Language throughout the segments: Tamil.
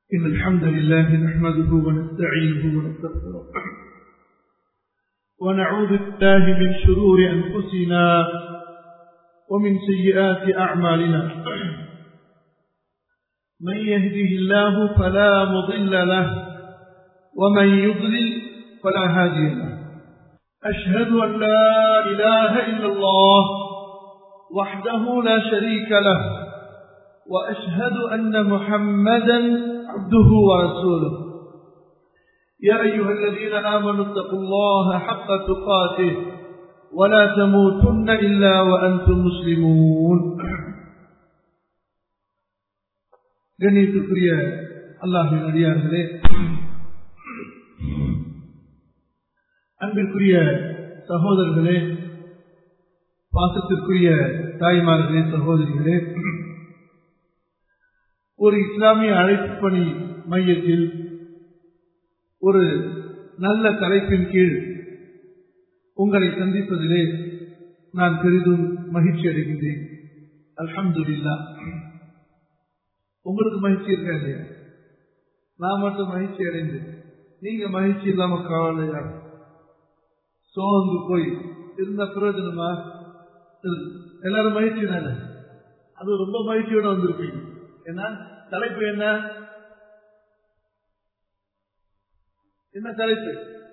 إن الحمد لله نحمده ونستعينه ونستغفره ونعوذ بالله من شرور أنفسنا ومن سيئات أعمالنا من يهده الله فلا مضل له ومن يضلل فلا هادي له أشهد أن لا إله إلا الله وحده لا شريك له وأشهد أن محمدا عبده ورسوله يا أيها الذين آمنوا اتقوا الله حق تقاته ولا تموتن إلا وأنتم مسلمون கண்ணியத்துக்குரிய அல்லாஹின் அடியார்களே அன்பிற்குரிய சகோதரர்களே பாசத்திற்குரிய தாய்மார்களே சகோதரிகளே ஒரு இஸ்லாமிய அழைப்பு பணி மையத்தில் ஒரு நல்ல தலைப்பின் கீழ் உங்களை சந்திப்பதிலே நான் பெரிதும் மகிழ்ச்சி அடைகின்றேன் அல்ஹம்துல்லா உங்களுக்கு மகிழ்ச்சி இருக்கா இல்லையா நான் மட்டும் மகிழ்ச்சி அடைந்தேன் நீங்க மகிழ்ச்சி இல்லாம கவலையா சோர்ந்து போய் இருந்த பிரயோஜனமா எல்லாரும் மகிழ்ச்சி தானே அது ரொம்ப மகிழ்ச்சியோட வந்திருப்பீங்க என்ன தலைப்பு என்ன என்ன தலைப்பு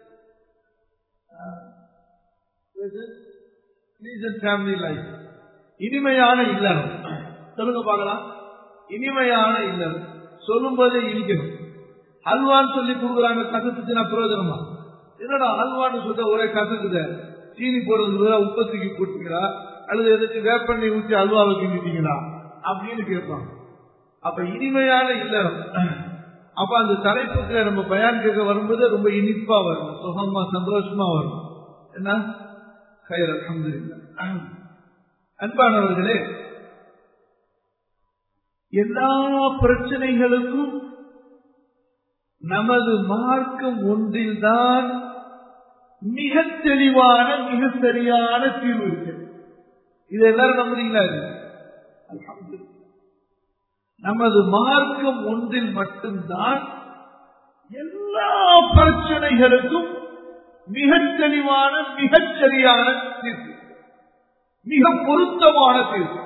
ஃபேமிலி லைஃப் இனிமையான இல்லறம் சொல்லுங்க பார்க்கலாம் இனிமையான இல்லறம் சொல்லும் போதே இனிக்கணும் அல்வான்னு சொல்லி கொடுக்குறாங்க கசத்துச்சுன்னா பிரயோஜனமா என்னடா அல்வான்னு சொல்ல ஒரே கசக்குத சீனி போடுறது உற்பத்திக்கு போட்டீங்களா அல்லது எதாச்சும் வேப்பண்ணை ஊற்றி அல்வாவை கிண்டிட்டீங்களா அப்படின்னு கேட்பாங்க அப்ப இனிமையான இல்லறம் அப்ப அந்த தலைப்புக்கு நம்ம பயான் கேட்க வரும்போது ரொம்ப இனிப்பா வரும் சுகமா சந்தோஷமா வரும் என்ன கயிறு அலமது அன்பானவர்களே எல்லா பிரச்சனைகளுக்கும் நமது மார்க்கம் ஒன்றில்தான் மிக தெளிவான மிக சரியான தீர்வு இருக்கு இது எல்லாரும் நம்புறீங்களா நமது மார்க்கம் ஒன்றில் மட்டும்தான் எல்லா பிரச்சனைகளுக்கும் மிக தெளிவான மிகச் சரியான தீர்வு மிக பொருத்தமான தீர்வு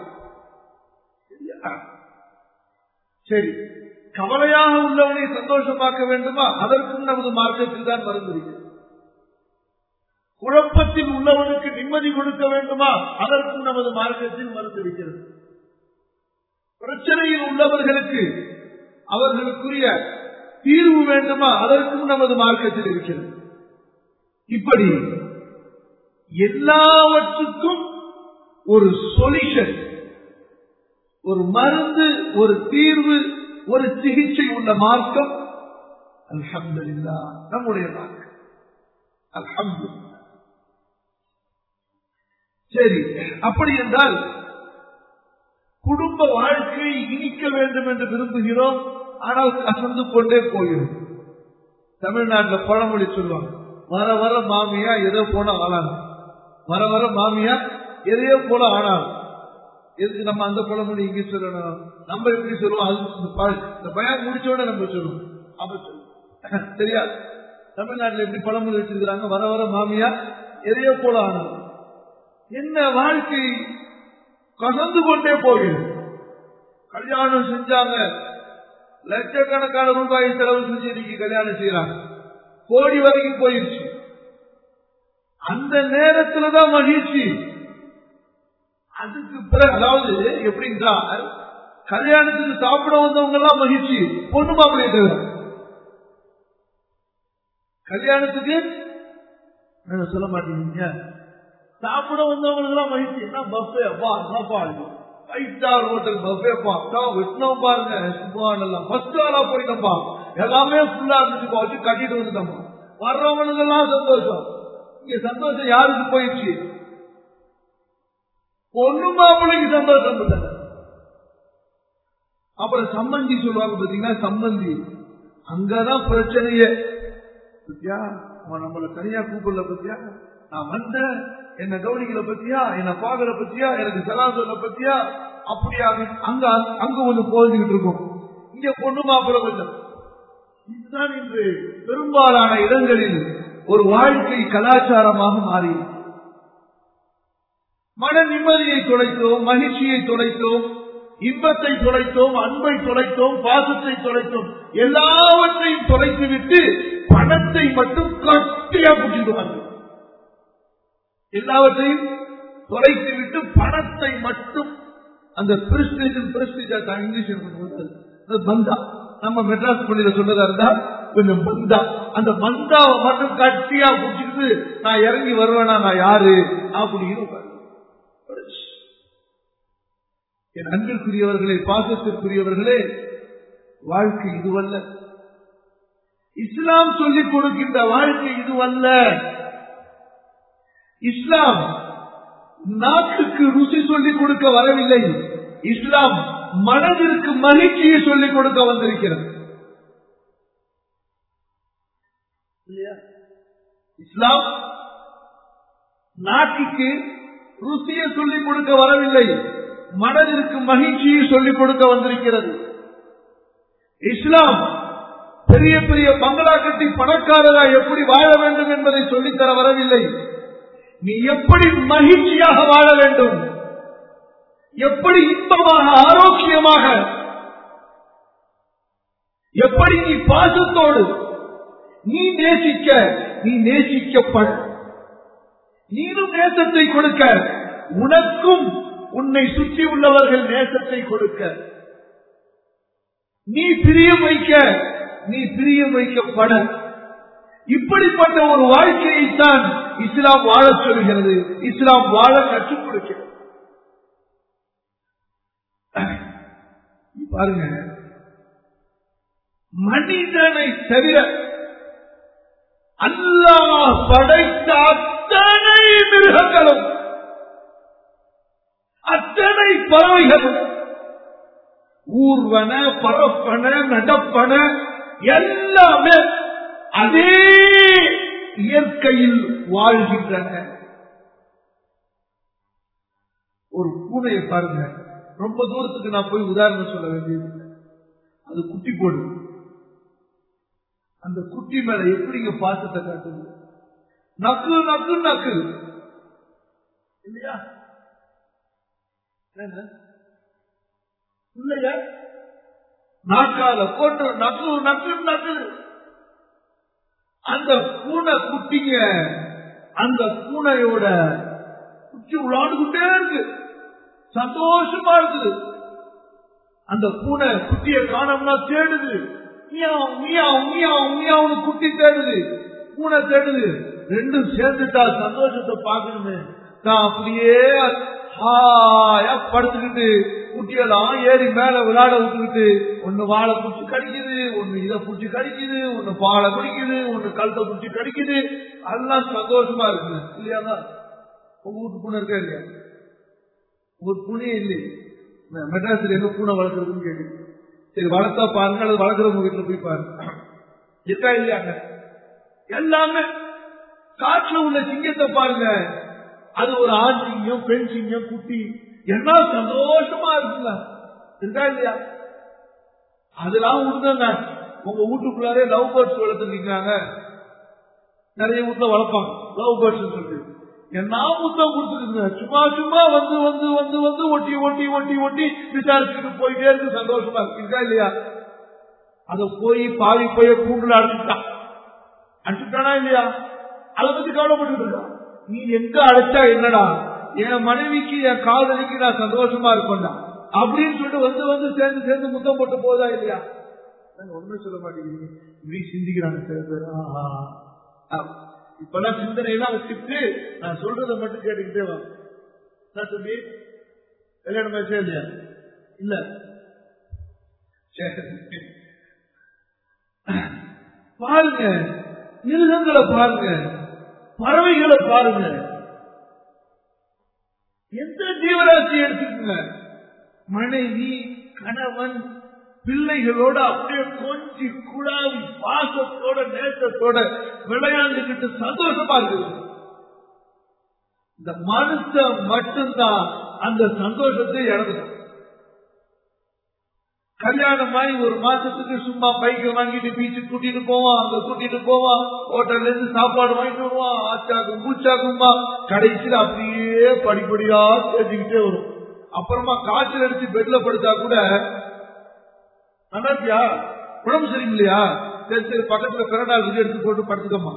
சரி கவலையாக உள்ளவனை சந்தோஷமாக்க வேண்டுமா அதற்கும் நமது மார்க்கத்தில் தான் மறந்திருக்கிறது குழப்பத்தில் உள்ளவனுக்கு நிம்மதி கொடுக்க வேண்டுமா அதற்கும் நமது மார்க்கத்தில் மறுத்திருக்கிறது பிரச்சனையில் உள்ளவர்களுக்கு அவர்களுக்குரிய தீர்வு வேண்டுமா அதற்கும் நமது மார்க்கத்தில் இருக்கிறது இப்படி எல்லாவற்றுக்கும் ஒரு சொல்யூஷன் ஒரு மருந்து ஒரு தீர்வு ஒரு சிகிச்சை உள்ள மார்க்கம் அல்ஹம்துல்லா நம்முடைய மார்க்கம் அல்ஹம்து சரி அப்படி என்றால் குடும்ப வாழ்க்கையை இனிக்க வேண்டும் என்று விரும்புகிறோம் ஆனால் கசந்து கொண்டே போகிறோம் தமிழ்நாட்டில் பழமொழி சொல்லுவாங்க வர வர மாமியா எதோ போல ஆளாங்க வர வர மாமியா எதையோ போல ஆனாலும் எதுக்கு நம்ம அந்த பழமொழி இங்க சொல்லணும் நம்ம எப்படி சொல்லுவோம் அது இந்த பயம் முடிச்சோட நம்ம சொல்லுவோம் அப்ப சொல்லுவோம் சரியா தமிழ்நாட்டில் எப்படி பழமொழி வச்சிருக்கிறாங்க வர வர மாமியா எதையோ போல ஆனாலும் என்ன வாழ்க்கை கசந்து கொண்டே போகிறது கல்யாணம் செஞ்சாங்க லட்சக்கணக்கான ரூபாய் செலவு செஞ்சு இன்னைக்கு கல்யாணம் செய்யறாங்க கோடி வரைக்கும் போயிருச்சு அந்த நேரத்துலதான் மகிழ்ச்சி அதுக்கு பிறகு அதாவது எப்படி என்றால் கல்யாணத்துக்கு சாப்பிட வந்தவங்க எல்லாம் மகிழ்ச்சி பொண்ணு மாப்பிள்ளை தவிர கல்யாணத்துக்கு சொல்ல மாட்டீங்க சாப்பிட வந்தவங்களுக்கு எல்லாம் மகிழ்ச்சி என்ன பஃபே அப்பா என்னப்பா ஃபைவ் ஸ்டார் ஹோட்டல் பஃபேப்பா அக்கா வெட்டினோம் பாருங்க சும்மா ஃபர்ஸ்ட் ஆளா போயிட்டோம்ப்பா எல்லாமே ஃபுல்லா இருந்துச்சுப்பா வச்சு கட்டிட்டு வந்துட்டோம்ப்பா வர்றவங்களுக்கு எல்லாம் சந்தோஷம் இங்க சந்தோஷம் யாருக்கு போயிடுச்சு பொண்ணு மாப்பிள்ளைக்கு சந்தோஷம் இல்லை அப்புறம் சம்பந்தி சொல்லுவாங்க பாத்தீங்கன்னா சம்பந்தி அங்கதான் பிரச்சனையே பத்தியா அவன் நம்மள தனியா கூப்பிடல பத்தியா நான் வந்தேன் என்ன கவனிக்கல பத்தியா என்ன பாக்கல பத்தியா எனக்கு சலாம் சொல்ல பத்தியா அப்படியா அங்க அங்க ஒண்ணு போஞ்சுக்கிட்டு இருக்கும் இங்க பொண்ணு மாப்பிள்ள கொஞ்சம் இதுதான் இன்று பெரும்பாலான இடங்களில் ஒரு வாழ்க்கை கலாச்சாரமாக மாறி மன நிம்மதியை தொலைத்தோம் மகிழ்ச்சியை தொலைத்தோம் இன்பத்தை தொலைத்தோம் அன்பை தொலைத்தோம் பாசத்தை தொலைத்தோம் எல்லாவற்றையும் தொலைத்துவிட்டு பணத்தை மட்டும் கட்டியா பிடிச்சிடுவார்கள் எல்லாவற்றையும் தொலைத்து விட்டு பணத்தை மட்டும் அந்த பிரஸ்டேஜ் பிரஸ்டேஜா தான் இங்கிலீஷ் பந்தா நம்ம மெட்ராஸ் பள்ளியில சொன்னதா இருந்தா கொஞ்சம் பந்தா அந்த பந்தாவை மட்டும் கட்டியா பிடிச்சிட்டு நான் இறங்கி வருவேனா நான் யாரு அப்படின்னு என் அன்பிற்குரியவர்களே பாசத்திற்குரியவர்களே வாழ்க்கை இதுவல்ல இஸ்லாம் சொல்லிக் கொடுக்கின்ற வாழ்க்கை இதுவல்ல இஸ்லாம் நாட்டுக்கு ருசி சொல்லிக் கொடுக்க வரவில்லை இஸ்லாம் மனதிற்கு மகிழ்ச்சியை சொல்லிக் கொடுக்க வந்திருக்கிறது இஸ்லாம் நாட்டுக்கு ருசியை சொல்லிக் கொடுக்க வரவில்லை மனதிற்கு மகிழ்ச்சியை சொல்லிக் கொடுக்க வந்திருக்கிறது இஸ்லாம் பெரிய பெரிய பங்களா கட்டி பணக்காரரா எப்படி வாழ வேண்டும் என்பதை சொல்லித்தர வரவில்லை நீ எப்படி மகிழ்ச்சியாக வாழ வேண்டும் எப்படி இன்பமாக ஆரோக்கியமாக எப்படி நீ பாசத்தோடு நீ நேசிக்க நீ நேசிக்கப்பட நீனும் நேசத்தை கொடுக்க உனக்கும் உன்னை சுற்றி உள்ளவர்கள் நேசத்தை கொடுக்க நீ பிரியம் வைக்க நீ பிரியம் வைக்கப்பட இப்படிப்பட்ட ஒரு வாழ்க்கையைத்தான் இஸ்லாம் வாழ சொல்கிறது இஸ்லாம் வாழ கற்றுக் கொடுக்கிறது பாருங்க மனிதனை தவிர அல்லாஹ் படைத்த அத்தனை மிருகங்களும் அத்தனை பறவைகளும் ஊர்வன பரப்பன நடப்பன எல்லாமே அதே இயற்கையில் வாழ்கின்றன ஒரு பூனையை பாருங்க ரொம்ப தூரத்துக்கு நான் போய் உதாரணம் சொல்ல வேண்டியது அது குட்டி போடு அந்த குட்டி மேல எப்படிங்க பாசத்தை காட்டுது நக்கு நக்கு நக்கு இல்லையா இல்லையா நாக்கால போட்டு நக்கு நக்கு நக்கு அந்த பூனை குட்டிங்க அந்த பூனையோட குச்சி விளாண்டுகிட்டே இருக்கு சந்தோஷமா இருக்குது அந்த பூனை குட்டியை காணோம்னா தேடுது மியாவ் மியாவ் மியாவ் மியாவ்னு குட்டி தேடுது பூனை தேடுது ரெண்டும் சேர்ந்துட்டா சந்தோஷத்தை பார்க்கணுமே நான் அப்படியே ஹாயா படுத்துக்கிட்டு குட்டியெல்லாம் ஏறி மேல விளையாட விட்டுக்கிட்டு ஒண்ணு வாழை பிடிச்சி கடிக்குது ஒண்ணு இதை பிடிச்சி கடிக்குது ஒண்ணு பாலை குடிக்குது ஒண்ணு கழுத்தை பிடிச்சி கடிக்குது எல்லாம் சந்தோஷமா இருக்குது இல்லையாமா உங்க வீட்டு பூனை இருக்கா இல்லையா ஒரு பூனையே இல்லை மெட்ராஸ்ல எங்க பூனை வளர்க்குறதுன்னு கேட்குது சரி வளர்த்தா பாருங்க அல்லது வளர்க்குறவங்க வீட்டுல போய் பாருங்க இருக்கா இல்லையாங்க எல்லாமே காட்டுல உள்ள சிங்கத்தை பாருங்க அது ஒரு ஆண் சிங்கம் பெண் சிங்கம் குட்டி என்ன சந்தோஷமா இருக்குங்க இருக்கா இல்லையா அதெல்லாம் விடுங்க உங்க வீட்டுக்குள்ளாரே லவ் பேர்ட்ஸ் வளர்த்துருக்கீங்க நிறைய வீட்டுல வளர்ப்பாங்க லவ் பேர்ட்ஸ் சொல்லிட்டு என்ன முத்தம் கொடுத்துருக்குங்க சும்மா சும்மா வந்து வந்து வந்து வந்து ஒட்டி ஒட்டி ஒட்டி ஒட்டி விசாரிச்சுட்டு போயிட்டே இருக்கு சந்தோஷமா இருக்கு இருக்கா இல்லையா அத போய் பாவி போய் கூண்டுல அடிச்சுட்டான் அடிச்சுட்டானா இல்லையா அதை பத்தி கவலைப்பட்டு இருக்கான் நீ எங்க அழைச்சா என்னடா என் மனைவிக்கு என் காதலிக்கு நான் சந்தோஷமா இருக்கேன்டா அப்படின்னு சொல்லிட்டு வந்து வந்து சேர்ந்து சேர்ந்து முத்தம் போட்டு போதா இல்லையா ஒண்ணுமே சொல்ல மாட்டேங்கிறீங்க இப்படி சிந்திக்கிறாங்க சில பேர் இப்பெல்லாம் சிந்தனையெல்லாம் வச்சுட்டு நான் சொல்றதை மட்டும் கேட்டுக்கிட்டே வாங்க சொல்லி கல்யாணம் ஆச்சா இல்லையா இல்ல பாருங்க மிருகங்களை பாருங்க பறவைகளை பாருங்க எந்த ஜீவராசி எடுத்துக்கோங்க மனைவி கணவன் பிள்ளைகளோட அப்படியே கொஞ்சி குழாவி பாசத்தோட நேசத்தோட விளையாண்டுகிட்டு சந்தோஷமா இருக்குது இந்த மனுஷன் மட்டும்தான் அந்த சந்தோஷத்தை இழந்துட்டான் கல்யாணம் ஆகி ஒரு மாசத்துக்கு சும்மா பைக்கை வாங்கிட்டு பீச்சு கூட்டிட்டு போவான் அங்க கூட்டிட்டு போவான் ஹோட்டல்ல இருந்து சாப்பாடு வாங்கிட்டு வருவான் ஆச்சாக்கும் பூச்சாக்கும்பா கடைசியில் அப்படியே படிப்படியா தெரிஞ்சுக்கிட்டே வரும் அப்புறமா காய்ச்சல் அடிச்சு பெட்ல படுத்தா கூட நல்லா இருக்கியா உடம்பு சரியில்லையா சரி சரி பக்கத்துல பிறநாள் விஜய் எடுத்து போட்டு படுத்துக்கம்மா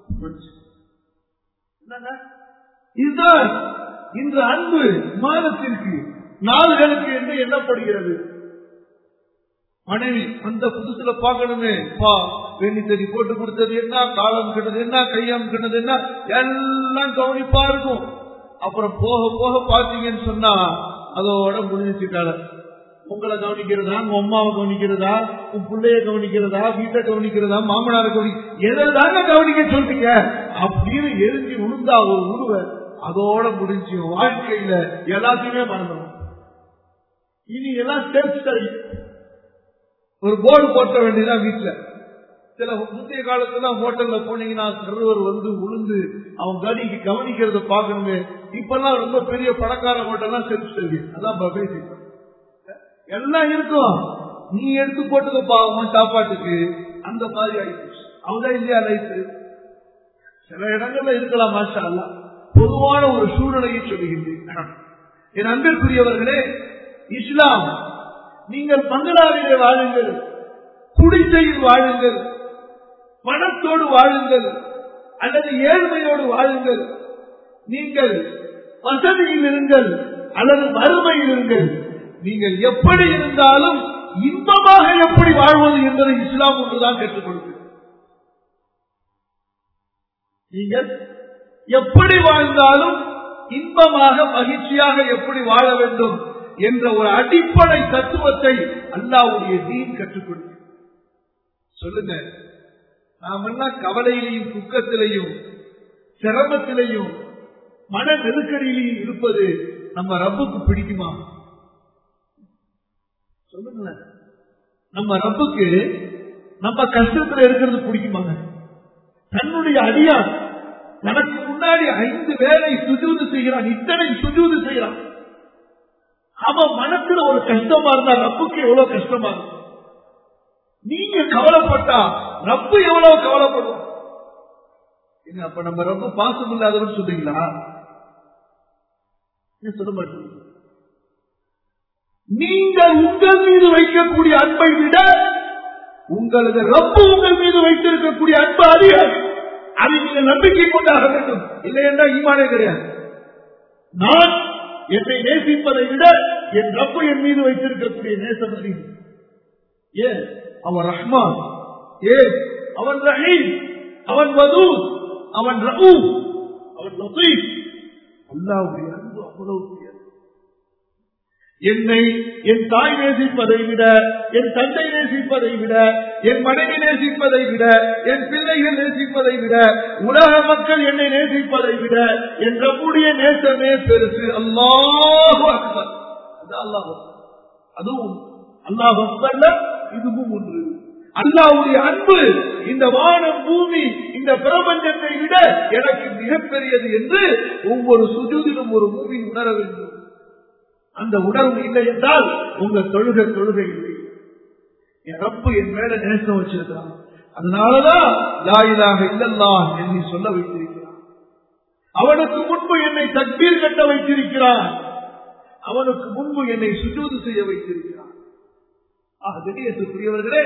என்னங்க? இதுதான் இந்த அன்பு மாதத்திற்கு நாள்களுக்கு என்று எண்ணப்படுகிறது மனைவி அந்த புதுசுல பார்க்கணுமே பா வெண்ணி தறி போட்டு கொடுத்தது என்ன காலம் கிட்டது என்ன கையம் கிட்டது என்ன எல்லாம் கவனிப்பா இருக்கும் அப்புறம் போக போக பாத்தீங்கன்னு சொன்னா அதோட முடிஞ்சுட்டால உங்களை கவனிக்கிறதா உங்க அம்மாவை கவனிக்கிறதா உன் பிள்ளைய கவனிக்கிறதா வீட்டை கவனிக்கிறதா மாமனாரை கவனி எதாங்க கவனிக்க சொல்றீங்க அப்படின்னு எரிஞ்சு விழுந்தா ஒரு உருவ அதோட முடிஞ்சு வாழ்க்கையில எல்லாத்தையுமே மறந்துடும் இனி எல்லாம் செல்ஃப் ஸ்டடி ஒரு போர்டு போட்ட வேண்டியதான் வீட்டுல சில முந்தைய காலத்துல ஹோட்டல்ல போனீங்கன்னா சர்வர் வந்து உளுந்து அவன் கவனிக்க கவனிக்கிறத பாக்கணுமே இப்பெல்லாம் ரொம்ப பெரிய பணக்கார ஹோட்டல்லாம் செல்ஃப் ஸ்டடி அதான் buffet system. எல்லாம் இருக்கும் நீ எடுத்து போட்டது பாவம் சாப்பாட்டுக்கு அந்த மாதிரி ஆயிடுச்சு அவங்க இல்லையா லைஃப் சில இடங்கள்ல இருக்கலாம் மாஷா அல்லா பொதுவான ஒரு சூழ்நிலையை சொல்லுகின்றேன் என் அன்பிற்குரியவர்களே இஸ்லாம் நீங்கள் பங்களாவிலே வாழுங்கள் குடிசையில் வாழுங்கள் பணத்தோடு வாழுங்கள் அல்லது ஏழ்மையோடு வாழுங்கள் நீங்கள் வசதியில் இருங்கள் அல்லது வறுமையில் இருங்கள் நீங்கள் எப்படி இருந்தாலும் இன்பமாக எப்படி வாழ்வது என்பதை இஸ்லாம் ஒன்றுதான் கற்றுக் கொடுக்கிறது நீங்கள் எப்படி வாழ்ந்தாலும் இன்பமாக மகிழ்ச்சியாக எப்படி வாழ வேண்டும் என்ற ஒரு அடிப்படை தத்துவத்தை அல்லாவுடைய தீன் கற்றுக் கொடுக்கிறது சொல்லுங்க நாம் எல்லாம் கவலையிலையும் துக்கத்திலையும் சிரமத்திலையும் மன நெருக்கடியிலையும் இருப்பது நம்ம ரப்புக்கு பிடிக்குமா சொல்லுங்களேன் நம்ம ரப்புக்கு நம்ம கஷ்டத்துல இருக்கிறது பிடிக்குமாங்க தன்னுடைய அடியான் தனக்கு முன்னாடி ஐந்து வேலை சுஜூது செய்கிறான் இத்தனை சுஜூது செய்யறான் அவன் மனசுல ஒரு கஷ்டமா இருந்தா ரப்புக்கு எவ்வளவு கஷ்டமா இருக்கும் நீங்க கவலைப்பட்டா ரப்பு எவ்வளவு கவலைப்படும் என்ன அப்ப நம்ம ரொம்ப பாசம் இல்லாதவன்னு சொல்றீங்களா ஏன் சொல்ல மாட்டீங்க நீங்கள் உங்கள் மீது வைக்கக்கூடிய அன்பை விட உங்களது ரப்பு உங்கள் மீது வைத்திருக்கக்கூடிய அன்பு அதிகம் அதை நீங்கள் நம்பிக்கை கொண்டாக வேண்டும் இல்லை என்றால் ஈமானே கிடையாது நான் என்னை நேசிப்பதை விட என் ரப்பு என் மீது வைத்திருக்கக்கூடிய நேசம் அதிகம் ஏன் அவன் ரஹ்மான் ஏன் அவன் ரஹீம் அவன் வதூத் அவன் ரஹூ அவன் லத்தீப் அல்லாவுடைய அன்பு அவ்வளவு உயர்ந்தது. என்னை என் தாய் நேசிப்பதை விட என் தந்தை நேசிப்பதை விட என் மனைவி நேசிப்பதை விட என் பிள்ளைகள் நேசிப்பதை விட உலக மக்கள் என்னை நேசிப்பதை விட என் ரப்புடைய நேசமே பெருசு அல்லாஹ் அக்பர் அது அல்லாஹ் அதுவும் அல்லாஹ் அக்பர்ல இதுவும் ஒன்று அல்லாவுடைய அன்பு இந்த வானம் பூமி இந்த பிரபஞ்சத்தை விட எனக்கு மிகப்பெரியது என்று ஒவ்வொரு சுஜூதிலும் ஒரு பூமி உணர வேண்டும் அந்த உணர்வு இல்லை என்றால் உங்க தொழுகை தொழுகை இல்லை என் ரப்பு என் மேல நேசம் வச்சிருக்கிறான் அதனாலதான் லாயிலாக இல்லல்லா என்னை சொல்ல வைத்திருக்கிறான் அவனுக்கு முன்பு என்னை தக்பீர் கட்ட வைத்திருக்கிறான் அவனுக்கு முன்பு என்னை சுஜூது செய்ய வைத்திருக்கிறான் ஆக கண்ணியத்துக்குரியவர்களே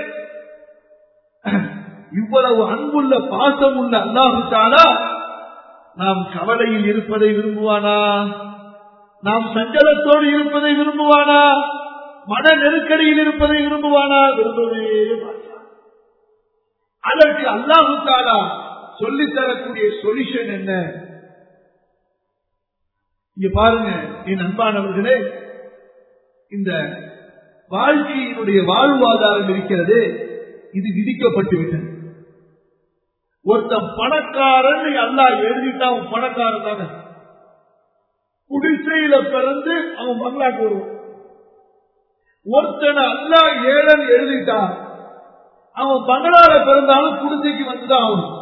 இவ்வளவு அன்புள்ள பாசம் உள்ள அல்லாஹுத்தாலா நாம் கவலையில் இருப்பதை விரும்புவானா நாம் சஞ்சலத்தோடு இருப்பதை விரும்புவானா மன நெருக்கடியில் இருப்பதை விரும்புவானா விரும்பவே மாட்டான் அதற்கு அல்லாஹு தாலா சொல்லித் தரக்கூடிய சொல்யூஷன் என்ன இங்க பாருங்க என் அன்பானவர்களே இந்த வாழ்க்கையினுடைய வாழ்வாதாரம் இருக்கிறது இது விதிக்கப்பட்டு விட்டது ஒருத்தன் பணக்காரன் அல்லா எழுதிட்டா அவன் பணக்காரன் தானே குடிசையில பிறந்து அவன் பங்களாக்கு வருவான் ஒருத்தனை அல்லா ஏழன் எழுதிட்டான் அவன் பங்களால பிறந்தாலும் குடிசைக்கு வந்துதான் ஆகணும்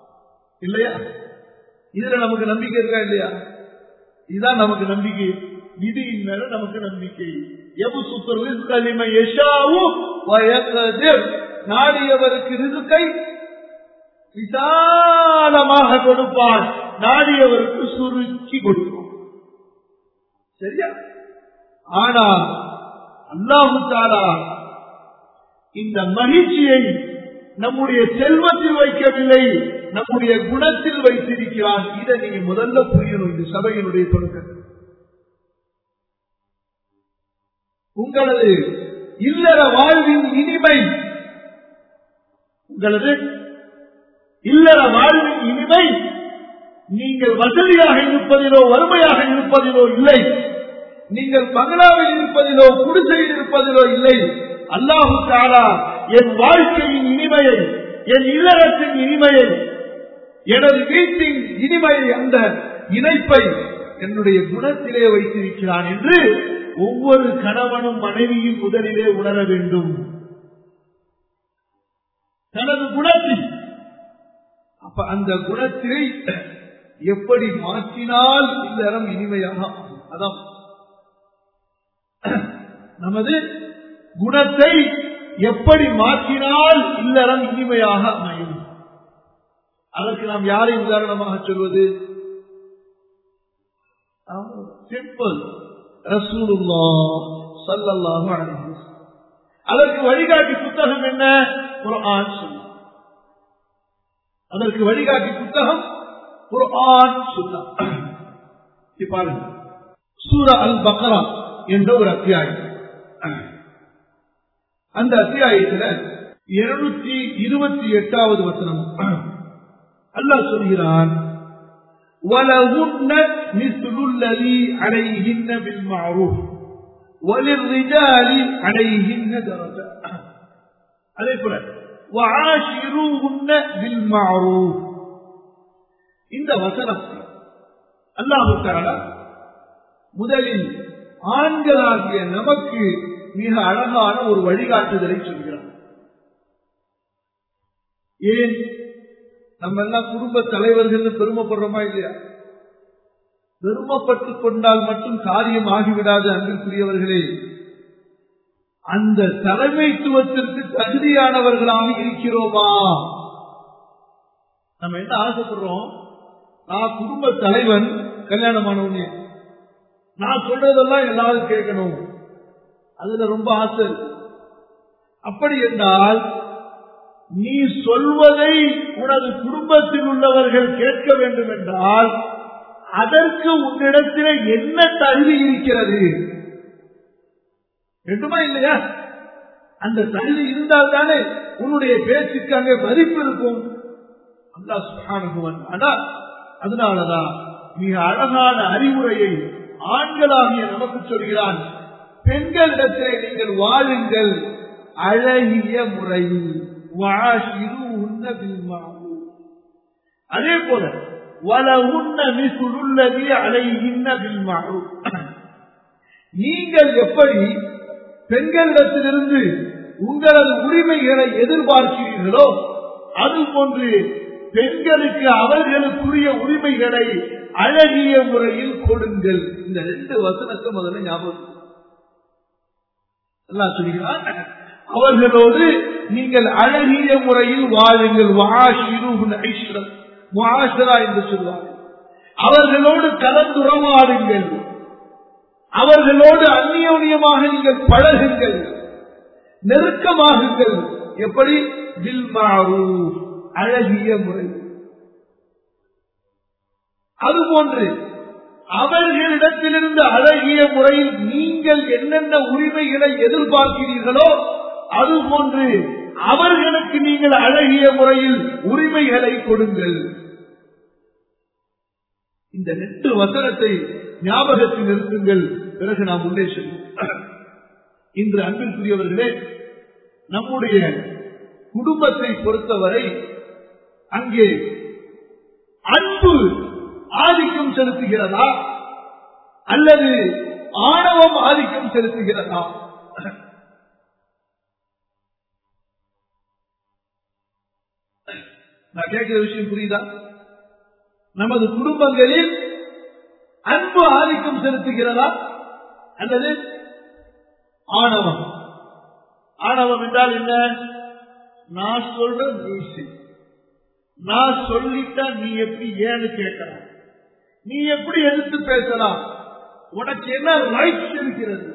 இல்லையா இதுல நமக்கு நம்பிக்கை இருக்கா இல்லையா இதுதான் நமக்கு நம்பிக்கை விதியின் மேல நமக்கு நம்பிக்கை எபு சுத்தர் களிமை யஷாவும் வயக்கதிர் நாடியவருக்கு ரிதுக்கை விசாலமாக கொடுப்பான் நாடியவருக்கு சுருக்கி கொடுப்பான் சரியா ஆனா அல்லாஹு தாலா இந்த மகிழ்ச்சியை நம்முடைய செல்வத்தில் வைக்கவில்லை நம்முடைய குணத்தில் வைத்திருக்கிறான் இதை நீங்க முதல்ல புரியணும் இந்த சபையினுடைய தொடக்கம் உங்களது இல்லற வாழ்வின் இனிமை உங்களது இல்லற வாழ்வின் இனிமை நீங்கள் வசதியாக இருப்பதிலோ வறுமையாக இருப்பதிலோ இல்லை நீங்கள் பங்களாவில் இருப்பதிலோ குடிசையில் இருப்பதிலோ இல்லை அல்லாஹு தாலா என் வாழ்க்கையின் இனிமையை என் இல்லறத்தின் இனிமையை எனது வீட்டின் இனிமையை அந்த இணைப்பை என்னுடைய குணத்திலே வைத்திருக்கிறான் என்று ஒவ்வொரு கணவனும் மனைவியும் முதலிலே உணர வேண்டும் தனது குணத்தில் அப்ப அந்த குணத்தினை எப்படி மாற்றினால் இல்லறம் இனிமையாக ஆகும். அதான் நமது குணத்தை எப்படி மாற்றினால் இல்லறம் இனிமையாக அமையும் அதற்கு நாம் யாரை உதாரணமாக சொல்வது சிம்பிள் ரசூலுல்லா சல்லல்லாஹு அலைஹி வஸல்லம். அதற்கு வழிகாட்டி புத்தகம் என்ன குர்ஆன் சுன்னா அதற்கு வழிகாட்டி புத்தகம் குர்ஆன் சுன்னா இப்ப பாருங்க சூரா அல் பக்ரா என்ற ஒரு அத்தியாயம் அந்த அத்தியாயத்துல இருநூத்தி இருபத்தி எட்டாவது வசனம் அல்லாஹ் சொல்கிறான் وَلَهُنَّ مِثْلُ الَّذِي عَلَيْهِنَّ بِالْمَعْرُوفِ وَلِلرِّجَالِ عَلَيْهِنَّ دَرَجَةٌ அதே போல وَعَاشِرُوهُنَّ بِالْمَعْرُوفِ இந்த வசனம் அல்லாஹு தஆலா முதலில் ஆண்களாகிய நமக்கு மிக அழகான ஒரு வழிகாட்டுதலை சொல்கிறார் ஏன் நம்ம எல்லாம் குடும்ப தலைவர்கள் பெருமைப்படுறோமா இல்லையா பெருமைப்பட்டுக் கொண்டால் மட்டும் காரியம் ஆகிவிடாது அன்பிற்குரியவர்களே அந்த தலைமைத்துவத்திற்கு தகுதியானவர்களாக இருக்கிறோமா நம்ம என்ன ஆசைப்படுறோம் நான் குடும்ப தலைவன் கல்யாணமானவனே நான் சொல்றதெல்லாம் எல்லாரும் கேட்கணும் அதுல ரொம்ப ஆசை இருக்கு. அப்படி என்றால் நீ சொல்வதை உனது குடும்பத்தில் உள்ளவர்கள் கேட்க வேண்டும் என்றால் அதற்கு உன்னிடத்தில் என்ன தகுதி இருக்கிறது வேண்டுமா இல்லையா அந்த தகுதி இருந்தால் தானே உன்னுடைய பேச்சுக்கு அங்கே மதிப்பு இருக்கும் அல்லா சுகானுகுவன் ஆனால் அதனாலதான் மிக அழகான அறிவுரையை ஆண்களாகிய நமக்கு சொல்கிறான் பெண்களிடத்திலே நீங்கள் வாழுங்கள் அழகிய முறையில் وعاشروهن بالمعروف அதே போல وَلَهُنَّ مِثْلُ الَّذِي عَلَيْهِنَّ بِالْمَعْرُوفِ நீங்கள் எப்படி பெண்களிடத்திலிருந்து உங்களது உரிமைகளை எதிர்பார்க்கிறீர்களோ அதுபோன்று பெண்களுக்கு அவர்களுக்குரிய உரிமைகளை அழகிய முறையில் கொடுங்கள் இந்த ரெண்டு வசனத்தை முதல்ல ஞாபகம் எல்லாம் சொல்கிறான் அவர்களோடு நீங்கள் அழகிய முறையில் வாழுங்கள் வாஷிரு என்று சொல்வார்கள் அவர்களோடு கலந்துறவாடுங்கள் அவர்களோடு அந்நியோன்யமாக நீங்கள் பழகுங்கள் நெருக்கமாகுங்கள் எப்படி பில்மாறு அழகிய முறை அதுபோன்று அவர்களிடத்திலிருந்து அழகிய முறையில் நீங்கள் என்னென்ன உரிமைகளை எதிர்பார்க்கிறீர்களோ அதுபோன்று அவர்களுக்கு நீங்கள் அழகிய முறையில் உரிமைகளை கொடுங்கள் இந்த ரெண்டு வசனத்தை ஞாபகத்தில் இருக்குங்கள் பிறகு நாம் உள்ளே செல்வோம் இன்று அன்பிற்குரியவர்களே நம்முடைய குடும்பத்தை பொறுத்தவரை அங்கே அன்பு ஆதிக்கம் செலுத்துகிறதா அல்லது ஆணவம் ஆதிக்கம் செலுத்துகிறதா நான் கேட்கிற விஷயம் புரியுதா நமது குடும்பங்களில் அன்பு ஆதிக்கம் செலுத்துகிறதா அல்லது ஆணவம் ஆணவம் என்றால் என்ன நான் சொல்ற நீ செய். நான் சொல்லிட்டா நீ எப்படி ஏன்னு கேட்கலாம் நீ எப்படி எதிர்த்து பேசலாம் உனக்கு என்ன ரைட்ஸ் இருக்கிறது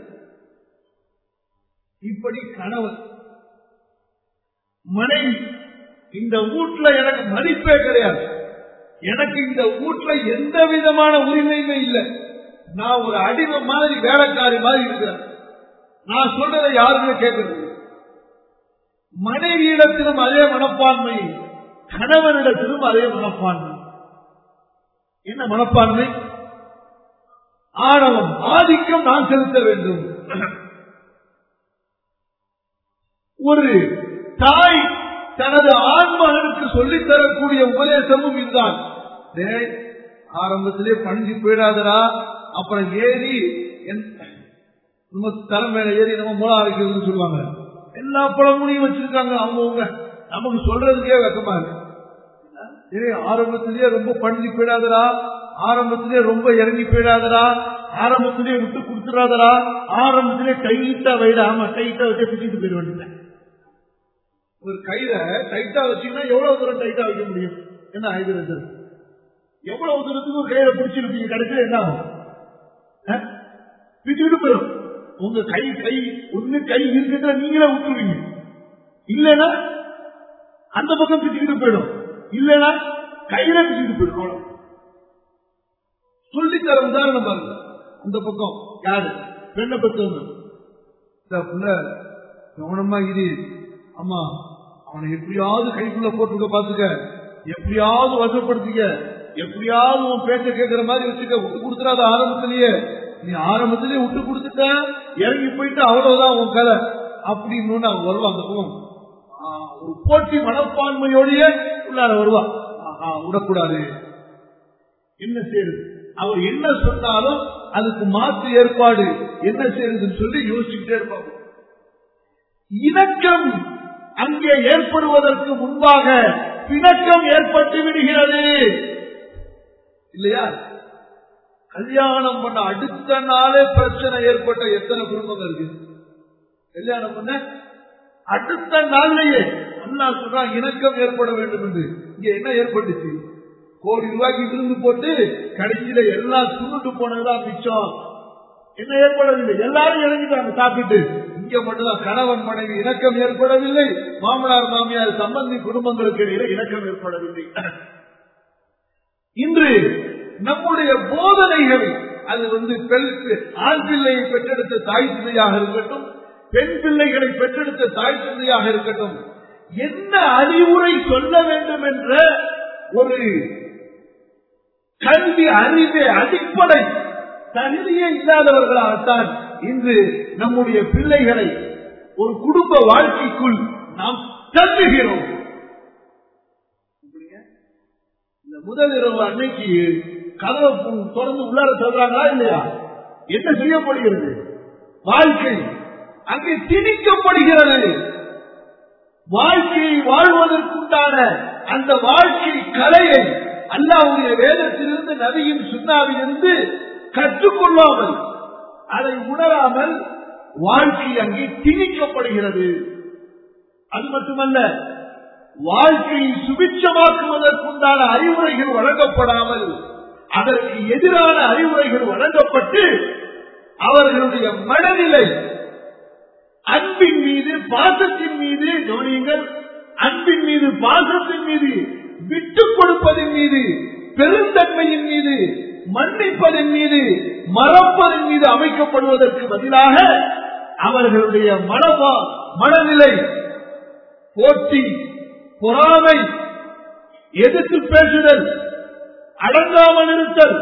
இப்படி கணவன் மனைவி இந்த வீட்டுல எனக்கு மதிப்பே கிடையாது எனக்கு இந்த வீட்டுல எந்த விதமான உரிமையுமே இல்லை நான் ஒரு அடிமை மாதிரி வேலைக்காரி மாதிரி இருக்கிறேன் நான் சொல்றதை யாருமே கேட்கறது இல்லை. மனைவியிடத்திலும் அதே மனப்பான்மை கணவனிடத்திலும் அதே மனப்பான்மை என்ன மனப்பான்மை ஆணவம் ஆதிக்கம் நான் செலுத்த வேண்டும் ஒரு தாய் தனது ஆண்மகனுக்கு சொல்லித் தரக்கூடிய உபதேசமும் இதுதான் டேய், ஆரம்பத்திலே பணிஞ்சு போயிடாதடா அப்புறம் ஏறி என்- நம்ம தலைமையில ஏறி நம்ம மூலம் அரைக்கிறதுன்னு சொல்லுவாங்க எல்லா பழமொழியும் வச்சிருக்காங்க அவங்கவுங்க நமக்கு சொல்றதுக்கே வெக்கமா இருக்கு ஏய், ஆரம்பத்திலேயே ரொம்ப பணிஞ்சு போயிடாதடா ஆரம்பத்திலே ரொம்ப இறங்கி போயிடாதடா ஆரம்பத்திலே விட்டு கொடுத்துடாதடா ஆரம்பத்திலே டைட்டா வைடா ஆமா டைட்டா வச்சு பிடிச்சிட்டு போயிட வேண்டியது ஒரு கையில டைட்டா வச்சீங்கன்னா எவ்வளவு தூரம் டைட்டா வைக்க முடியும் என்ன ஆயுதம் எவ்வளவு தூரத்துக்கு ஒரு கையில பிடிச்சிருப்பீங்க கடைசியில் என்ன ஆகும் அஹ்? பிச்சுக்கிட்டு போயிடும் உங்க கை கை ஒண்ணு கை இருக்கிற நீங்களே விட்டுருவீங்க இல்லைன்னா அந்த பக்கம் பிச்சுக்கிட்டு போயிடும் இல்லைன்னா கையில பிச்சுக்கிட்டு போயிடும் அவ்வளவு. சொல்லித்தர உதாரணம் பாருங்க அந்த பக்கம் யாரு பெண்ணை பெற்றவங்க இந்த புள்ள கவனமா இரு அம்மா அவனை எப்படியாவது கைக்குள்ள போட்டுக்க பாத்துக்க எப்படியாவது வசப்படுத்திக்க எப்படியாவது உன் பேச்ச கேட்கிற மாதிரி வச்சுக்க விட்டு கொடுத்துறாத ஆரம்பத்திலேயே நீ ஆரம்பத்திலேயே விட்டு கொடுத்துட்ட இறங்கி போயிட்டு அவ்வளவுதான் உன் கதை அப்படின்னு அவங்க வருவாங்க போவோம் ஒரு போட்டி மனப்பான்மையோடயே உள்ளார வருவா ஆஹா, விடக்கூடாது என்ன செய்யுது அவர் என்ன சொன்னாலும் அதுக்கு மாற்று ஏற்பாடு என்ன செய்யுதுன்னு சொல்லி யோசிச்சுட்டே இருப்பாங்க இணக்கம் அங்கே ஏற்படுவதற்கு முன்பாக பிணக்கம் ஏற்பட்டு விடுகிறது இல்லையா கல்யாணம் பண்ண அடுத்த நாளே பிரச்சனை ஏற்பட்ட எத்தனை குடும்பங்கள் இருக்கு கல்யாணம் பண்ண அடுத்த நாள்லயே அண்ணா சொல்றான் இணக்கம் ஏற்பட வேண்டும் என்று இங்க என்ன ஏற்பட்டுச்சு கோடி ரூபாய்க்கு விருந்து போட்டு கடைசியில எல்லாம் சுருண்டு போனதுதான் மிச்சம் என்ன ஏற்படவில்லை எல்லாரும் இறங்கிட்டாங்க சாப்பிட்டு இங்க மட்டும்தான் கணவன் மனைவி இணக்கம் ஏற்படவில்லை மாமனார் மாமியார் சம்பந்தி குடும்பங்களுக்கு இடையில இணக்கம் ஏற்படவில்லை இன்று நம்முடைய போதனைகள் அது வந்து பெண் ஆண் பிள்ளையை பெற்றெடுத்த தாய் பிள்ளையாக இருக்கட்டும் பெண் பிள்ளைகளை பெற்றெடுத்த தாய் பிள்ளையாக இருக்கட்டும் என்ன அறிவுரை சொல்ல வேண்டும் என்ற ஒரு கல்வி அறிவே அடிப்படை தகுதியே இல்லாதவர்களாகத்தான் இன்று நம்முடைய பிள்ளைகளை ஒரு குடும்ப வாழ்க்கைக்குள் நாம் தள்ளுகிறோம் இந்த முதல் இரவு அன்னைக்கு கதவை தொடர்ந்து உள்ளார சொல்றாங்களா இல்லையா என்ன செய்யப்படுகிறது வாழ்க்கை அங்கே திணிக்கப்படுகிறது வாழ்க்கையை வாழ்வதற்குண்டான அந்த வாழ்க்கை கலையை அல்லாவுடைய வேதத்திலிருந்து நபியின் சுண்ணாவிலிருந்து கற்றுக்கொள்ளாமல் அதை உணராமல் வாழ்க்கை அங்கே திணிக்கப்படுகிறது அது மட்டுமல்ல வாழ்க்கையை சுபிச்சமாக்குவதற்குண்டான அறிவுரைகள் வழங்கப்படாமல் அதற்கு எதிரான அறிவுரைகள் வழங்கப்பட்டு அவர்களுடைய மனநிலை அன்பின் மீது பாசத்தின் மீது கவனியுங்கள் அன்பின் மீது பாசத்தின் மீது விட்டுக் கொடுப்பதன் மீது பெருந்தன்மையின் மீது மன்னிப்பதன் மீது மறப்பதன் மீது அமைக்கப்படுவதற்கு பதிலாக அவர்களுடைய மனமா மனநிலை போட்டி பொறாமை எதிர்த்து பேசுதல் அடங்காமல் இருத்தல்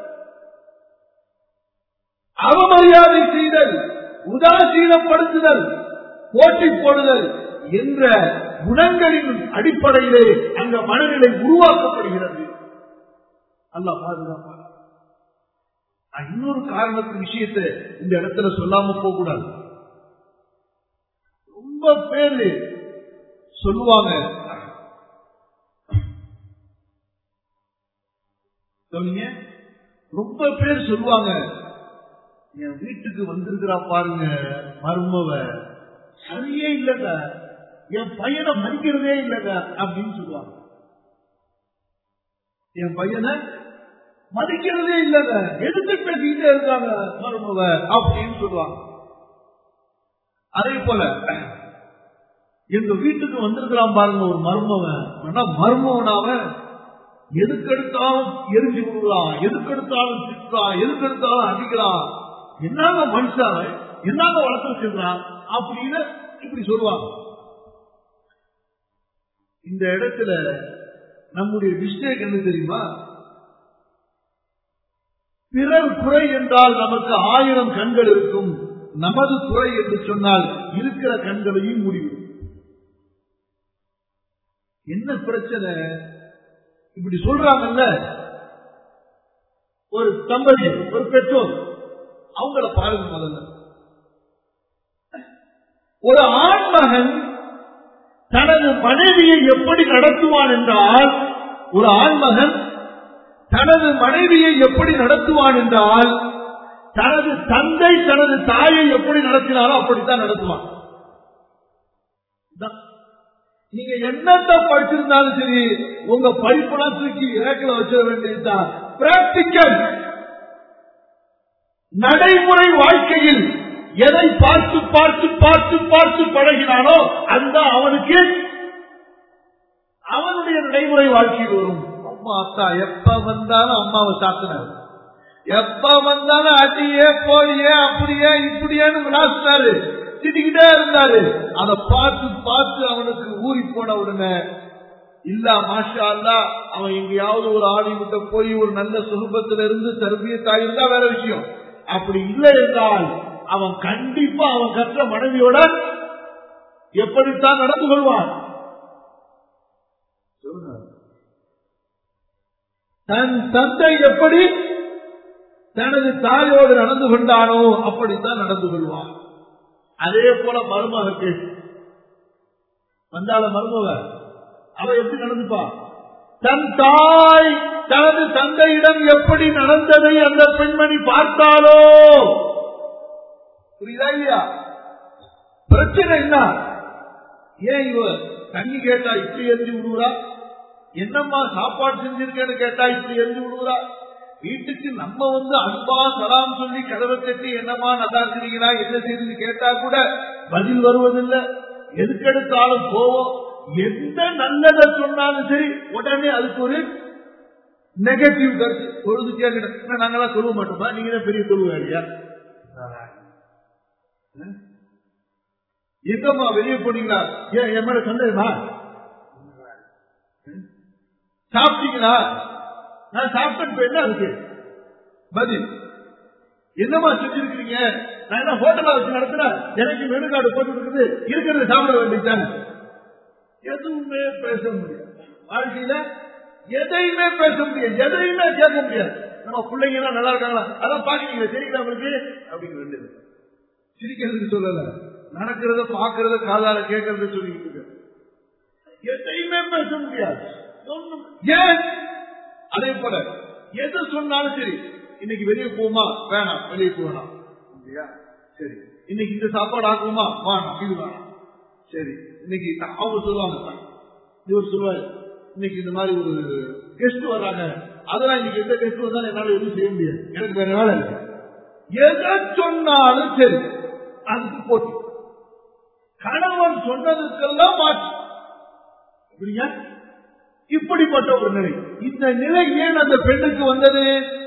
அவமரியாதை செய்தல் உதாசீனப்படுத்துதல் போட்டி போடுதல் என்ற குணங்களின் அடிப்படையிலே அந்த மனநிலை உருவாக்கப்படுகிறது அல்லா பாதுகாப்பாக நான் இன்னொரு காரணத்து விஷயத்தை இந்த இடத்துல சொல்லாம போக கூடாது ரொம்ப பேரு சொல்லுவாங்க கவனிங்க, ரொம்ப பேர் சொல்லுவாங்க என் வீட்டுக்கு வந்திருக்கிறா பாருங்க மருமவ சரியே இல்லைங்க என் பையனை மதிக்கிறதே இல்லைங்க அப்படின்னு சொல்லுவாங்க என் பையனை மதிக்கிறதே இல்லைங்க எதுக்கு பேசிக்கிட்டே இருக்காங்க மருமவ அப்படின்னு சொல்லுவாங்க அதே போல எங்க வீட்டுக்கு வந்திருக்கிறான் பாருங்க ஒரு மர்மவன் ஆனா மர்மவனாவ எதுக்கெடுத்தாலும் எரிஞ்சு விடுறான் எதுக்கெடுத்தாலும் திட்டுறான் எதுக்கெடுத்தாலும் அடிக்கிறான் என்னங்க மனுஷாவன் என்னங்க வளர்த்து வச்சிருக்கான் அப்படின்னு இப்படி சொல்லுவாங்க இந்த இடத்துல நம்முடைய மிஸ்டேக் என்ன தெரியுமா பிறர் குறை என்றால் நமக்கு ஆயிரம் கண்கள் இருக்கும் நமது துறை என்று சொன்னால் இருக்கிற கண்களையும் மூடிவிடும் என்ன பிரச்சனை இப்படி சொல்றாங்கல்ல ஒரு தம்பதி ஒரு பெற்றோர் அவங்கள பாருங்க முதல்ல ஒரு ஆண்மகன் தனது மனைவியை எப்படி நடத்துவான் என்றால் ஒரு ஆண்மகன் தனது மனைவியை எப்படி நடத்துவான் என்றால் தனது தந்தை தனது தாயை எப்படி நடத்தினாரோ அப்படித்தான் நடத்துவான் நீங்க என்னத்த படிச்சிருந்தாலும் சரி உங்க படிப்பெல்லாம் தூக்கி இறக்கில வச்சிட வேண்டியதுதான் பிராக்டிக்கல் நடைமுறை வாழ்க்கையில் எதை பார்த்து பார்த்து பார்த்து பார்த்து பழகினானோ அந்த அவனுக்கு அவனுடைய நடைமுறை வாழ்க்கையில் வரும் அம்மா அத்தா எப்ப வந்தாலும் அம்மாவை சாத்தினார் எப்ப வந்தாலும் அடியே போலியே அப்படியே இப்படியேன்னு விளாசினாரு திட்டிக்கிட்டே இருந்தாரு அதை பார்த்து பார்த்து அவனுக்கு ஊறி போன உடனே இல்ல மாஷா அல்லா அவன் எங்கேயாவது ஒரு ஆடி விட்ட போய் ஒரு நல்ல சுகபத்துல இருந்து தருபியத்தாக இருந்தா வேற விஷயம் அப்படி இல்லை என்றால் அவன் கண்டிப்பா அவன் கற்ற மனைவியோட எப்படித்தான் நடந்து கொள்வான் தன் தந்தை எப்படி தனது தாயோடு நடந்து கொண்டானோ அப்படித்தான் நடந்து கொள்வான் அதே போல மருமகக்கு வந்தால மருமக அவ எப்படி நடந்துப்பா தன் தாய் தனது தந்தையிடம் எப்படி நடந்ததை அந்த பெண்மணி பார்த்தாலோ புரியுதா இல்லையா பிரச்சனை என்ன ஏன் இவ தண்ணி கேட்டா இப்படி எரிஞ்சு விடுவா என்னம்மா சாப்பாடு செஞ்சிருக்கேன்னு கேட்டா இப்படி எரிஞ்சு விடுவா வீட்டுக்கு நம்ம வந்து அன்பா சலாம் சொல்லி கதவை கட்டி என்னமா நல்லா இருக்கிறீங்களா என்ன செய்து கேட்டா கூட பதில் வருவதில்லை எதுக்கெடுத்தாலும் போவோம் எந்த நல்லதை சொன்னாலும் சரி உடனே அதுக்கு ஒரு நெகட்டிவ் கருத்து பொழுதுக்கே நாங்களாம் சொல்ல மாட்டோமா நீங்க தான் பெரிய சொல்லுவாரியா எங்கம்மா வெளியே போனீங்களா ஏன் என் மேல சந்தேகமா சாப்பிட்டீங்களா நான் சாப்பிட்டு என்ன இருக்கு பதில் என்னமா செஞ்சிருக்கீங்க நான் என்ன ஹோட்டலா வச்சு நடத்துறேன் எனக்கு மெனு கார்டு போட்டு இருக்குது இருக்கிறத சாப்பிட வேண்டியதான் எதுவுமே பேச முடியாது வாழ்க்கையில எதையுமே பேச முடியாது எதையுமே கேட்க முடியாது நம்ம பிள்ளைங்க எல்லாம் நல்லா இருக்காங்களா அதான் பாக்குறீங்களா தெரியுங்களா உங்களுக்கு அப்படின்னு வேண்டியது சிரிக்கிறதுக்கு சொல்லல நடக்கிறத பாக்குறத காதால கேட்கறத சொல்லிட்டு இருக்க எதையுமே பேச முடியாது ஏன் அதே போல எது சொன்னாலும் சரி இன்னைக்கு வெளியே போமா வேணாம் வெளியே போகலாம் சரி இன்னைக்கு இந்த சாப்பாடு ஆகுமா வேணாம் இது வேணாம் சரி இன்னைக்கு அவங்க சொல்லுவாங்க இவர் சொல்லுவாரு இன்னைக்கு இந்த மாதிரி ஒரு கெஸ்ட் வர்றாங்க அதெல்லாம் இன்னைக்கு எந்த கெஸ்ட் வந்தாலும் என்னால எதுவும் செய்ய முடியாது எனக்கு வேற வேலை இருக்கு எதை சொன்னாலும் சரி அதுக்கு போட்டி கணவன் சொன்னதுக்கெல்லாம் மாற்று அப்படிங்க இப்படிப்பட்ட ஒரு நிலை இந்த நிலை ஏன் அந்த பெண்ணுக்கு வந்தது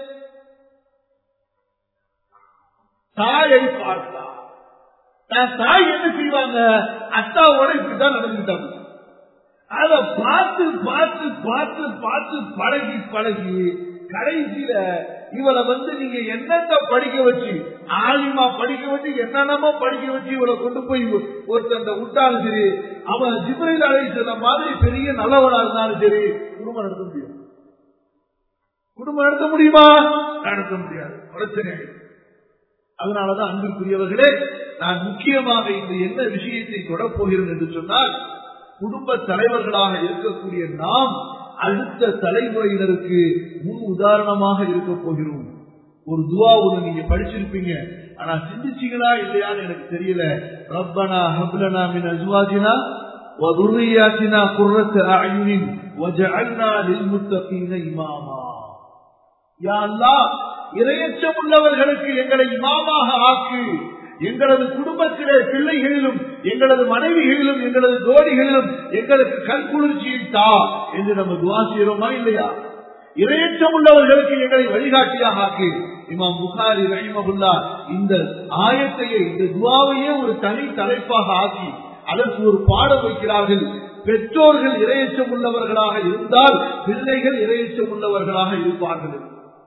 தாயை பார்த்தா தாய் என்ன செய்வாங்க அத்தாவோட இப்படிதான் நடந்துட்டாங்க அத பார்த்து பார்த்து பார்த்து பார்த்து பழகி பழகி கடைசியில இவளை வந்து நீங்க என்னத்த படிக்க வச்சு ஆலிமா படிக்க வச்சு என்னென்னமோ படிக்க வச்சு இவளை கொண்டு போய் ஒருத்தந்த விட்டாலும் சரி அவன் ஜிப்ரையில் அழைச்சத மாதிரி பெரிய நல்லவனா இருந்தாலும் சரி குடும்பம் நடத்த முடியும் குடும்பம் நடத்த முடியுமா நடத்த முடியாது பிரச்சனை அதனாலதான் அன்பிற்குரியவர்களே நான் முக்கியமாக இந்த என்ன விஷயத்தை தொடப்போகிறேன் என்று சொன்னால் குடும்ப தலைவர்களாக இருக்கக்கூடிய நாம் அடுத்த தலைமுறையினருக்கு முன் உதாரணமாக இருக்க போகிறோம் ஒரு துவா ஒண்ணு நீங்க படிச்சிருப்பீங்க ஆனா சிந்திச்சீங்களா இல்லையான்னு எனக்கு தெரியல ரப்பனா ஹப்லனா மின் அஸ்வாஜினா وذرياتنا قرة أعين وجعلنا للمتقين إماما யா அல்லாஹ் இரையச்சம் உள்ளவர்களுக்கு எங்களை இமாமாக ஆக்கு எங்களது குடும்பத்திலே பிள்ளைகளிலும் எங்களது மனைவிகளிலும் எங்களது தோழிகளிலும் எங்களுக்கு கண் குளிர்ச்சியை தா என்று நம்ம துவா செய்யறோமா இல்லையா இரையச்சம் உள்ளவர்களுக்கு எங்களை வழிகாட்டியாக ஆக்கு இமாம் புகாரி ரஹிமகுல்லா இந்த ஆயத்தையே இந்த துவாவையே ஒரு தனி தலைப்பாக ஆக்கி அதற்கு ஒரு பாடம் வைக்கிறார்கள் பெற்றோர்கள் இரையச்சம் உள்ளவர்களாக இருந்தால் பிள்ளைகள் இரையச்சம் உள்ளவர்களாக இருப்பார்கள்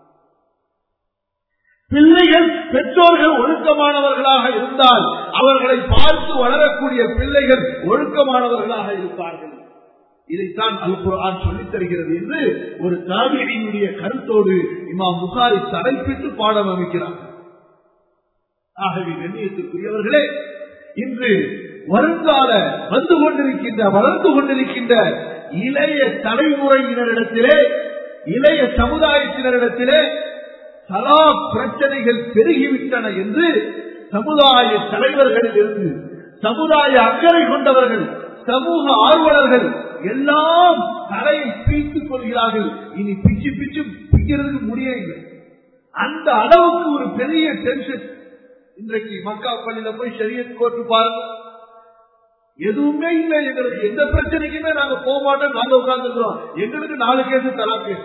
பிள்ளைகள் பெற்றோர்கள் ஒழுக்கமானவர்களாக இருந்தால் அவர்களை பார்த்து வளரக்கூடிய பிள்ளைகள் ஒழுக்கமானவர்களாக இருப்பார்கள் இதைத்தான் அல் குர்ஆன் சொல்லித் தருகிறது என்று ஒரு தாபியினுடைய கருத்தோடு இமாம் புகாரி தலைப்பிட்டு பாடம் அமைக்கிறார் ஆகவே கண்ணியத்துக்குரியவர்களே இன்று வருங்கால வந்து கொண்டிருக்கின்ற வளர்ந்து கொண்டிருக்கின்ற இளைய தலைமுறையினரிடத்திலே இளைய சமுதாயத்தினரிடத்திலே தலா பிரச்சனைகள் பெருகிவிட்டன என்று சமுதாய தலைவர்களில் இருந்து சமுதாய அக்கறை கொண்டவர்கள் சமூக ஆர்வலர்கள் எல்லாம் தலையை பீத்துக் கொள்கிறார்கள் இனி பிச்சு பிச்சு பிக்கிறதுக்கு முடியவில்லை அந்த அளவுக்கு ஒரு பெரிய டென்ஷன் இன்றைக்கு மக்கா பள்ளியில போய் சரியத் கோர்ட்டு பாருங்க எதுவுமே இல்லை எங்களுக்கு எந்த பிரச்சனைக்குமே நாங்க போக மாட்டோம் நாங்க உட்கார்ந்துக்கிறோம் எங்களுக்கு நாலு கேஸ் தலா கேஸ்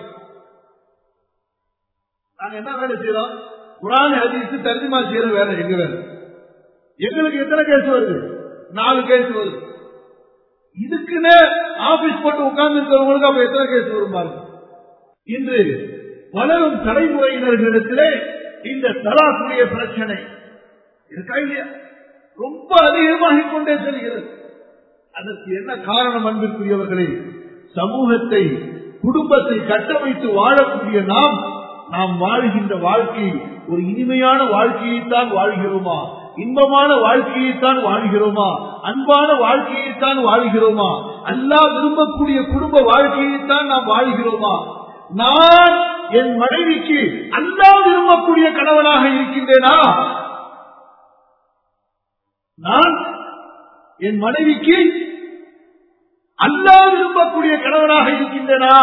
நாங்க என்ன வேலை செய்யறோம் குரான் ஹதீஸ் தர்ஜிமா செய்யற வேலை எங்க வேலை எங்களுக்கு எத்தனை கேஸ் வருது நாலு கேஸ் வருது இதுக்குன்னு ஆபீஸ் போட்டு உட்கார்ந்து இருக்கிறவங்களுக்கு அப்ப எத்தனை கேஸ் வரும் பாருங்க இன்று வளரும் தலைமுறையினர்களிடத்திலே இந்த தலாக்குடைய பிரச்சனை இருக்கா இல்லையா ரொம்ப அதிகமாகிக் கொண்டே செல்கிறது அதற்கு என்ன காரணம் அன்பிற்குரியவர்களே சமூகத்தை குடும்பத்தை கட்டமைத்து வாழக்கூடிய நாம் நாம் வாழ்கின்ற வாழ்க்கை ஒரு இனிமையான வாழ்க்கையைத்தான் வாழ்கிறோமா இன்பமான வாழ்க்கையைத்தான் வாழ்கிறோமா அன்பான வாழ்க்கையைத்தான் வாழ்கிறோமா அல்லா விரும்பக்கூடிய குடும்ப வாழ்க்கையைத்தான் நாம் வாழ்கிறோமா நான் என் மனைவிக்கு அல்லா விரும்பக்கூடிய கணவனாக இருக்கின்றேனா நான் என் மனைவிக்கு அல்லா விரும்பக்கூடிய கணவனாக இருக்கின்றனா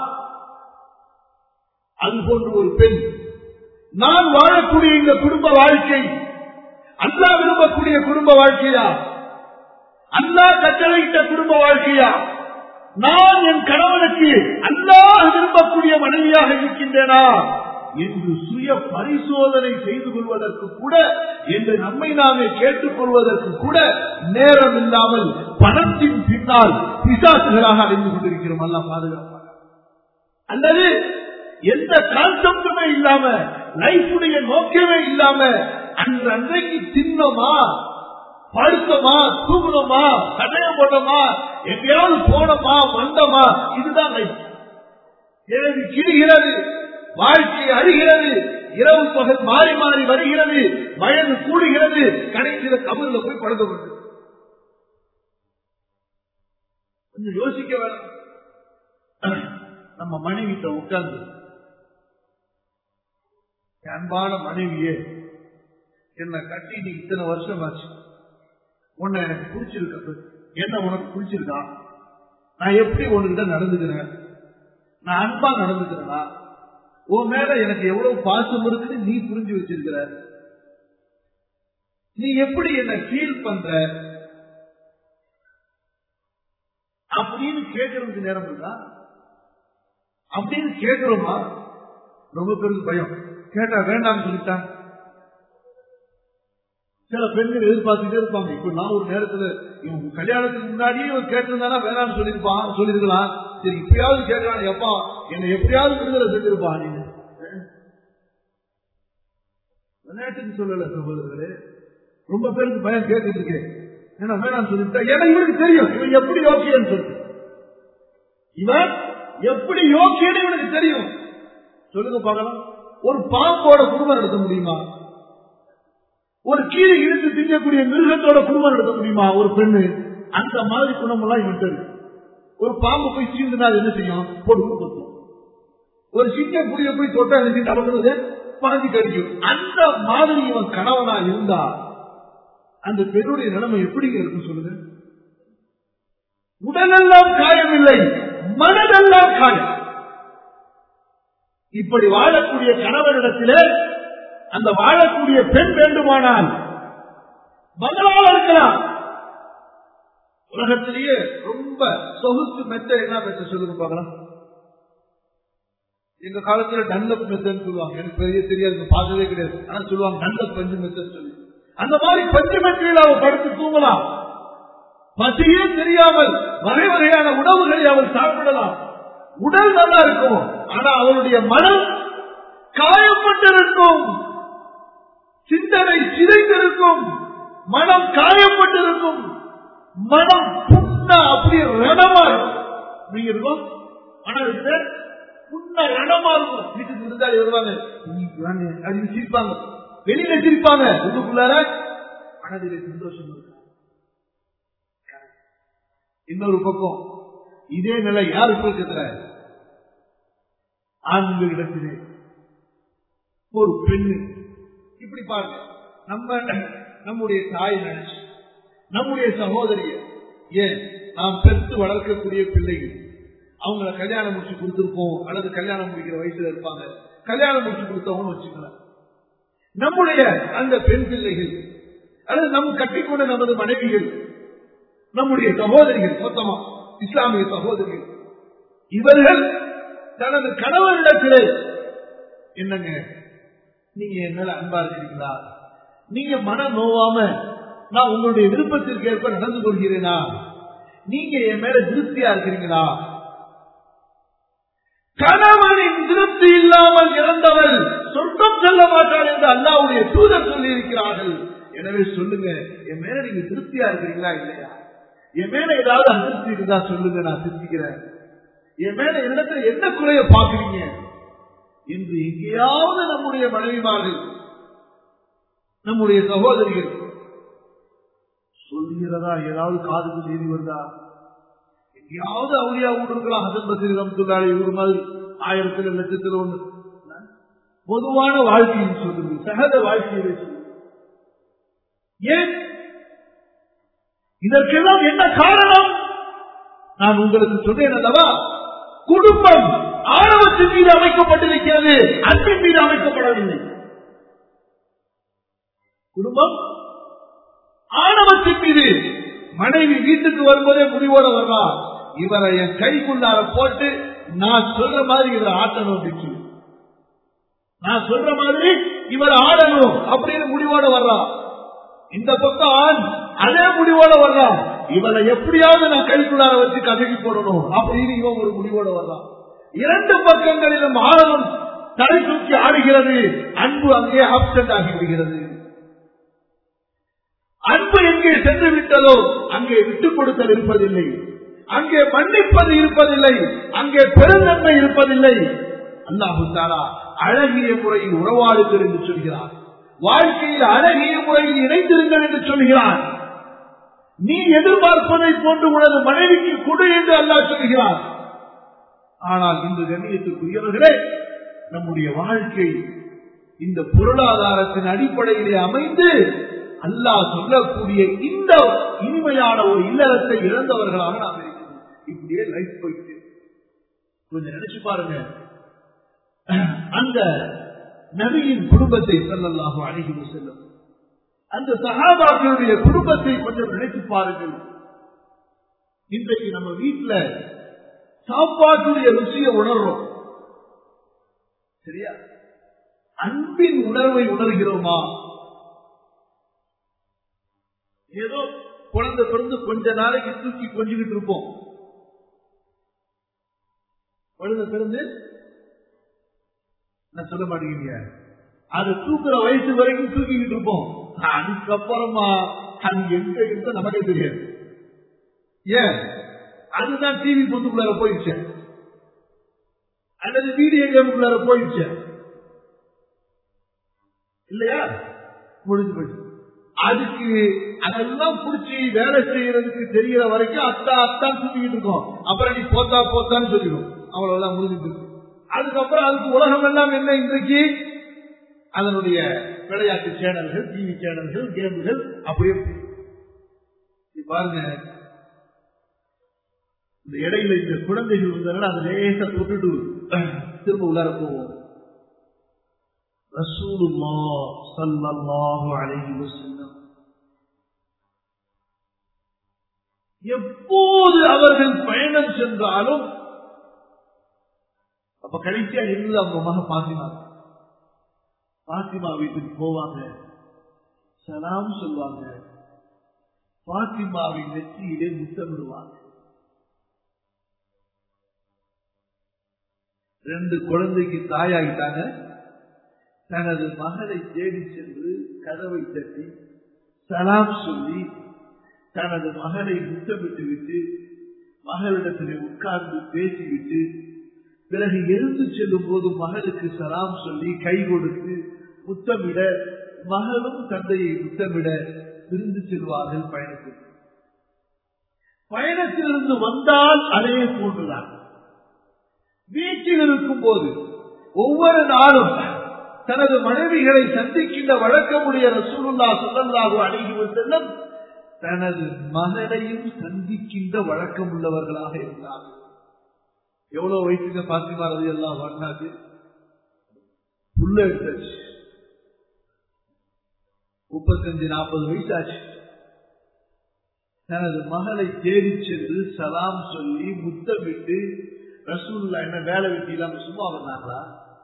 அது போன்ற ஒரு பெண் நான் வாழக்கூடிய இந்த குடும்ப வாழ்க்கை அல்லா விரும்பக்கூடிய குடும்ப வாழ்க்கையா அல்லா கட்டளையிட்ட குடும்ப வாழ்க்கையா நான் என் கணவனுக்கு அல்லாஹ் விரும்பக்கூடிய மனைவியாக இருக்கின்றேனா என்று சுய பரிசோதனை செய்து கொள்வதற்கு கூட என்று நம்மை நாமே கேட்டுக் கொள்வதற்கு கூட நேரம் இல்லாமல் பணத்தின் பின்னால் பிசாசுகளாக அடைந்து கொண்டிருக்கிறோம் அல்ல பாதுகாப்பாக அல்லது எந்த கான்செப்டுமே இல்லாம லைஃபுடைய நோக்கமே இல்லாம அன்று அன்றைக்கு தின்னோமா படுத்தோமா தூங்கணுமா கடையை போட்டோமா எங்கேயாவது போனோமா வந்தோமா இதுதான் லைஃப் எழுதி கிடுகிறது வாழ்க்கை அழிகிறது இரவு பகல் மாறி மாறி வருகிறது வயது கூடுகிறது கடைசியில கபரில் போய் படுத்து கொண்டு கொஞ்சம் யோசிக்க வேண்டாம் நம்ம மனைவிட்ட உட்கார்ந்து அன்பான மனைவியே என்ன கட்டி நீ இத்தனை வருஷம் ஆச்சு உன்னை எனக்கு பிடிச்சிருக்கு என்ன உனக்கு பிடிச்சிருக்கா நான் எப்படி உன்கிட்ட நடந்துக்கிறேன் நான் அன்பா நடந்துக்கிறேனா உன் மேல எனக்கு எவ்வளவு பாசம் இருக்குன்னு நீ புரிஞ்சு வச்சிருக்கிற நீ எப்படி என்ன ஃபீல் பண்ற அப்படின்னு கேட்கறதுக்கு நேரம் இருக்கா அப்படின்னு கேட்கிறோமா ரொம்ப பேருக்கு பயம் கேட்டா வேண்டாம்னு சொல்லிட்டான் சில பெண்கள் எதிர்பார்த்துட்டே இருப்பாங்க இப்ப நான் ஒரு நேரத்துல இவங்க கல்யாணத்துக்கு முன்னாடியே இவன் கேட்டிருந்தானா வேணாம்னு சொல்லியிருப்பான் சொல்லிருக்கலாம் சரி இப்பயாவது கேட்கறான் எப்பா என்னை எப்படியாவது விடுதலை செஞ்சிருப்பான் நீங்க விளையாட்டுக்கு சொல்லல சகோதரர்களே ரொம்ப பேருக்கு பயம் கேட்டுட்டு இருக்கேன் ஏன்னா வேணாம்னு சொல்லிவிட்டா ஏன்னா இவனுக்கு தெரியும் இவன் எப்படி யோக்கியன்னு சொல்லி இவன் எப்படி யோக்கியன்னு இவனுக்கு தெரியும் சொல்லுங்க பார்க்கலாம் ஒரு பாம்போட குடும்பம் நடத்த முடியுமா ஒரு கீழே இழுத்து திங்கக்கூடிய மிருகத்தோட குடும்பம் நடத்த முடியுமா ஒரு பெண்ணு அந்த மாதிரி குணம் எல்லாம் இவன் இருக்கு ஒரு பாம்பு போய் சீண்டுனா அது என்ன செய்யும் பொடுப்பு கொத்தும் ஒரு சின்ன புடிய போய் தொட்டா என்ன நடக்கிறது பாதி கடிக்கும் அந்த மாதிரி இவன் கணவனா இருந்தா அந்த பெண்ணுடைய நிலைமை எப்படிங்க இருக்கும் சொல்லுங்க உடலெல்லாம் காயமில்லை மனதெல்லாம் காயம் இப்படி வாழக்கூடிய கணவனிடத்திலே அந்த வாழக்கூடிய பெண் வேண்டுமானால் மகளாக இருக்கலாம் உலகத்திலேயே ரொம்ப சொகுசு மெத்த என்ன மெத்த சொல்லுங்க பார்க்கலாம் எங்க காலத்துல டன்லப் மெத்தன்னு சொல்லுவாங்க எனக்கு பெரிய தெரியாது பார்த்ததே கிடையாது ஆனா சொல்லுவாங்க டன்லப் பஞ்சு மெத்தன்னு சொல்லி அந்த மாதிரி பஞ்சு மெத்தையில் அவள் படுத்து தூங்கலாம் பசியே தெரியாமல் வகை வகையான உணவுகளை அவள் சாப்பிடலாம் உடல் நல்லா இருக்கும் ஆனா அவளுடைய மனம் காயப்பட்டிருக்கும் சிந்தனை சிதைந்திருக்கும் மனம் காயப்பட்டிருக்கும் மனம் புண்ணா அப்படியே ரணமா இருக்கும் நீங்க இருக்கும் ஆனா இது புண்ணா ரணமா இருக்கும் வீட்டுக்கு விருந்தாளி வருவாங்க இன்னைக்கு வாங்க அப்படின்னு சிரிப்பாங்க வெளியில சிரிப்பாங்க உள்ளுக்குள்ளார மனதிலே சந்தோஷம் இருக்கும் இன்னொரு பக்கம் இதே நிலை யாருக்கு இருக்கிற ஆண்களிடத்திலே ஒரு பெண்ணு இப்படி பாருங்க நம்ம நம்முடைய தாய் நினைச்சு நம்முடைய சகோதரிய ஏன் நாம் பெற்று வளர்க்கக்கூடிய பிள்ளைகள் அவங்கள கல்யாணம் முடிச்சு கொடுத்துருப்போம் அல்லது கல்யாணம் முடிக்கிற வயசுல இருப்பாங்க கல்யாணம் முடிச்சு கொடுத்தவங்க வச்சுக்கலாம் நம்முடைய அந்த பெண் பிள்ளைகள் அல்லது நம் கட்டிக்கொண்ட நமது மனைவிகள் நம்முடைய சகோதரிகள் மொத்தமா இஸ்லாமிய சகோதரிகள் இவர்கள் தனது கணவனிடத்திலே என்னங்க நீங்க என் மேல அன்பா இருக்கிறீங்களா நீங்க மன நோவாம நான் உங்களுடைய விருப்பத்திற்கு ஏற்ப நடந்து கொள்கிறேனா நீங்க என் மேல திருப்தியா இருக்கிறீங்களா கணவனின் திருப்தி இல்லாமல் இறந்தவள் சொர்க்கம் செல்ல மாட்டாள் என்று அல்லாவுடைய தூதர் சொல்லி இருக்கிறார்கள் எனவே சொல்லுங்க என் மேல நீங்க திருப்தியா இருக்கிறீங்களா இல்லையா என் மேல ஏதாவது அதிருப்தி இருந்தா சொல்லுங்க நான் சிந்திக்கிறேன் என் மேல இடத்துல என்ன குறைய பாக்குறீங்க என்று எங்கேயாவது நம்முடைய மனைவிமார்கள் நம்முடைய சகோதரிகள் சொல்லுகிறதா ஏதாவது காதுக்கு செய்தி வருதா எங்கேயாவது அவளியா விட்டுருக்கலாம் ஹசன் பசீர் ரம்துல்லாடி ஒரு மாதிரி ஆயிரத்துல லட்சத்துல ஒண்ணு பொதுவான வாழ்க்கையை சொல்லுங்க சகஜ வாழ்க்கையை சொல்லுங்க ஏன் இதற்கெல்லாம் என்ன காரணம் நான் உங்களுக்கு சொன்னேன் அல்லவா குடும்பம் ஆணவத்தின் மீது அமைக்கப்பட்டிருக்கிறது அன்பின் மீது அமைக்கப்படவில்லை குடும்பம் ஆணவத்தின் மீது மனைவி வீட்டுக்கு வரும்போதே முடிவோட வரலாம் இவரை என் கைக்குள்ளார போட்டு நான் சொல்ற மாதிரி இவரை ஆட்டணும் அப்படின்னு நான் சொல்ற மாதிரி இவர் ஆடணும் அப்படின்னு முடிவோட வர்றான் இந்த பக்கம் ஆண் அதே முடிவோட வர்றான் இவனை எப்படியாவது நான் கைக்குள்ளார வச்சு கதகி போடணும் அப்படின்னு இவன் ஒரு முடிவோட வர்றான் இரண்டு பக்கங்களிலும் ஆழம் தலை தூக்கி ஆடுகிறது அன்பு அங்கே ஆப்சென்ட் ஆகிவிடுகிறது அன்பு எங்கே சென்று விட்டதோ அங்கே விட்டுக் கொடுத்தல் இருப்பதில்லை அங்கே மன்னிப்பது இருப்பதில்லை அங்கே பெருந்தன்மை இருப்பதில்லை அல்லாஹு தாரா அழகிய முறையில் உறவாடுங்கள் என்று சொல்கிறார் வாழ்க்கையில் அழகிய முறையில் இணைந்திருங்கள் என்று சொல்கிறான் நீ எதிர்பார்ப்பதை போன்று உனது மனைவிக்கு கொடு என்று அல்லாஹ் சொல்கிறார் ஆனால் இந்த கண்ணியத்துக்குரியவர்களே நம்முடைய வாழ்க்கை இந்த பொருளாதாரத்தின் அடிப்படையிலே அமைந்து அல்லாஹ் சொல்லக்கூடிய இந்த இனிமையான ஒரு இல்லறத்தை இழந்தவர்களாக நாம் இருக்கிறோம் இப்படியே லைஃப் போயிட்டு கொஞ்சம் நினைச்சு பாருங்க அந்த நபியின் குடும்பத்தை செல்லல்லாக அணுகி செல்லும் அந்த சகாபாக்களுடைய குடும்பத்தை கொஞ்சம் நினைச்சு பாருங்கள் இன்றைக்கு நம்ம வீட்டுல சாப்பாட்டுடைய ருசியை உணர்றோம் சரியா அன்பின் உணர்வை உணர்கிறோமா ஏதோ குழந்தை பிறந்து கொஞ்ச நாளைக்கு தூக்கி கொஞ்சிக்கிட்டு இருப்போம் குழந்தை பிறந்து நான் சொல்ல மாட்டேங்கிறீங்க அது தூக்குற வயசு வரைக்கும் தூக்கிக்கிட்டு இருப்போம் அதுக்கப்புறமா அது எங்க இருக்க நமக்கே தெரியாது ஏன் அதுதான் டிவி பொத்துக்குள்ளார போயிடுச்சு அல்லது வீடியோ கேமுக்குள்ளார போயிடுச்சு இல்லையா முடிஞ்சு போயிடுச்சு அதுக்கு அதெல்லாம் புடிச்சு வேலை செய்யறதுக்கு தெரியற வரைக்கும் அத்தா அத்தான் தூக்கிட்டு இருக்கோம் அப்புறம் நீ போத்தா போத்தான்னு சொல்லிடும் அவ்வளவுதான் முடிஞ்சுட்டு அதுக்கப்புறம் அதுக்கு உலகம் எல்லாம் என்ன இன்றைக்கு அதனுடைய விளையாட்டு சேனல்கள் டிவி சேனல்கள் கேம்கள் அப்படியே பாருங்க இந்த இடையில இந்த குழந்தைகள் வந்தாலும் அதை லேசா தொட்டுட்டு திரும்ப உள்ளார போவோம் ரசூலுல்லா சல்லல்லாஹு அலைஹி வஸல்லம் எப்போது அவர்கள் பயணம் சென்றாலும் அப்ப கடைசியா இருந்து அவங்க மக பாத்திமா பாத்திமா வீட்டுக்கு போவாங்க சலாம் சொல்லுவாங்க பாத்திமாவின் நெற்றியிலே முத்தமிடுவாங்க ரெண்டு குழந்தைக்கு தாயாகிட்டாங்க தனது மகளை தேடி சென்று கதவை தட்டி சலாம் சொல்லி தனது மகளை முத்தமிட்டு விட்டு மகளிடத்திலே உட்கார்ந்து பேசிவிட்டு பிறகு எழுந்து செல்லும் போது மகளுக்கு சலாம் சொல்லி கை கொடுத்து முத்தமிட மகளும் தந்தையை முத்தமிட விருந்து செல்வார்கள் பயணத்தில் பயணத்திலிருந்து வந்தால் அதே போன்றுதான் வீட்டில் இருக்கும் போது ஒவ்வொரு நாளும் தனது மனைவிகளை சந்திக்கின்ற வழக்கமுடைய ரசூலுல்லா சொல்லல்லாஹு அணுகி செல்லும் தனது மகனையும் சந்திக்கின்ற வழக்கம் உள்ளவர்களாக இருந்தார்கள் எவ்வளவு வயசுங்க பாத்திமா ரவி எல்லாம் வண்ணாது புள்ள எடுத்தாச்சு முப்பத்தஞ்சு நாற்பது வயசாச்சு தனது மகளை தேடி சென்று சலாம் சொல்லி முத்தமிட்டு ரசூல்லா என்ன வேலை வெட்டி இல்லாம சும்மா வந்தாங்களா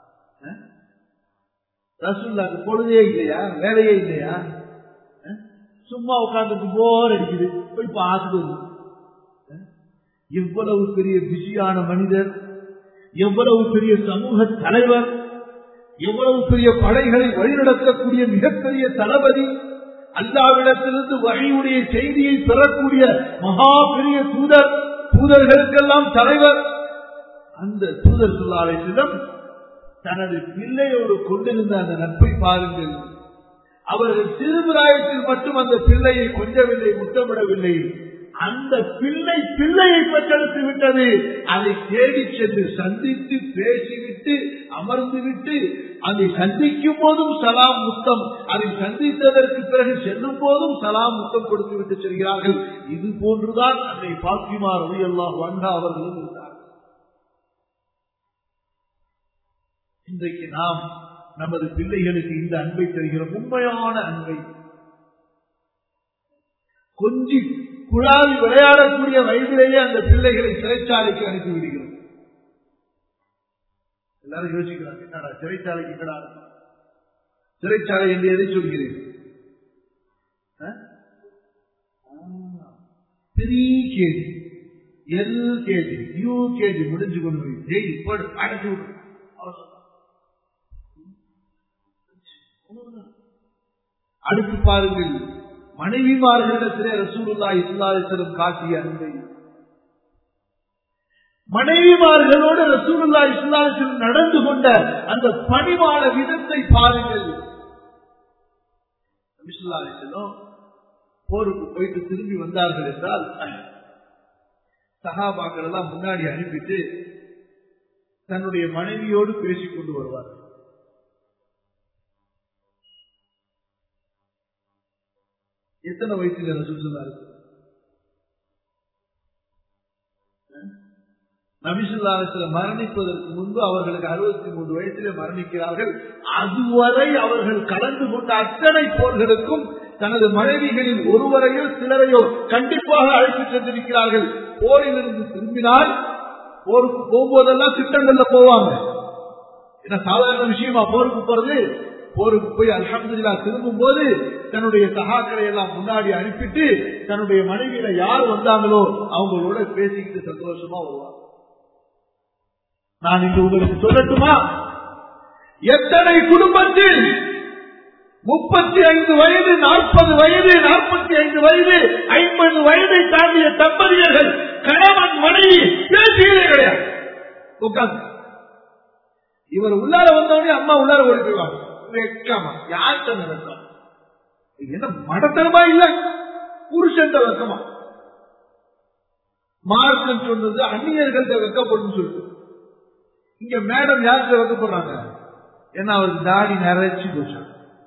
ரசூல்லாக்கு பொழுதே இல்லையா வேலையே இல்லையா சும்மா உட்காந்துட்டு போர் அடிக்குது போய் பார்த்துட்டு எவ்வளவு பெரிய பிஸியான மனிதர் எவ்வளவு பெரிய சமூக தலைவர் எவ்வளவு பெரிய படைகளை வழிநடத்தக்கூடிய மிகப்பெரிய தளபதி அல்லாவிடத்திலிருந்து வகையுடைய செய்தியை பெறக்கூடிய மகா பெரிய தூதர் தூதர்களுக்கெல்லாம் தலைவர் அந்த தூதர் சொல்லாலயத்திடம் தனது பிள்ளையோடு கொண்டிருந்த அந்த நட்பை பாருங்கள் அவர்கள் சிறுபிராயத்தில் மட்டும் அந்த பிள்ளையை கொஞ்சவில்லை முத்தமிடவில்லை அந்த பிள்ளை பிள்ளையை பெற்றெடுத்து விட்டது அதை தேடி சென்று சந்தித்து பேசிவிட்டு அமர்ந்து விட்டு அதை சந்திக்கும் போதும் சலாம் முத்தம் அதை சந்தித்ததற்கு பிறகு செல்லும் போதும் சலாம் முத்தம் கொடுத்து விட்டு செல்கிறார்கள் இது போன்றுதான் அன்னை பாத்திமா ரவி அல்லாஹ் வண்டா அவர்களும் இருந்தார் இன்றைக்கு நாம் நமது பிள்ளைகளுக்கு இந்த அன்பை தருகிறோம் உண்மையான அன்பை கொஞ்சி குழாவி விளையாடக்கூடிய வயதிலேயே அந்த பிள்ளைகளை சிறைச்சாலைக்கு அனுப்பி விடுகிறோம் எல்லாரும் யோசிக்கிறாங்க என்னடா சிறைச்சாலைக்கு என்னடா சிறைச்சாலை என்று எதை சொல்கிறேன் பெரிய KG L KG U KG முடிஞ்சு கொண்டு போய் ஜெயில் போடு அடைச்சு விடு அடுத்து பாருங்கள் மனைவிமார்களிடத்திலே ரசூலுல்லா இஸ்லாசலம் காட்டிய அன்பை மனைவிமார்களோடு ரசூலுல்லா இஸ்லாசலம் நடந்து கொண்ட அந்த பணிவான விதத்தை பாருங்கள் போருக்கு போயிட்டு திரும்பி வந்தார்கள் என்றால் சகாபாக்கள் எல்லாம் முன்னாடி அனுப்பிட்டு தன்னுடைய மனைவியோடு பேசிக் கொண்டு வருவார்கள் எத்தனை வயசுல ரசூல் சொன்னாரு நபிசுல்லாசல மரணிப்பதற்கு முன்பு அவர்களுக்கு அறுபத்தி மூன்று வயசிலே மரணிக்கிறார்கள் அதுவரை அவர்கள் கலந்து கொண்ட அத்தனை போர்களுக்கும் தனது மனைவிகளில் ஒருவரையோ சிலரையோ கண்டிப்பாக அழைத்து சென்றிருக்கிறார்கள் போரிலிருந்து திரும்பினால் போருக்கு போகும்போதெல்லாம் திட்டங்கள்ல போவாங்க ஏன்னா சாதாரண விஷயமா போருக்கு போறது போருக்கு போய் அலமதுல்லா திரும்பும் போது தன்னுடைய சகாக்களை எல்லாம் முன்னாடி அனுப்பிட்டு தன்னுடைய மனைவியில யார் வந்தாங்களோ அவங்களோட பேசிக்கிட்டு சந்தோஷமா வருவாங்க நான் இங்கு உங்களுக்கு சொல்லட்டுமா எத்தனை குடும்பத்தில் முப்பத்தி ஐந்து வயது நாற்பது வயது நாற்பத்தி ஐந்து வயது ஐம்பது வயதை தாண்டிய தம்பதியர்கள் கணவன் மனைவி பேசியதே கிடையாது உட்காந்து இவர் உள்ளார வந்தவனே அம்மா உள்ளார ஓடி போய்வாங்க வெக்கமா யார்கிட்ட நடக்கும் என்ன மடத்தனமா இல்ல புருஷன் வெக்கமா மார்க்கம் சொன்னது அந்நியர்கள்ட்ட வெக்கப்படும் சொல்லுது இங்க மேடம் யார்கிட்ட வெக்கப்படுறாங்க ஏன்னா அவருக்கு தாடி நிறைச்சி போச்சான்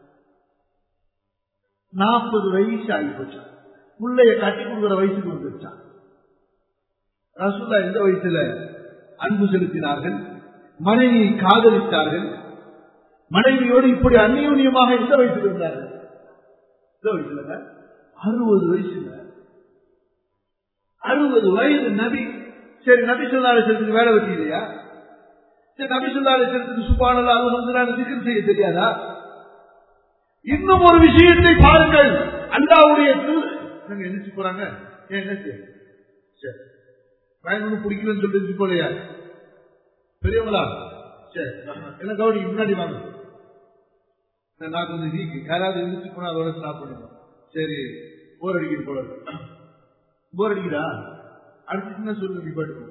நாற்பது வயசு ஆகி போச்சான் பிள்ளைய கட்டி கொடுக்குற வயசுக்கு வந்துருச்சான் ரசூல்லா எந்த வயசுல அன்பு செலுத்தினார்கள் மனைவியை காதலித்தார்கள் மனைவியோடு இப்படி அந்நியூன்யமாக எந்த வயசுல இருந்தார்கள் எந்த வயசுல அறுபது வயசுல அறுபது வயது நபி சரி நபி சொல்லாலயத்திற்கு வேலை வெட்டி இல்லையா சரி நபி சொல்லாலயத்திற்கு சுப்பானல அது வந்து நான் திக்கம் செய்ய தெரியாதா இன்னும் ஒரு விஷயத்தை பாருங்கள் அல்லாவுடைய நினைச்சு போறாங்க ஏன் என்ன செய்ய சரி பயன் பிடிக்கலன்னு சொல்லிட்டு போலையா பெரியவங்களா சரி என்ன கவனி முன்னாடி வாங்க நான் கொஞ்சம் வீக்கு யாராவது எழுந்திரிச்சு போனா அதோட ஸ்டாப் பண்ணுங்க சரி போர் அடிக்கிறது போல போர் அடிக்குதா அடிச்சுன்னா சொல்லுங்க நிப்பாட்டு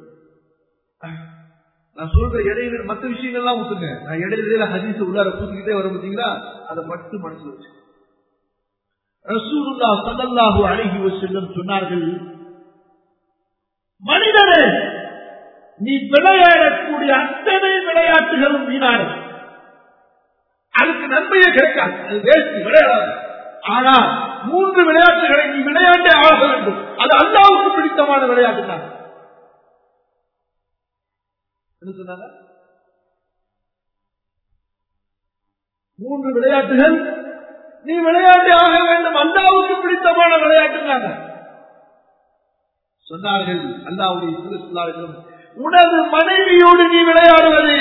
நான் சொல்ற இடையில மற்ற விஷயங்கள்லாம் விட்டுங்க நான் இடையில ஹதீஸ் உள்ளார பூத்துக்கிட்டே வர பார்த்தீங்களா அதை மட்டும் மனசு வச்சு ரசூலுல்லா சல்லல்லாஹு அலைஹி வஸல்லம் சொன்னார்கள் மனிதனே நீ விளையாடக்கூடிய அத்தனை விளையாட்டுகளும் வீணாடு அதுக்கு நன்மையே கிடைக்காது அது வேஸ்ட் விளையாடாது ஆனா மூன்று விளையாட்டுகளை நீ விளையாண்டே ஆக வேண்டும் அது அல்லாவுக்கு பிடித்தமான விளையாட்டு தான் என்ன சொன்னாங்க மூன்று விளையாட்டுகள் நீ விளையாண்டே ஆக வேண்டும் அல்லாவுக்கு பிடித்தமான விளையாட்டு தான் சொன்னார்கள் அல்லாவுடைய சொல்லார்கள் உனது மனைவியோடு நீ விளையாடுவது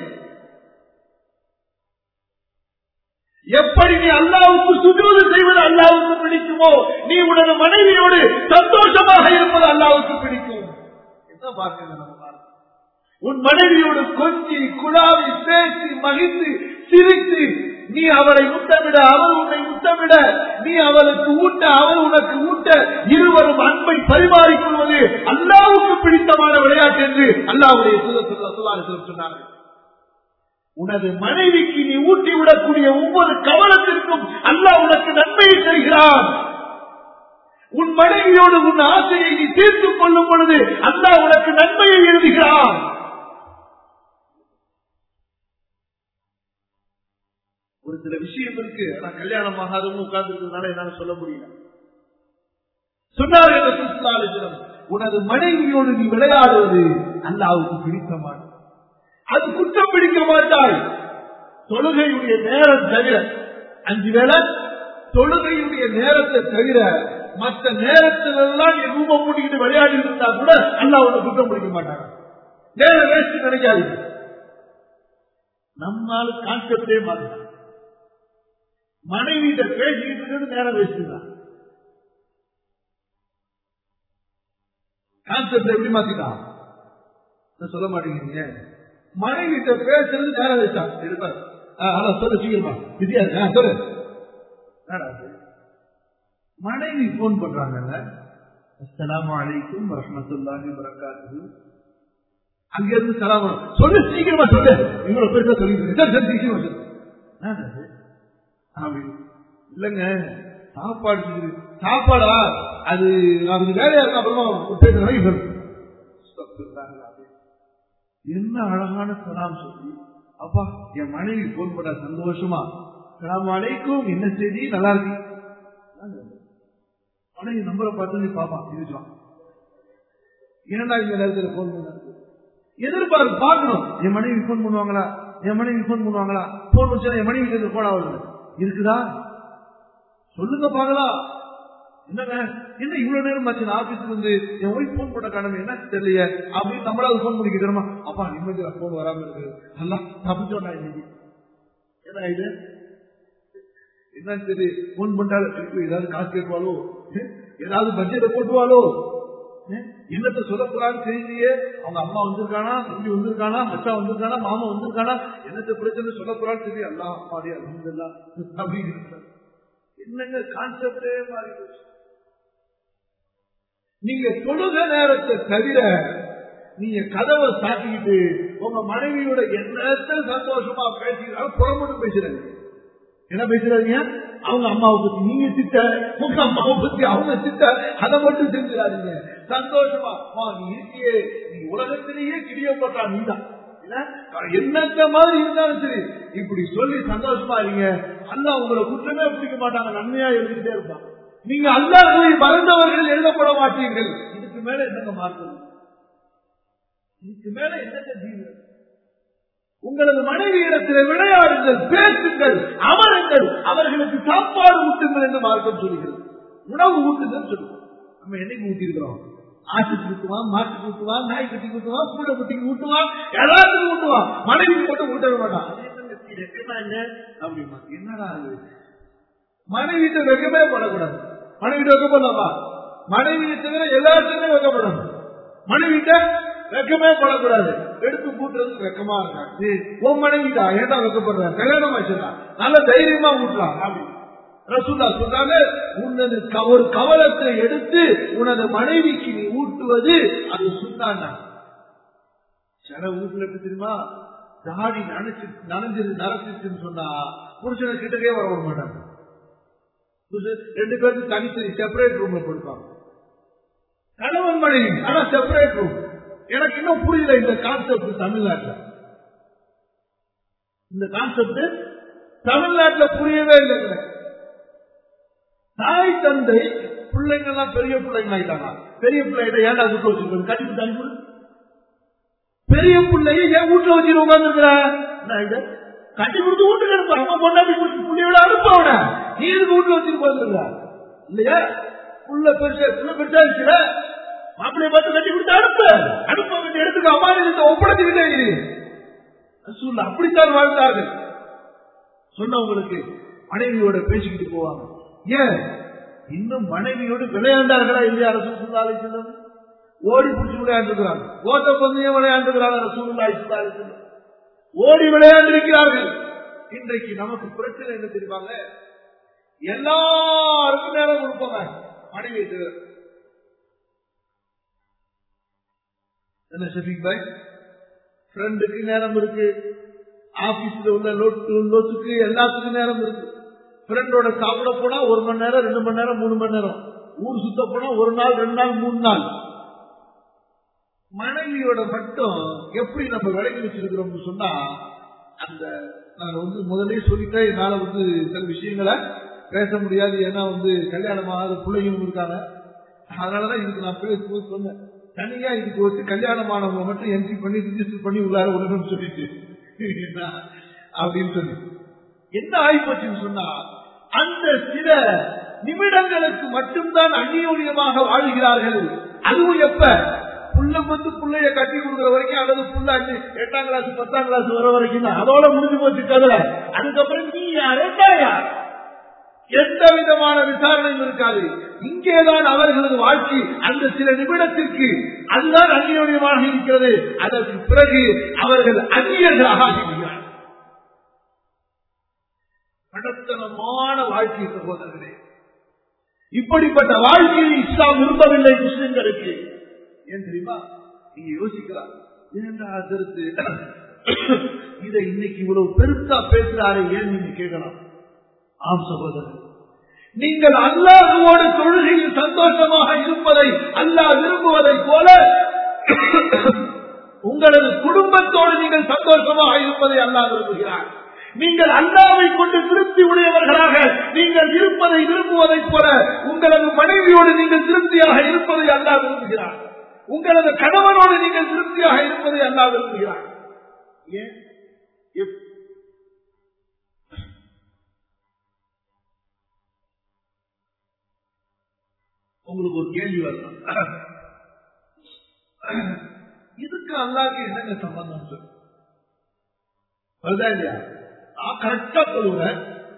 எப்படி நீ அல்லாவுக்கு சுஜூது செய்வது அல்லாவுக்கு பிடிக்குமோ நீ உனது மனைவியோடு சந்தோஷமாக இருப்பது அல்லாவுக்கு பிடிக்கும் என்ன பார்க்க உன் மனைவியோடு கொஞ்சி குழாவி பேசி மகிழ்ந்து சிரித்து நீ அவரை முத்தமிட அவர் உன்னை முத்தமிட நீ அவளுக்கு ஊட்ட அவர் உனக்கு ஊட்ட இருவரும் அன்பை பரிமாறிக்கொள்வது அல்லாவுக்கு பிடித்தமான விளையாட்டு என்று அல்லாவுடைய சொன்னார்கள் உனது மனைவிக்கு நீ ஊட்டி விடக்கூடிய ஒவ்வொரு கவனத்திற்கும் அல்லாஹ் உனக்கு நன்மையை தருகிறான் உன் மனைவியோடு உன் ஆசையை நீ தீர்த்துக் கொள்ளும் பொழுது அல்லாஹ் உனக்கு நன்மையை எழுதுகிறான் ஒரு சில விஷயம் இருக்கு ஆனா கல்யாணம் ஆகாதவங்க உட்கார்ந்து இருக்கிறதுனால என்னால சொல்ல முடியல சொன்னார்கள் உனது மனைவியோடு நீ விளையாடுவது அல்லாவுக்கு பிடித்தமான அது குற்றம் பிடிக்க மாட்டாய் தொழுகையுடைய நேரம் தவிர அஞ்சு வேளை தொழுகையுடைய நேரத்தை தவிர மற்ற நேரத்திலெல்லாம் நீ ரூபம் மூடிக்கிட்டு விளையாடி இருந்தா கூட அல்லா உன்னை குற்றம் பிடிக்க மாட்டாங்க நேரம் வேஸ்ட் நினைக்காதீங்க நம்மால கான்செப்டே மாறும் மனைவிட்ட பேசிக்கிட்டு இருக்கிறது நேரம் வேஸ்ட் தான் கான்செப்ட் எப்படி மாத்திட்டான் சொல்ல மாட்டேங்கிறீங்க மனைவி கிட்ட பேசுறது நேரம் வச்சான் இருப்பார் அதான் சொல்ல சீக்கிரமா பிஸியா இருக்கு சொல்லு மனைவி போன் பண்றாங்கல்ல அஸ்லாம் அலைக்கும் வரமத்துல்லாஹி வரகாத்து அங்க இருந்து சலாம் சொல்லு சீக்கிரமா சொல்லு இவ்வளவு பெருசா சொல்லி சீக்கிரமா சொல்லு இல்லங்க சாப்பாடு சாப்பாடா அது அது வேலையா இருக்கு அப்புறமா என்ன அழகான சலாம் சொல்லி அப்பா என் மனைவி போன் பண்ண சந்தோஷமா சலாம் அலைக்கும் என்ன செய்தி நல்லா இருக்கு மனைவி நம்பரை பார்த்து நீ பாப்பா இருக்கலாம் ஏன்னா இந்த நேரத்தில் போன் பண்ண எதிர்பார்ப்பு பார்க்கணும் என் மனைவி போன் பண்ணுவாங்களா என் மனைவி போன் பண்ணுவாங்களா போன் வச்சா என் மனைவி கிட்ட போனா வருது இருக்குதா சொல்லுங்க பாக்கலாம் என்னங்க என்ன இவ்வளவு நேரம் ஆச்சு நான் ஆபீஸ்க்கு வந்து என் ஒய்ஃப் போன் போட்ட காரணம் என்ன தெரியலையே அப்படின்னு நம்மளாவது போன் பண்ணி கேட்கிறோமா அப்பா நிம்மதியா போன் வராம இருக்கு நல்லா தப்பிச்சோண்டா இன்னைக்கு என்ன இது என்ன சரி போன் பண்ணாலும் திருப்பி ஏதாவது காசு கேட்பாளோ ஏதாவது பட்ஜெட்டை போட்டுவாளோ என்னத்தை சொல்லக்கூடாதுன்னு தெரியலையே அவங்க அம்மா வந்திருக்கானா தம்பி வந்திருக்கானா மச்சா வந்திருக்கானா மாமா வந்திருக்கானா என்னத்தை பிரச்சனை சொல்லக்கூடாதுன்னு தெரியும் எல்லாம் அம்மாடி அலமதுல்லா அப்படின்னு என்னங்க கான்செப்டே மாறி போச்சு நீங்க தொழுக நேரத்தை தவிர நீங்க கதவை சாத்திக்கிட்டு உங்க மனைவியோட என்னத்தை சந்தோஷமா பேசிக்கிறாங்க புறமட்டும் பேசுறாங்க என்ன பேசுறாங்க அவங்க அம்மாவை பத்தி நீங்க திட்ட உங்க அம்மாவை பத்தி அவங்க திட்ட அதை மட்டும் செஞ்சிடாதீங்க சந்தோஷமா நீ இருக்கியே நீ உலகத்திலேயே கிடியப்பட்டா நீதான் என்னத்த மாதிரி இருந்தாலும் சரி இப்படி சொல்லி சந்தோஷமா இருங்க அல்லா உங்களை குற்றமே பிடிக்க மாட்டாங்க நன்மையா எழுதிட்டே இருப்பாங்க நீங்க அல்லாஹை மறந்தவர்கள் எழுதப்பட மாட்டீர்கள் இதுக்கு மேல என்னங்க மாற்றம் இதுக்கு மேல என்னங்க தீவிரம் உங்களது மனைவியிடத்தில் விளையாடுங்கள் பேசுங்கள் அமருங்கள் அவர்களுக்கு சாப்பாடு ஊட்டுங்கள் என்று மார்க்கம் சொல்லுகிறது உணவு ஊட்டுங்கள் சொல்லுங்கள் நம்ம என்னைக்கு ஊட்டிருக்கிறோம் ஆட்டுக்கு ஊட்டுவான் மாட்டுக்கு ஊட்டுவான் நாய் கட்டி ஊட்டுவான் பூனை குட்டிக்கு ஊட்டுவான் எல்லாத்துக்கும் ஊட்டுவான் மனைவிக்கு மட்டும் ஊட்டவே மாட்டான் அப்படிமா என்னடா அது மனைவிட்ட வெக்கமே போடக்கூடாது மனைவிட்ட வெக்கப்படலாமா மனைவியை தவிர எல்லாத்துக்குமே வெக்கப்படணும் மனைவிட்ட வெக்கமே படக்கூடாது எடுத்து கூட்டுறதுக்கு வெக்கமா இருக்காது உன் மனைவிடா ஏன்டா வெக்கப்படுற கல்யாணம் ஆச்சுடா நல்ல தைரியமா ஊட்டலாம் அப்படி ரசூல்லா சொன்னாங்க உனது ஒரு கவலத்தை எடுத்து உனது மனைவிக்கு நீ ஊட்டுவது அது சுண்ணாண்டா சில வீட்டுல எப்படி தெரியுமா தாடி நனைச்சு நனைஞ்சது நரைச்சிருச்சுன்னு சொன்னா புருஷனை கிட்டக்கே வர விட மாட்டாங்க ரெண்டு பேருக்கு தனித்தனி செப்பரேட் ரூம்ல கொடுப்பாங்க கணவன் மனைவி ஆனா செப்பரேட் ரூம் எனக்கு இன்னும் புரியல இந்த கான்செப்ட் தமிழ்நாட்டில் இந்த கான்செப்ட் தமிழ்நாட்டில் புரியவே இல்லை தாய் தந்தை பிள்ளைங்க எல்லாம் பெரிய பிள்ளைங்க ஆயிட்டாங்க பெரிய பிள்ளைகிட்ட ஏன்டா வீட்டுல வச்சிருக்கோம் கட்டிட்டு தனி பெரிய பிள்ளைய ஏன் வீட்டுல வச்சுட்டு உட்காந்துருக்கிற கட்டி கொடுத்து வீட்டுக்கு அனுப்ப அம்மா பொண்ணாடி பிள்ளையோட அனுப்பவன நீ எதுக்கு வீட்டுல வச்சுட்டு உட்காந்துருக்க இல்லையா புள்ள பெருசா புள்ள பெருசா இருக்கிற மாப்பிள்ளைய பார்த்து கட்டி கொடுத்து அனுப்ப அனுப்ப வேண்டிய இடத்துக்கு அம்மாநிலத்தை ஒப்படைச்சுக்கிட்டே இரு ரசூல் அப்படித்தான் வாழ்ந்தார்கள் சொன்னவங்களுக்கு மனைவியோட பேசிக்கிட்டு போவாங்க ஏன் இன்னும் மனைவியோடு விளையாண்டார்களா இல்லையா அரசு சுல்லாலை செல்லும் ஓடி பிடிச்சி விளையாண்டுக்கிறாங்க ஓட்ட பந்தயம் விளையாண்டுக்கிறாங்க ரசூலுல்லாஹி ஸல்லல்லாஹு அலைஹி வஸல்லம் ஓடி விளையாண்டிருக்கிறார்கள் இன்றைக்கு நமக்கு பிரச்சனை என்ன தெரியுமாங்க எல்லாருக்கும் நேரம் கொடுப்பாங்க மனைவி தவிர என்ன ஷபீக் பாய் ஃப்ரெண்டுக்கு நேரம் இருக்கு ஆபீஸ்ல உள்ள லோட்டு லோட்டுக்கு எல்லாத்துக்கும் நேரம் இருக்கு ஃப்ரெண்டோட சாப்பிட போனா ஒரு மணி நேரம் ரெண்டு மணி நேரம் மூணு மணி நேரம் ஊர் சுத்த போனா ஒரு நாள் ரெண்டு நாள் மூணு நாள் மனைவியோட மட்டும் எப்படி நம்ம விலகி வச்சிருக்கிறோம்னு சொன்னா அந்த நான் வந்து முதலே சொல்லிட்டேன் என்னால வந்து சில விஷயங்களை பேச முடியாது ஏன்னா வந்து கல்யாணம் ஆகாத பிள்ளைங்களும் இருக்காங்க அதனாலதான் இதுக்கு நான் பேசும்போது சொன்னேன் தனியா இதுக்கு வச்சு கல்யாணமானவங்க மட்டும் என்ட்ரி பண்ணி ரிஜிஸ்டர் பண்ணி உள்ளார விடணும்னு சொல்லிட்டு அப்படின்னு சொல்லி என்ன ஆயிப்போச்சுன்னு சொன்னா அந்த சில நிமிடங்களுக்கு மட்டும்தான் அந்நியோன்யமாக வாழ்கிறார்கள் அதுவும் எப்ப புள்ள வந்து புள்ளைய கட்டி கொடுக்குற வரைக்கும் அல்லது புள்ள அஞ்சு எட்டாம் கிளாஸ் பத்தாம் கிளாஸ் வர வரைக்கும் தான் அதோட முடிஞ்சு போச்சு கதை அதுக்கப்புறம் நீ யார் யார் எந்த விதமான விசாரணையும் இருக்காது இங்கேதான் அவர்களது வாழ்க்கை அந்த சில நிமிடத்திற்கு அதுதான் அந்நியோன்யமாக இருக்கிறது அதற்கு பிறகு அவர்கள் அந்நியர்களாக ஆகிவிடுகிறார் கடத்தனமான வாழ்க்கை சகோதரர்களே இப்படிப்பட்ட வாழ்க்கையை இஸ்லாம் விரும்பவில்லை முஸ்லிம்களுக்கு ஏன் தெரியுமா நீங்க யோசிக்கலாம் ஏன்டா கருத்து இதை இன்னைக்கு இவ்வளவு பெருசா பேசுறாரு ஏன் நீங்க கேட்கலாம் ஆம் சகோதரர் நீங்கள் அல்லாஹுவோடு தொழுகையில் சந்தோஷமாக இருப்பதை அல்லாஹ் விரும்புவதை போல உங்களது குடும்பத்தோடு நீங்கள் சந்தோஷமாக இருப்பதை அல்லாஹ் விரும்புகிறார் நீங்கள் அல்லாவை கொண்டு திருப்தி உடையவர்களாக நீங்கள் இருப்பதை விரும்புவதை போல உங்களது மனைவியோடு நீங்கள் திருப்தியாக இருப்பதை அல்லா விரும்புகிறார் உங்களது கணவனோடு நீங்கள் திருப்தியாக இருப்பதை அல்லா விரும்புகிறார் ஏன் உங்களுக்கு ஒரு கேள்வி வரலாம் இதுக்கு அல்லாக்கு என்னங்க சம்பந்தம் சொல்லு வருதா இல்லையா நான் கரெக்டா சொல்லுவேன்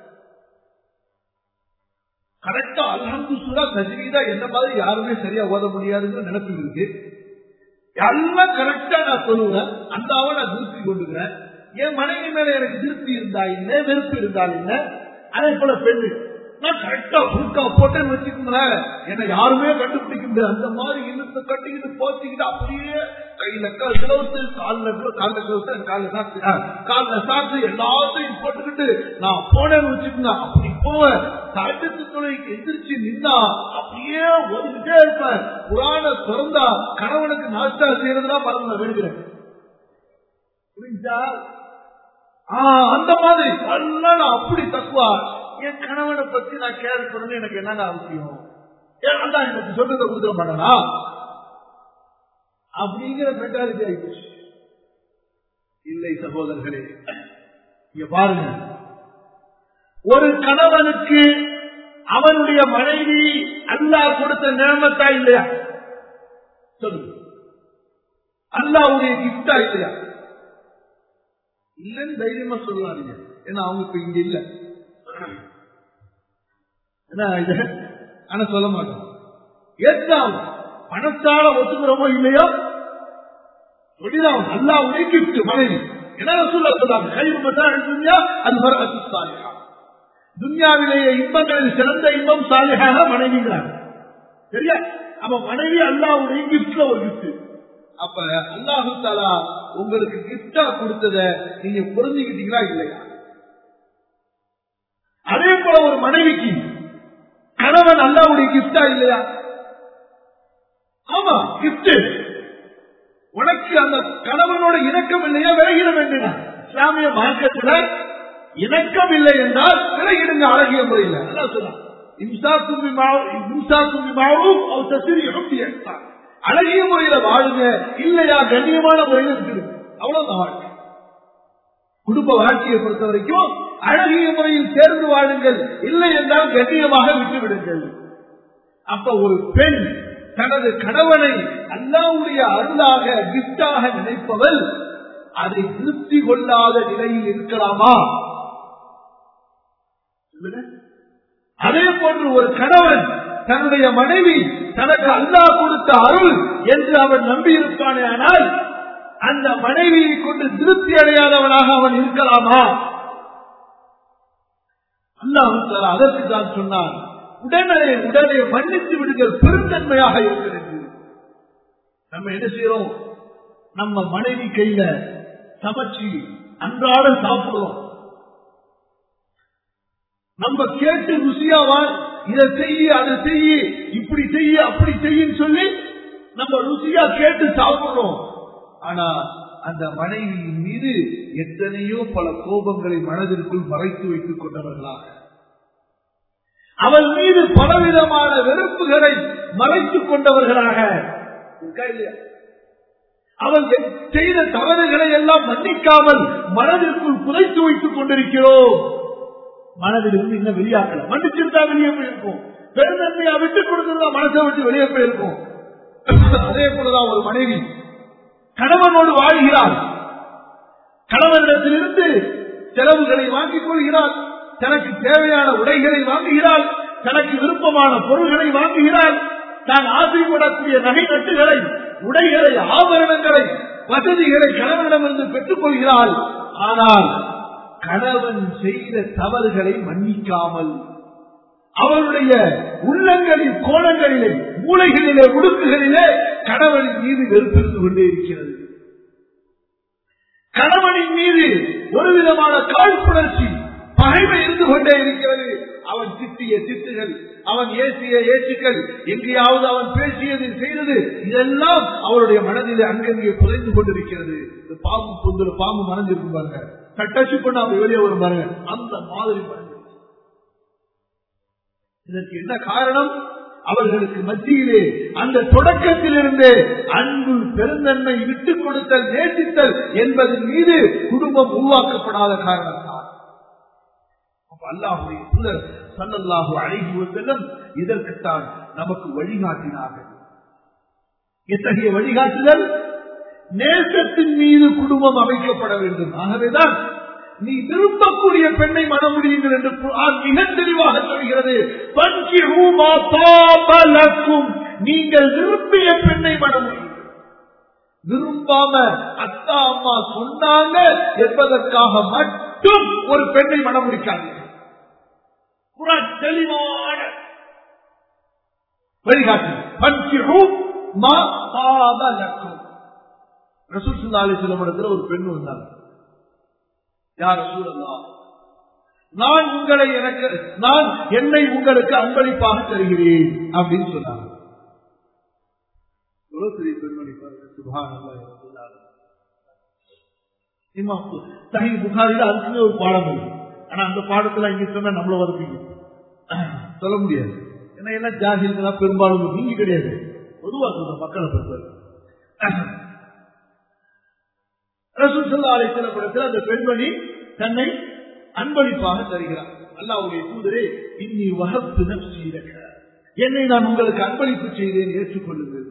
கரெக்டா அல்ஹம்து சூரா தஜ்வீதா என்ன மாதிரி யாருமே சரியா ஓத முடியாதுங்கிற நினைப்பு இருக்கு எல்லாம் கரெக்டா நான் சொல்லுவேன் அந்த அவன் நான் திருப்தி கொண்டுக்கிறேன் என் மனைவி மேல எனக்கு திருப்தி இருந்தா என்ன வெறுப்பு இருந்தால் என்ன அதே போல பெண்ணு நான் கரெக்டா புக்கா போட்டேன்னு வச்சுக்கோங்களேன் என்ன யாருமே கண்டுபிடிக்க முடியாது அந்த மாதிரி இழுத்து கட்டிக்கிட்டு போத்திக்கிட்டு அப்படியே கையில கிளவுத்து காலில் காலில் கிளவுத்து காலில் சாத்து காலில் சாத்து எல்லாத்தையும் போட்டுக்கிட்டு நான் போனேன்னு வச்சுக்கோங்க அப்படி போவேன் சாட்டத்து துணைக்கு எதிர்த்து நின்னா அப்படியே ஒதுக்கிட்டே இருப்பேன் புராண திறந்தா கணவனுக்கு நாஷ்டா செய்யறதுதான் மறந்து நான் வேண்டுகிறேன் புரிஞ்சா ஆஹ் அந்த மாதிரி எல்லாம் நான் அப்படி தக்குவா என் கணவனை பத்தி நான் கேர் பண்ணணும் எனக்கு என்னங்க அவசியம் ஏன் அதான் எனக்கு சொன்னதை கொடுத்துட மாட்டேனா அப்படிங்கிற மென்டாலிட்டி ஆயிடுச்சு இல்லை சகோதரர்களே இங்க பாருங்க ஒரு கணவனுக்கு அவனுடைய மனைவி அல்லாஹ் கொடுத்த நியமத்தா இல்லையா சொல்லுங்க அல்லாவுடைய கிஃப்டா இல்லையா இல்லன்னு தைரியமா சொல்லாதீங்க ஏன்னா அவங்க இப்ப இங்க இல்ல என்ன இது ஆனா சொல்ல மாட்டோம் ஏற்றால் பணத்தால ஒத்துக்கிறோமோ இல்லையோ சொல்லிதான் அல்லாவுடைய கிஃப்ட் மனைவி என்ன சொல்ல சொல்றாங்க கை துன்யா அது வர அசுஸ்தாலியா துன்யாவிலேயே இன்பங்களில் சிறந்த இன்பம் சாலியான மனைவிங்கிறாங்க சரியா அப்ப மனைவி அல்லாவுடைய கிஃப்ட்ல ஒரு கிஃப்ட் அப்ப அல்லாஹு தாலா உங்களுக்கு கிஃப்டா கொடுத்தத நீங்க புரிஞ்சுக்கிட்டீங்களா இல்லையா அதே போல ஒரு மனைவிக்கு கணவன் அல்லாவுடைய கிஃப்டா இல்லையா ஆமா கிஃப்ட் உனக்கு அந்த கணவனோட இணக்கம் இல்லையா விலகிட வேண்டிய இஸ்லாமிய மார்க்கத்துல இணக்கம் இல்லை என்றால் விலகிடுங்க அழகிய முறையில் நல்லா சொன்னா இம்சா தும்பி இம்சா தும்பி மாவும் அவர் தசிரி எப்படி எடுத்தார் அழகிய முறையில வாழுங்க இல்லையா கண்ணியமான முறையில் இருக்குது அவ்வளவுதான் வாழ்க்கை குடும்ப வாழ்க்கையை பொறுத்த வரைக்கும் அழகிய முறையில் சேர்ந்து வாழுங்கள் இல்லை என்றால் கண்ணியமாக விட்டுவிடுங்கள் அப்ப ஒரு பெண் தனது கணவனை அல்லாவுடைய அருளாக கிஃப்டாக நினைப்பவள் அதை திருப்தி கொள்ளாத நிலையில் இருக்கலாமா அதே போன்று ஒரு கணவன் தன்னுடைய மனைவி தனக்கு அல்லா கொடுத்த அருள் என்று அவன் நம்பியிருப்பானே ஆனால் அந்த மனைவியை கொண்டு திருப்தி அடையாதவனாக அவன் இருக்கலாமா அல்லாஹ் அதற்கு தான் சொன்னான் உடனே உடனே மன்னித்து விடுங்கள் பெருந்தன்மையாக இருக்கிறது நம்ம என்ன செய்யறோம் நம்ம மனைவி கையில சமைச்சு அன்றாட சாப்பிடுறோம் நம்ம கேட்டு ருசியாவா இதை செய்ய அதை செய்ய இப்படி செய்ய அப்படி செய்யும் சொல்லி நம்ம ருசியா கேட்டு சாப்பிடுறோம் ஆனா அந்த மனைவியின் மீது எத்தனையோ பல கோபங்களை மனதிற்குள் மறைத்து வைத்துக் கொண்டவர்களாக அவள் மீது பலவிதமான வெறுப்புகளை மறைத்துக் கொண்டவர்களாக இருக்கா இல்லையா அவள் செய்த தவறுகளை எல்லாம் மன்னிக்காமல் மனதிற்குள் புதைத்து வைத்துக் கொண்டிருக்கிறோம் மனதில் இருந்து இன்னும் வெளியாக்கல மன்னிச்சிருந்தா வெளியே போயிருக்கும் பெருந்தன்மையா விட்டுக் கொடுத்திருந்தா மனசை விட்டு வெளியே போயிருக்கும் அதே போலதான் ஒரு மனைவி கணவனோடு வாழ்கிறார் கணவனிடத்திலிருந்து செலவுகளை வாங்கிக் கொள்கிறார் தனக்கு தேவையான உடைகளை வாங்குகிறாள் தனக்கு விருப்பமான பொருள்களை வாங்குகிறாள் தான் ஆசைப்படக்கூடிய நகை நட்டுகளை உடைகளை ஆபரணங்களை வசதிகளை கணவனிடமிருந்து பெற்றுக் கொள்கிறாள் ஆனால் கணவன் செய்த தவறுகளை மன்னிக்காமல் அவருடைய உள்ளங்களின் கோணங்களிலே மூளைகளிலே உடுக்குகளிலே கணவனின் மீது வெறுப்பிருந்து கொண்டே இருக்கிறது கணவனின் மீது ஒரு விதமான காழ்ப்புணர்ச்சி பகைமை இருந்து கொண்டே இருக்கிறது அவன் திட்டிய திட்டுகள் அவன் ஏசிய ஏச்சுக்கள் எங்கேயாவது அவன் பேசியது செய்தது இதெல்லாம் அவருடைய மனதிலே அங்கங்கே புதைந்து கொண்டிருக்கிறது இந்த பாம்பு பொந்துல பாம்பு மறைஞ்சிருக்கும் பாருங்க கட்டச்சு கொண்டு அப்படி வெளியே வரும் பாருங்க அந்த மாதிரி இதற்கு என்ன காரணம் அவர்களுக்கு மத்தியிலே அந்த தொடக்கத்திலிருந்தே அன்பு பெருந்தன்மை விட்டுக் கொடுத்தல் நேசித்தல் என்பதன் மீது குடும்பம் உருவாக்கப்படாத காரணத்தால் அல்லாஹுடைய புலர் சல்லல்லாஹு அழகி செல்லும் இதற்குத்தான் நமக்கு வழிகாட்டினார்கள் எத்தகைய வழிகாட்டுதல் நேசத்தின் மீது குடும்பம் அமைக்கப்பட வேண்டும் ஆகவேதான் நீ விரும்பக்கூடிய பெண்ணை மன முடியுங்கள் என்று மிக தெளிவாக சொல்கிறது நீங்கள் விரும்பிய பெண்ணை மன முடியுங்கள் விரும்பாம அத்தா அம்மா சொன்னாங்க என்பதற்காக மட்டும் ஒரு பெண்ணை மனம் முடிக்காதீர்கள் தெளிவான வழிகாட்டு ரசூல் சுல்லாலி இடத்துல ஒரு பெண் வந்தாங்க யார் ரசூலல்லா நான் உங்களை எனக்கு நான் என்னை உங்களுக்கு அன்பளிப்பாக தருகிறேன் அப்படின்னு சொன்னாங்க எவ்வளவு பெரிய பெண்மணி பாருங்க சுபான் இமாம் சஹி புகாரில அதுக்குமே ஒரு பாடம் இருக்கு ஆனா அந்த பாடத்துல இங்க சொன்னா நம்மள வருவீங்க சொல்ல முடியாது ஏன்னா எல்லாம் ஜாகிர்களா பெரும்பாலும் நீங்க கிடையாது பொதுவா சொல்ற மக்களை பொறுத்தவரை ரசூல் ஸல்லல்லாஹு அலைஹி வஸல்லம் படத்தில் அந்த பெண்மணி தன்னை அன்பளிப்பாக தருகிறார் அல்லாஹ்வுடைய தூதரே இன்னி வஹப்து நஃப்ஸி லக என்னை நான் உங்களுக்கு அன்பளிப்பு செய்தேன் ஏற்றுக்கொள்ளுங்கள்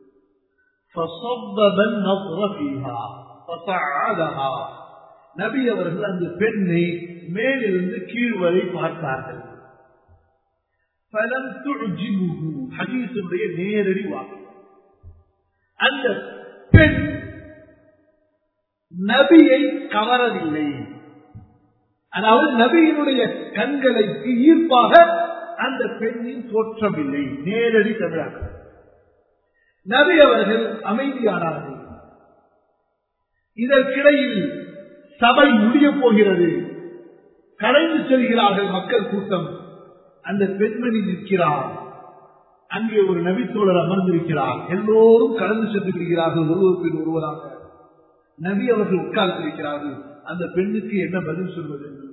فصبب النظر فيها فصعدها நபி அவர்கள் அந்த பெண்ணை மேலிருந்து கீழ் வரை பார்த்தார்கள் பலம் துஜிமுகு ஹதீஸுடைய நேரடி வாக்கு அந்த பெண் நபியை கவரவில்லை அதாவது நபியினுடைய கண்களுக்கு ஈர்ப்பாக அந்த பெண்ணின் தோற்றம் இல்லை நேரடி தமிழாக நபி அவர்கள் அமைதியானார்கள் இதற்கிடையில் சபை முடிய போகிறது கலைந்து செல்கிறார்கள் மக்கள் கூட்டம் அந்த பெண்மணி நிற்கிறார் அங்கே ஒரு நபித்தோழர் அமர்ந்திருக்கிறார் எல்லோரும் கடந்து சென்று விடுகிறார்கள் ஒருவர் பின் ஒருவராக நபி அவர்கள் உட்கார்ந்திருக்கிறார்கள் அந்த பெண்ணுக்கு என்ன பதில் சொல்வது என்று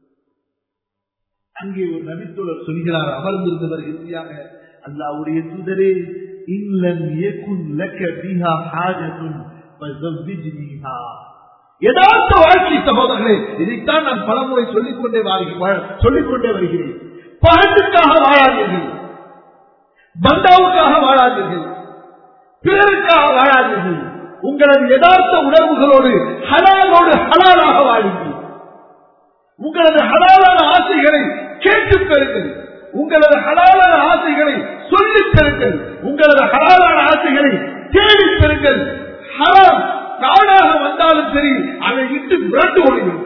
அங்கே ஒரு நபித்தோழர் சொல்கிறார் அமர்ந்திருந்தவர் இறுதியாக அல்லாவுடைய தூதரே இல்லன் இயக்கும் லக்க பிஹா ஹாஜத்துன் ஃபஸவ்விஜ்னிஹா யதார்த்த வாழ்க்கை சகோதரர்களே இதைத்தான் நான் பலமுறை சொல்லிக்கொண்டே வாழ்கிறேன் சொல்லிக்கொண்டே வருகிறேன் பகட்டுக்காக வாழாதீர்கள் பந்தாவுக்காக வாழாதீர்கள் பிறருக்காக வாழாதீர்கள் உங்களது யதார்த்த உணர்வுகளோடு ஹலாலோடு ஹலாலாக வாழுங்கள் உங்களது ஹலாலான ஆசைகளை கேட்டுப் பெறுங்கள் உங்களது ஹலாலான ஆசைகளை சொல்லிப் பெறுங்கள் உங்களது ஹலாலான ஆசைகளை தேடிப் பெறுங்கள் ஹராம் நாடாக வந்தாலும் சரி அதை இட்டு விரட்டு ஓடுங்கள்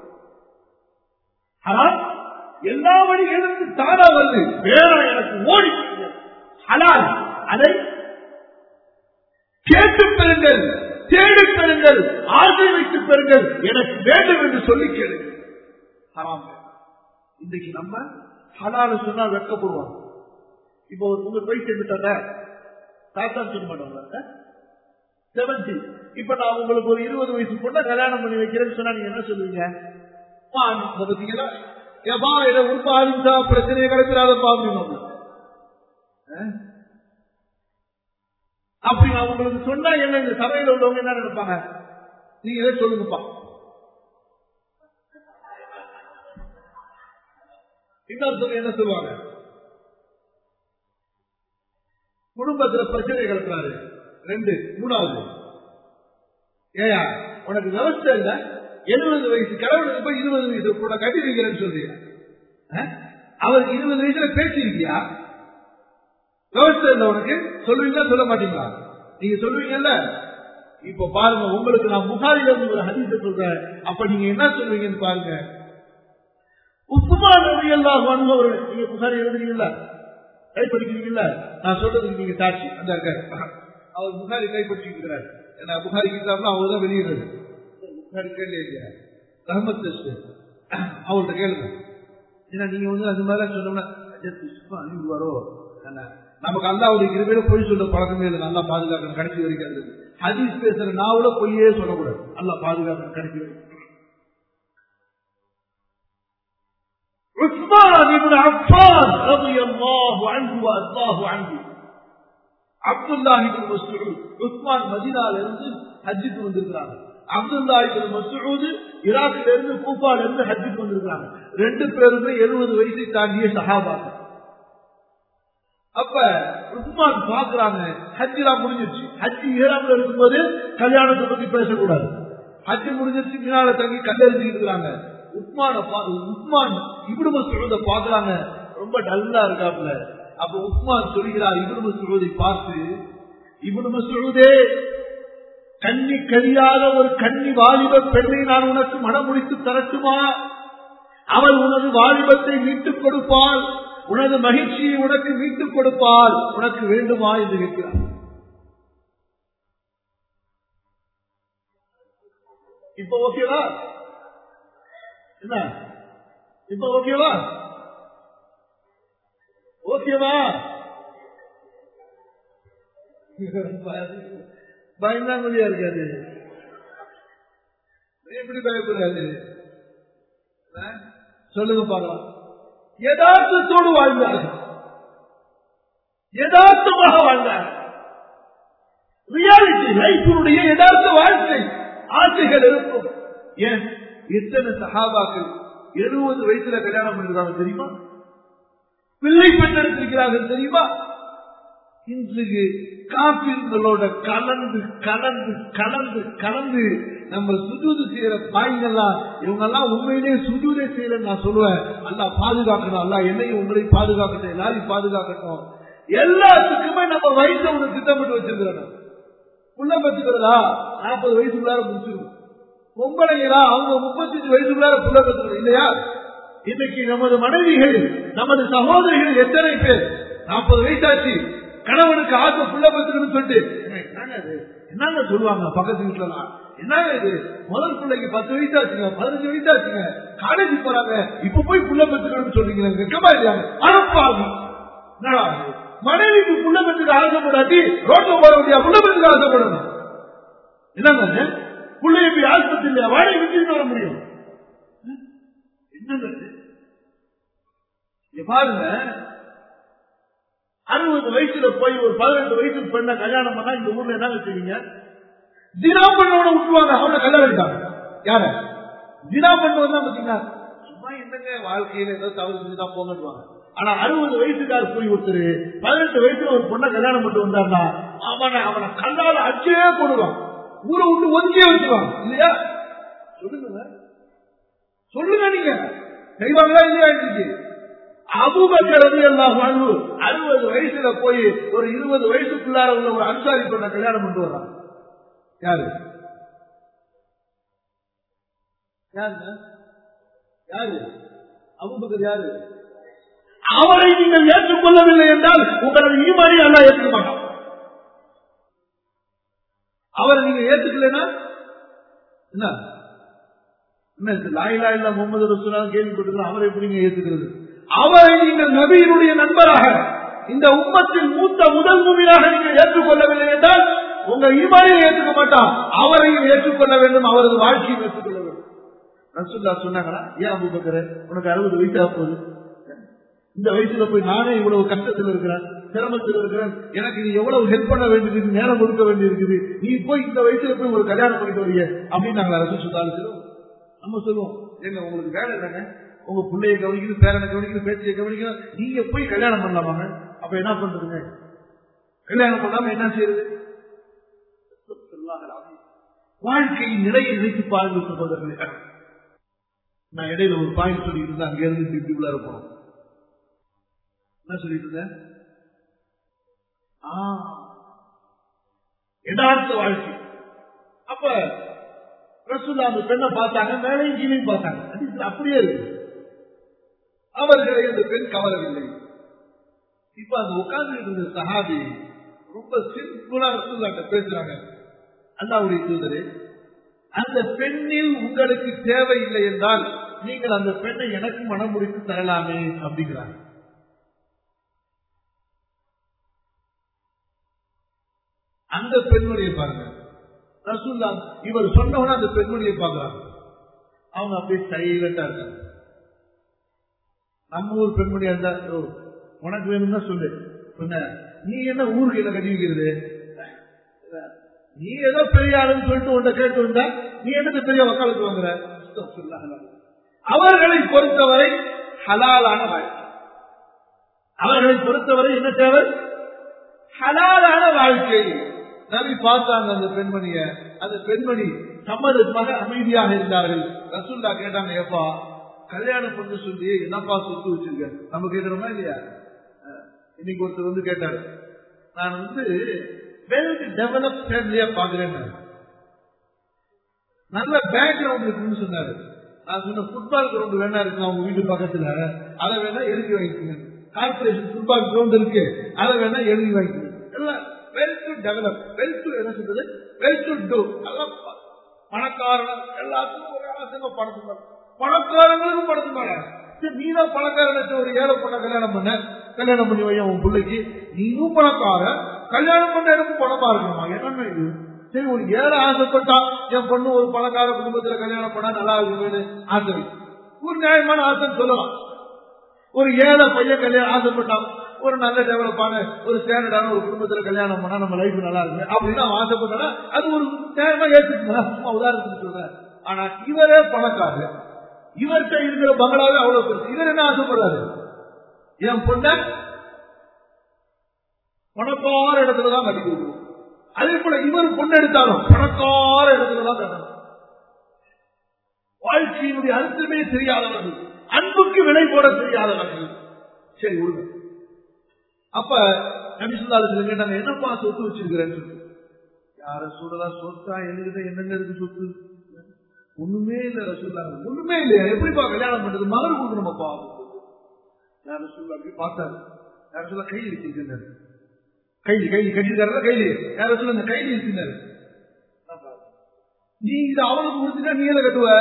ஹராம் எல்லா வழிகளுக்கு தானா வந்து வேற எனக்கு ஓடி ஹலால் அதை கேட்டு பெறுங்கள் தேடி பெறுங்கள் ஆசை வைத்து பெறுங்கள் எனக்கு வேண்டும் என்று சொல்லி கேளுங்கள் ஹராம் இன்றைக்கு நம்ம ஹலால சொன்னா வெட்கப்படுவாங்க இப்போ உங்க போய் சேர்ந்துட்டாங்க தாத்தா சொல்ல மாட்டாங்க செவன்டி இப்ப நான் உங்களுக்கு ஒரு இருபது வயசு பொண்ணை கல்யாணம் பண்ணி வைக்கிறேன்னு சொன்னா நீங்க என்ன சொல்லுவீங்க பாத்தீங்களா ஏப்பா இதை உருப்ப ஆரம்பிச்சா பிரச்சனையை கிடைக்கிறாத பாப்பீங்க அப்படி நான் உங்களுக்கு சொன்னா என்ன இந்த சபையில உள்ளவங்க என்ன நினைப்பாங்க நீங்க இதை சொல்லுங்கப்பா இன்னொருத்தர் என்ன சொல்லுவாங்க குடும்பத்துல பிரச்சனை கிடக்கிறாரு ரெண்டு மூணாவது ஏயா உனக்கு விவசாய இல்ல எழுபது வயசு கடவுளுக்கு போய் இருபது வயசு கூட கட்டி வைக்கிறேன்னு சொல்றீங்க அவருக்கு இருபது வயசுல பேசியிருக்கியா விவசாயம் இல்ல உனக்கு சொல்லுவீங்களா சொல்ல மாட்டீங்களா நீங்க சொல்லுவீங்கல்ல இப்ப பாருங்க உங்களுக்கு நான் புகாரில இருந்து ஒரு ஹதீச சொல்றேன் அப்ப நீங்க என்ன சொல்லுவீங்கன்னு பாருங்க உப்புமான் எல்லாம் அவர்கள் நீங்க புகாரி எழுதுறீங்கல்ல கைப்பற்றிக்கிறீங்கல்ல நான் சொல்றதுக்கு நீங்க சாட்சி அந்த இருக்காரு அவர் புகாரி கைப்பற்றிக்கிறார் ஏன்னா புகாரி கிட்டாப்னா அவர் தான் வெளியிடுறது புகாரி கேள்வி இல்லையா ரஹமத் அவர்கிட்ட கேளுங்க ஏன்னா நீங்க வந்து அது மாதிரி சொன்னோம்னா அழிவுவாரோ நமக்கு அல்லாவுடைய கிருபையில பொய் சொல்ற பழக்கமே இல்லை நல்லா பாதுகாக்கணும் கடைசி வரைக்கும் ஹதீஸ் பேசுற நாவல பொய்யே சொல்லக்கூடாது நல்லா பாதுகாக்கணும் கடைசி வரைக்கும் عثمان بن عفان رضي الله عنه وارضاه عنه அப்துல்லாஹி மசூத் உஸ்மான் மதினால இருந்து ஹஜ்ஜுக்கு வந்திருக்கிறாங்க அப்துல்லாஹி மசூத் ஈராக்ல இருந்து கூப்பால இருந்து ஹஜ்ஜுக்கு வந்திருக்கிறாங்க ரெண்டு பேருமே எழுபது வயசை தாண்டிய சகாபாங்க அப்ப உஸ்மான் பாக்குறாங்க ஹஜ்ஜிலாம் முடிஞ்சிருச்சு ஹஜ்ஜி ஈராக்ல இருக்கும்போது கல்யாணத்தை பத்தி பேசக்கூடாது ஹஜ்ஜி முடிஞ்சிருச்சு பின்னால தங்கி கல்லெழுதிட்டு இருக்கிறாங்க உஸ்மான உஸ்மான் இப்னு மசூத பாக்குறாங்க ரொம்ப டல்லா இருக்காப்ல அப்ப உஸ்மான் சொல்கிறார் இப்னு மசூதை பார்த்து இப்னு மசூதே கண்ணி கரியாத ஒரு கண்ணி வாலிப பெண்ணை நான் உனக்கு மனம் முடித்து தரட்டுமா அவள் உனது வாலிபத்தை மீட்டுக் கொடுப்பாள் உனது மகிழ்ச்சியை உனக்கு மீட்டுக் கொடுப்பாள் உனக்கு வேண்டுமா என்று கேட்கிறார் இப்ப ஓகேவா என்ன இப்ப ஓகேவா ஓகேவா பயந்தாங்கொழியா இருக்காது எப்படி பயப்படுறாரு சொல்லுங்க பார்க்கலாம் யதார்த்தத்தோடு வாழ்ந்தார்கள் யதார்த்தமாக வாழ்ந்தார்கள் ரியாலிட்டி லைஃபினுடைய யதார்த்த வாழ்க்கை ஆசைகள் இருக்கும் ஏன் எத்தனை சகாபாக்கள் எழுபது வயசுல கல்யாணம் பண்ணிருக்காங்க தெரியுமா பிள்ளை பெற்றெடுத்திருக்கிறார்கள் தெரியுமா இன்றைக்கு காப்பீர்களோட கலந்து கலந்து கலந்து கலந்து நம்ம சுஜூது செய்யற பாய்கள்லாம் இவங்க எல்லாம் உண்மையிலேயே சுஜூதே செய்யல நான் சொல்லுவேன் அல்லா பாதுகாக்கணும் அல்லா என்னையும் உங்களையும் பாதுகாக்கட்டும் எல்லாரையும் பாதுகாக்கட்டும் எல்லாத்துக்குமே நம்ம வயசை ஒரு திட்டமிட்டு வச்சிருக்கிறோம் புள்ள பெற்றுக்கிறதா நாற்பது வயசுக்குள்ளார முடிச்சிருக்கோம் பொம்பளைங்களா அவங்க முப்பத்தஞ்சு வயசுக்குள்ளார புள்ள பெற்றுக்கிறோம் இல்லையா இன்னைக்கு நமது மனைவிகள் நமது சகோதரிகள் எத்தனை பேர் நாற்பது வயசாச்சு கணவனுக்கு ஆசை புள்ள பெற்றுக்கணும்னு சொல்லிட்டு என்னங்க இது என்னங்க சொல்லுவாங்க பக்கத்து வீட்டுல என்னங்க இது முதல் பிள்ளைக்கு பத்து வயசாச்சுங்க பதினஞ்சு வயசாச்சுங்க காலேஜ் போறாங்க இப்ப போய் புள்ள பெற்றுக்கணும்னு சொல்றீங்க வெக்கமா இல்லையாங்க அனுப்பாங்க என்னடா இது? மனைவிக்கு புள்ள பெற்றுக்க ஆசைப்படாட்டி ரோட்ல போற முடியா புள்ள பெற்றுக்க ஆசைப்படணும் என்னங்க பிள்ளைய போய் ஆஸ்பத்திரியில வாடகை விட்டு வர முடியும் என்னங்க இது? இங்க பாருங்க அறுபது வயசுல போய் ஒரு பதினெட்டு வயசு பெண்ண கல்யாணம் பண்ணா இந்த ஊர்ல என்ன வச்சுக்கீங்க தினா பண்ணவன விட்டுவாங்க அவனை கல்யாணம் பண்ணிட்டாங்க யார தினா பண்ணுவது தான் பாத்தீங்கன்னா சும்மா என்னங்க வாழ்க்கையில ஏதோ தவறு செஞ்சுதான் போங்கன்னுவாங்க ஆனா அறுபது வயசுக்கார் போய் ஒருத்தர் பதினெட்டு வயசுல ஒரு பொண்ணை கல்யாணம் பண்ணிட்டு வந்தாருன்னா அவனை அவனை கண்ணால அச்சே போடுவான் ஊரை விட்டு ஒதுக்கியே வச்சுவான் இல்லையா சொல்லுங்க சொல்லுங்க நீங்க செய்வாங்களா இல்லையா இன்னைக்கு அபுபக்கரது எல்லாம் வாழ்வு அறுபது வயசுல போய் ஒரு இருபது வயசுக்குள்ளார உள்ள ஒரு அன்சாரி பெண்ணை கல்யாணம் பண்ணிட்டு வர்றான் யாரு யாருங்க யாரு அபுபக்கர் யாரு அவரை நீங்கள் ஏற்றுக்கொள்ளவில்லை என்றால் உங்களது ஈமானி அல்லா ஏற்றுக்க மாட்டான் அவரை நீங்க ஏற்றுக்கலைன்னா என்ன என்ன இது லாயிலா இல்ல முகமது ரசூலா கேள்விப்பட்டிருக்கிறோம் அவரை எப்படி நீங்க ஏற்றுக்கிறது அவரை நீங்கள் நபியினுடைய நண்பராக இந்த உம்மத்தில் மூத்த முதல் மூவியாக நீங்கள் ஏற்றுக்கொள்ளவில்லை என்றால் உங்க ஈமானையும் ஏற்றுக்க மாட்டான் அவரையும் ஏற்றுக்கொள்ள வேண்டும் அவரது வாழ்க்கையும் ஏற்றுக்கொள்ள வேண்டும் ரசூல்லா சொன்னாங்களா ஏன் அபுபக்கர் உனக்கு அறுபது வயசு ஆகுது இந்த வயசுல போய் நானே இவ்வளவு கஷ்டத்தில் இருக்கிறேன் சிரமத்தில் இருக்கிறேன் எனக்கு நீ எவ்வளவு ஹெல்ப் பண்ண வேண்டியது நேரம் கொடுக்க வேண்டி இருக்குது நீ போய் இந்த வயசுல போய் ஒரு கல்யாணம் பண்ணிட்டு வரீங்க அப்படின்னு நாங்கள் அரசு சொன்னாலும் நம்ம சொல்லுவோம் ஏங்க உங்களுக்கு வேலை இல்லைங்க உங்க பிள்ளைய கவனிக்கணும் பேரனை கவனிக்கணும் பேச்சியை கவனிக்கணும் நீங்க போய் கல்யாணம் பண்ணலாமாங்க அப்ப என்ன பண்றதுங்க கல்யாணம் பண்ணாம என்ன செய்யறது வாழ்க்கையின் நிலையை நினைத்து பாருங்கள் சகோதரர்களே நான் இடையில ஒரு பாயிண்ட் சொல்லிட்டு இருந்தேன் அங்க இருந்து இப்படி உள்ளார போனோம் என்ன சொல்லிட்டு இருந்தேன் ஆ, யதார்த்த வாழ்க்கை அப்ப ரசூல்லா அந்த பெண்ணை பார்த்தாங்க மேலையும் கீழையும் பார்த்தாங்க அது அப்படியே இருக்கு அவர்களை அந்த பெண் கவரவில்லை இப்ப அந்த உட்கார்ந்து இருந்த சஹாபி ரொம்ப சிம்பிளா ரசூல்லாட்ட பேசுறாங்க அல்லாவுடைய தூதரே அந்த பெண்ணில் உங்களுக்கு தேவையில்லை என்றால் நீங்கள் அந்த பெண்ணை எனக்கு மனம் முடித்து தரலாமே அப்படிங்கிறாங்க அந்த பெண்மணியை பாருங்க ரசூல்லா இவர் சொன்னவன அந்த பெண்மணியை பார்க்கறாங்க அவங்க அப்படியே சைலண்டா இருக்காங்க நம்ம ஊர் பெண்மணியா இருந்தா "ஓ, உனக்கு வேணும்னா சொல்லு சொன்ன நீ என்ன ஊருக்கு என்ன கட்டி வைக்கிறது நீ ஏதோ பெரிய ஆளுன்னு சொல்லிட்டு உன்னை கேட்டு வந்தா நீ என்னது பெரிய வக்காலத்து வாங்குற அஸ்தக்ஃபிருல்லாஹ். அவர்களை பொறுத்தவரை ஹலாலான வாழ்க்கை அவர்களை பொறுத்தவரை என்ன தேவை ஹலாலான வாழ்க்கை நபி பார்த்தாங்க அந்த பெண்மணிய அந்த பெண்மணி சம்மதமாக அமைதியாக இருந்தார்கள் ரசூல்லா கேட்டாங்க ஏப்பா கல்யாணம் பண்ண சொல்லி என்னப்பா சொத்து வச்சிருக்க நம்ம கேட்கிறோமா இல்லையா அஹ், இன்னைக்கு ஒருத்தர் வந்து கேட்டாரு நான் வந்து வெல் டெவலப் ஃபேமிலியா பாக்குறேன் நல்ல பேக்ரவுண்ட் இருக்குன்னு சொன்னாரு நான் சொன்ன ஃபுட்பால் கிரவுண்ட் வேணா இருக்கு அவங்க வீட்டு பக்கத்துல அதை வேணா எழுதி வாங்கிக்கோங்க கார்பரேஷன் ஃபுட்பால் கிரவுண்ட் இருக்கு அதை வேணா எழுதி வாங்கிக்கோங்க எல்லாம் well to develop well to என்ன சொல்றது வெல் டு டூ எல்லாம் ப- பணக்காரன் எல்லாத்துக்கும் ஒரு ஆசைங்க பணத்து பணக்காரங்களுக்கும் பணத்து மேல சரி, நீதான் பணக்காரன் ஒரு ஏழை பொண்ணை கல்யாணம் பண்ண கல்யாணம் பண்ணி வைய உன் பிள்ளைக்கு நீயும் பணக்காரன் கல்யாணம் பண்ண எனக்கு பணமா இருக்கணுமா என்னன்னு இது சரி ஒரு ஏழை ஆசைப்பட்டா என் பொண்ணு ஒரு பணக்கார குடும்பத்துல கல்யாணம் பண்ணா நல்லா இருக்குன்னு ஆசை ஒரு நியாயமான ஆசைன்னு சொல்லலாம் ஒரு ஏழை பையன் கல்யாணம் ஆசைப்பட்டான் ஒரு நல்ல டெவலப்பான ஒரு ஸ்டாண்டர்டான ஒரு குடும்பத்துல கல்யாணம் பண்ணா நம்ம லைஃப் நல்லா இருக்கு அப்படின்னு அவன் ஆசைப்பட்டா அது ஒரு நியாயமா ஏற்றுக்கலாம் சும்மா உதாரணத்துக்கு சொல்றேன் ஆனா இவரே பணக்காரர் இவர்கிட்ட இருக்கிற பங்களாவே அவ்வளவு பெருசு இவர் என்ன ஆசைப்படுறாரு என் பொண்ண பணக்கார இடத்துலதான் கட்டி கொடுக்கணும் அதே போல இவர் பொண்ணு எடுத்தாலும் பணக்கார இடத்துலதான் கட்டணும் வாழ்க்கையினுடைய அர்த்தமே தெரியாதவர்கள் அன்புக்கு விலை போட தெரியாதவர்கள் சரி விடுங்க அப்ப நபிசுல்லாலத்துல கேட்டாங்க என்னப்பா சொத்து வச்சிருக்கிறேன்னு யார சொல்லலாம் சொத்தா என்கிட்ட என்னங்க இருக்கு சொத்து ஒண்ணுமே இல்ல ரசூல்லா ஒண்ணுமே இல்லையா எப்படிப்பா கல்யாணம் பண்றது மகர் கொடுக்கணுமாப்பா யார சொல்ல அப்படி பார்த்தாரு யார சொல்ல கையில் வச்சிருக்கிறாரு கைலி கைலி கட்டிருக்காரு கைலி யார சொல்ல இந்த கைலி வச்சிருந்தாரு நீ இது அவளுக்கு கொடுத்துட்டா நீ எதை கட்டுவ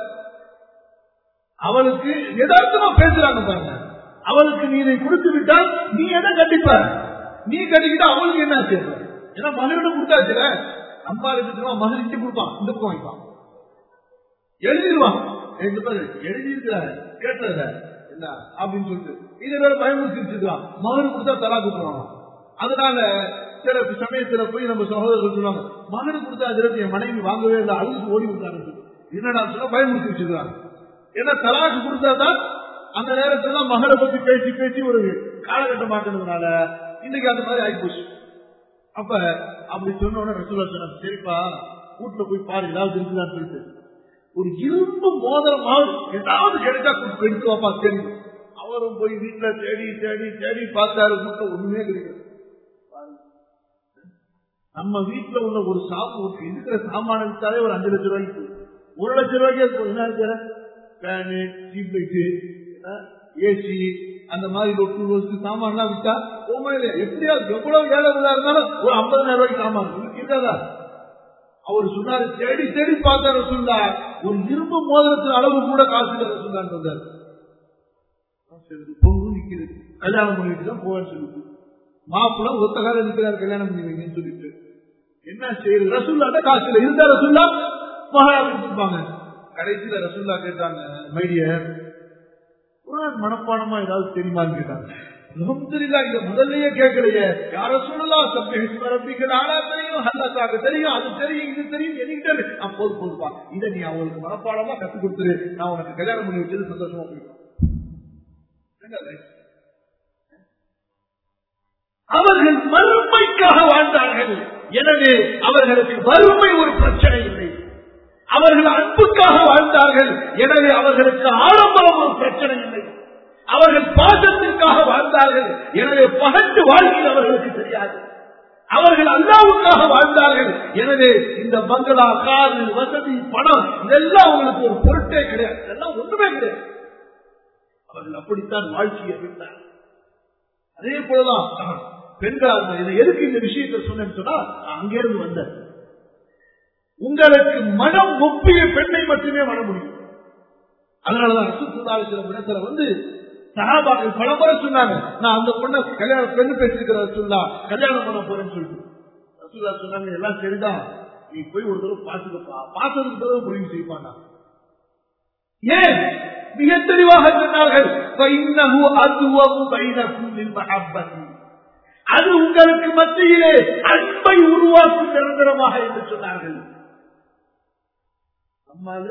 அவளுக்கு யதார்த்தமா பேசுறாங்க பாருங்க அவளுக்கு நீ இதை கொடுத்து விட்டால் நீ எதை கட்டிப்ப நீ கட்டிக்கிட்டா அவளுக்கு என்ன ஆச்சு ஏன்னா மகனிடம் கொடுத்தாச்சுல அம்மா எடுத்துருவா மகனிட்டு கொடுப்பான் இந்த பக்கம் வைப்பான் எழுதிடுவான் எழுதியிருக்கிறாரு கேட்டத என்ன அப்படின்னு சொல்லிட்டு இதை வேற பயமுறுத்திருச்சுக்கலாம் மகன் கொடுத்தா தலா கொடுத்துருவாங்க அதனால சில சமயத்துல போய் நம்ம சகோதரர்கள் சொல்லுவாங்க மகனு கொடுத்தா அதிரத்து என் மனைவி வாங்கவே இல்லை அழுது ஓடி விட்டாங்க என்னடா சொல்ல பயமுறுத்தி வச்சிருக்காங்க ஏன்னா தலாக்கு கொடுத்தாதான் அந்த நேரத்துல தான் மகளை பத்தி பேசி பேசி ஒரு காலகட்டம் மாட்டினதுனால இன்னைக்கு அந்த மாதிரி ஆயிப்போச்சு அப்ப அப்படி சொன்ன உடனே ரசூலா சொன்னாங்க சரிப்பா வீட்டுல போய் பாரு ஏதாவது இருக்குதான்னு சொல்லிட்டு ஒரு இரும்பு மோதிரமாவது ஏதாவது கிடைச்சா எடுத்து வாப்பா தெரியும் அவரும் போய் வீட்டுல தேடி தேடி தேடி பார்த்தாரு வீட்டுல ஒண்ணுமே கிடையாது நம்ம வீட்டுல உள்ள ஒரு சாப்பு இருக்கிற சாமான வித்தாலே ஒரு அஞ்சு லட்சம் ரூபாய்க்கு ஒரு லட்சம் ரூபாய்க்கு என்ன இருக்கிற ஃபேனு டியூப் லைட்டு ஏசி அந்த மாதிரி லொட்டு லொட்டு சாமான்லாம் வித்தா உண்மையில எப்படியாவது எவ்வளவு ஏழை இருந்தாலும் ஒரு ஐம்பதாயிரம் ரூபாய்க்கு சாமான் இருக்காதா அவர் சொன்னாரு தேடி தேடி பார்த்தாரு சொல்லா ஒரு இரும்பு மோதிரத்தின் அளவு கூட காசு இல்லை சொன்னான்னு வந்தார் பொங்கு நிக்கிறது கல்யாணம் பண்ணிட்டு தான் போவேன்னு சொல்லிட்டு மாப்பிள்ள ஒத்த காலம் இருக்கிறார் கல்யாணம் பண்ணி வைங்கன்னு சொல்லிட்டு என்ன செய்யுது ரசுல்லாட்ட காசு இல்லை இருந்தா ரசுல்லா மகாராஜ் கொடுப்பாங்க கடைசியில ரசுல்லா கேட்டாங்க மைடியர் குரான் மனப்பாடமா ஏதாவது தெரியுமான்னு கேட்டாங்க அல்ஹம்துலில்லாஹ் இத முதல்லயே கேட்கலையே யார சொல்லலாம் சப்ஹிஸ்ம ரப்பிக்கல் ஆலா தெரியும் அல்லாஹ்க்கு தெரியும் அது தெரியும் இது தெரியும் என்கிட்ட இருக்கு. நான் போது போதுப்பா இதை நீ அவங்களுக்கு மனப்பாடமா கத்து கொடுத்துரு நான் உனக்கு கல்யாணம் பண்ணி வச்சது சந்தோஷமா போயிடும் அவர்கள் மறுமைக்காக வாழ்ந்தார்கள் எனவே அவர்களுக்கு வறுமை ஒரு பிரச்சனை இல்லை அவர்கள் அன்புக்காக வாழ்ந்தார்கள் எனவே அவர்களுக்கு ஆடம்பரம் ஒரு பிரச்சனை இல்லை அவர்கள் பாசத்திற்காக வாழ்ந்தார்கள் எனவே பகட்டு வாழ்க்கை அவர்களுக்கு தெரியாது அவர்கள் அல்லாவுக்காக வாழ்ந்தார்கள் எனவே இந்த பங்களா காரு வசதி பணம் இதெல்லாம் அவங்களுக்கு ஒரு பொருட்டே கிடையாது இதெல்லாம் ஒன்றுமே கிடையாது அவர்கள் அப்படித்தான் வாழ்க்கையை விட்டார் அதே போலதான் பெண்களாக இதை எதுக்கு இந்த விஷயத்தை சொன்னேன்னு சொன்னா நான் அங்கிருந்து வந்தேன் உங்களுக்கு மனம் ஒப்பிய பெண்ணை மட்டுமே வர முடியும் அதனாலதான் ரசூத்துல்லாஹி சில இடத்துல வந்து சகாபாக்கள் பல முறை சொன்னாங்க நான் அந்த பொண்ணை கல்யாணம் பெண்ணு பேசிருக்கிற ரசூல்லா கல்யாணம் பண்ண போறேன்னு சொல்லிட்டு ரசூல்லா சொன்னாங்க எல்லாம் சரிதான் நீ போய் ஒரு தடவை பார்த்துக்கப்பா பார்த்ததுக்கு தடவை முடிவு செய்வானா ஏன் மிக தெளிவாக சொன்னார்கள் فَإِنَّهُ أَدْوَمُ بَيْنَكُمْ لِلْمَحَبَّةِ அது உங்களுக்கு மத்தியிலே அன்பை உருவாக்கும் நிரந்தரமாக என்று சொன்னார்கள் அம்மாது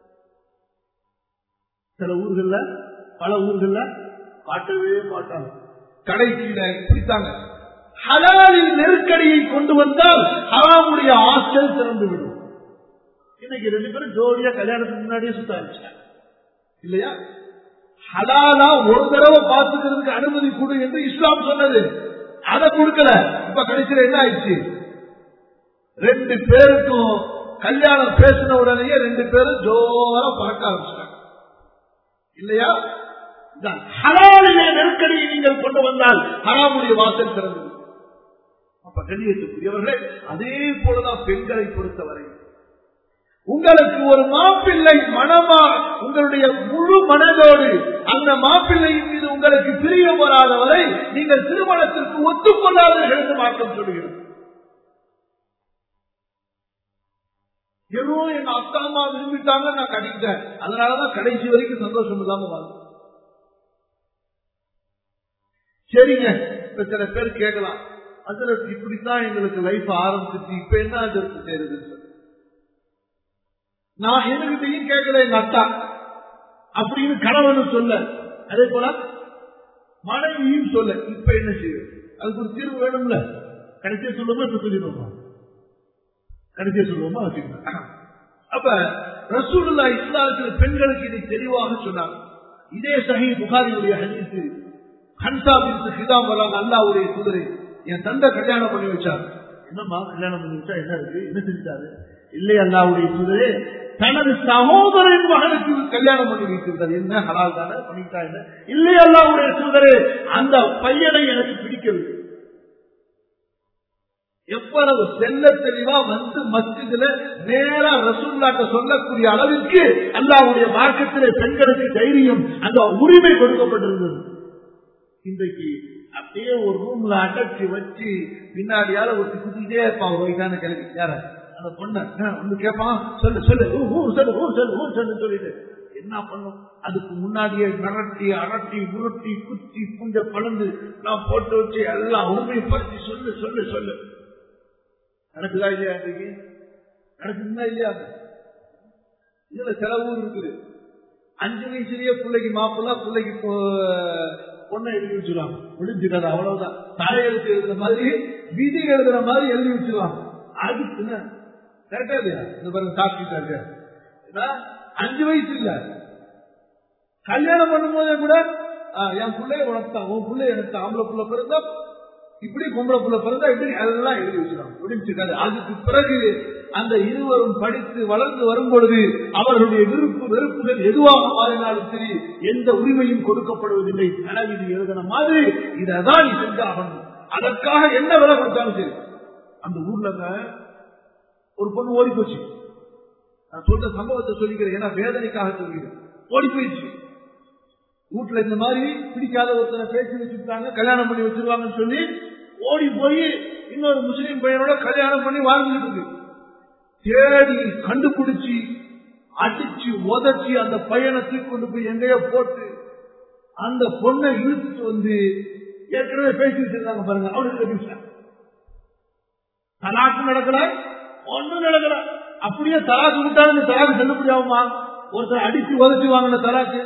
சில ஊர்கள்ல பல ஊர்கள்ல காட்டவே மாட்டாங்க கடைசியில பிடித்தாங்க ஹலாலில் நெருக்கடியை கொண்டு வந்தால் ஹராமுடைய ஆற்றல் திறந்துவிடும் இன்னைக்கு ரெண்டு பேரும் ஜோடியா கல்யாணத்துக்கு முன்னாடியே சுத்தாரிச்சாங்க இல்லையா ஹலாலா ஒரு தடவை பார்த்துக்கிறதுக்கு அனுமதி கொடு என்று இஸ்லாம் சொன்னது அதை கொடுக்கல இப்ப கடைசியில என்ன ஆயிடுச்சு ரெண்டு பேருக்கும் கல்யாணம் பேசின உடனேயே ரெண்டு பேரும் ஜோரா பறக்க ஆரம்பிச்சிட்டாங்க இல்லையா இதான் ஹலாலிலே நெருக்கடியை நீங்கள் கொண்டு வந்தால் ஹராமுடைய வாசல் திறந்தது அப்ப கண்ணியத்துக்குரியவர்களே அதே போலதான் பெண்களை பொறுத்தவரை உங்களுக்கு ஒரு மாப்பிள்ளை மனமா உங்களுடைய முழு மனதோடு அந்த மாப்பிள்ளையின் மீது உங்களுக்கு பிரியம் வராதவரை நீங்கள் திருமணத்திற்கு ஒத்துக்கொள்ளாதீர்கள் என்று மாற்றம் சொல்கிறது ஏதோ எங்க அப்பா அம்மா விரும்பிட்டாங்க நான் கட்டிக்கிட்டேன் அதனாலதான் கடைசி வரைக்கும் சந்தோஷம் இல்லாம வாழ்ந்தேன் சரிங்க இப்ப சில பேர் கேட்கலாம் அதுல இப்படித்தான் எங்களுக்கு லைஃப் ஆரம்பிச்சிச்சு இப்ப என்ன அதற்கு செய்யறதுன்னு சொல்லி நான் எதுக்கிட்டையும் கேட்கல எங்க அத்தா அப்படின்னு கணவன் சொல்ல அதே போல மனைவியும் சொல்ல இப்ப என்ன செய்யும் அதுக்கு ஒரு தீர்வு வேணும்ல கடைசியா சொல்லுவோமா இப்ப சொல்லிடுவோமா கடைசியா சொல்லுவோமா வச்சுக்கணும் அப்ப ரசூலுல்லா இஸ்லாத்தில் பெண்களுக்கு இதை தெளிவாக சொன்னாங்க இதே சஹி புகாரியுடைய ஹதீஸ் ஹன்சா பின் ஹிதாம் வராங்க அல்லாவுடைய குதிரை என் தந்தை கல்யாணம் பண்ணி வச்சார் என்னம்மா கல்யாணம் பண்ணி வச்சா என்ன இருக்கு என்ன செஞ்சாரு இல்லை அல்லாவுடைய குதிரை தனது சகோதரின் மகனுக்கு கல்யாணம் பண்ணி வைத்திருந்தார் என்ன ஹலால் தானே பண்ணிட்டா என்ன இல்லை அல்லாவுடைய சூதரே அந்த பையனை எனக்கு பிடிக்கவில்லை எவ்வளவு செல்ல தெளிவா வந்து மஸ்ஜிதுல நேரா ரசூல்லாட்ட சொல்லக்கூடிய அளவிற்கு அல்லாவுடைய மார்க்கத்திலே பெண்களுக்கு தைரியம் அந்த உரிமை கொடுக்கப்பட்டிருந்தது இன்றைக்கு அப்படியே ஒரு ரூம்ல அடைச்சி வச்சு பின்னாடியால ஒரு குத்திட்டே இருப்பான் ஒரு வயசான கிளம்பி யார அந்த பொண்ணு வந்து கேட்பான் சொல்லு சொல்லு ஊ, ஊ, சொல்லு ஊ, சொல்லு ஊ, சொல்லு சொல்லிட்டு என்ன பண்ணும் அதுக்கு முன்னாடியே மிரட்டி அரட்டி உருட்டி குத்தி புஞ்ச பழந்து நான் போட்டு வச்சு எல்லாம் உரிமைப்படுத்தி சொல்லு சொல்லு சொல்லு நடக்குதா இல்லையா இன்றைக்கு நடக்குதுன்னா இல்லையா இதுல சில ஊர் இருக்குது அஞ்சு வயசுலயே பிள்ளைக்கு மாப்பிள்ள பிள்ளைக்கு பொ- பொண்ணை எழுதி வச்சிருவாங்க முடிஞ்சுக்காது அவ்வளவுதான் தலையெழுத்து எழுதுற மாதிரி விதி எழுதுற மாதிரி எழுதி வச்சிருவாங்க அதுக்கு என்ன கரெக்டா இல்லையா இந்த பாருங்க சாப்பிட்டாங்க அஞ்சு வயசு இல்ல கல்யாணம் பண்ணும்போதே கூட ஆ, என் பிள்ளைய உனக்கு தான் உன் பிள்ளை எனக்கு தான். ஆம்பளை புள்ள பிறந்தா இப்படி பொம்பளை புள்ள பிறந்தா இப்படி அதெல்லாம் எழுதி வச்சிருவாங்க முடிஞ்சுக்காது அதுக்கு பிறகு அந்த இருவரும் படித்து வளர்ந்து வரும் பொழுது அவர்களுடைய விருப்பு வெறுப்புகள் எதுவாக மாறினாலும் சரி எந்த உரிமையும் கொடுக்கப்படுவதில்லை நனவிதி எழுதின மாதிரி இதைதான் நீ செஞ்சாகணும் அதற்காக என்ன விலை கொடுத்தாலும் சரி அந்த ஊர்லங்க ஒரு பொண்ணு ஓடி போச்சு நான் சொல்ற சம்பவத்தை சொல்லிக்கிறேன் ஏன்னா வேதனைக்காக சொல்கிறேன் ஓடி போயிடுச்சு வீட்டுல இந்த மாதிரி பிடிக்காத ஒருத்தனை பேசி வச்சுட்டாங்க கல்யாணம் பண்ணி வச்சிருவாங்கன்னு சொல்லி ஓடி போய் இன்னொரு முஸ்லீம் பையனோட கல்யாணம் பண்ணி வாழ்ந்துட்டு இருக்கு தேடி கண்டுபிடிச்சு அடிச்சு உதச்சி அந்த பையனை தூக்கி கொண்டு போய் எங்கேயோ போட்டு அந்த பொண்ணை இழுத்துட்டு வந்து ஏற்கனவே பேசி வச்சிருந்தாங்க பாருங்க அவனுக்கு பேசுறேன் தலாக்கு நடக்கல ஒண்ணும் நடக்கல அப்படியே தலாக்கு விட்டாலும் இந்த தலாக்கு செல்லுபடி ஆகுமா ஒருத்தர் அடிச்சு உதச்சு வாங்கின தலாக்கு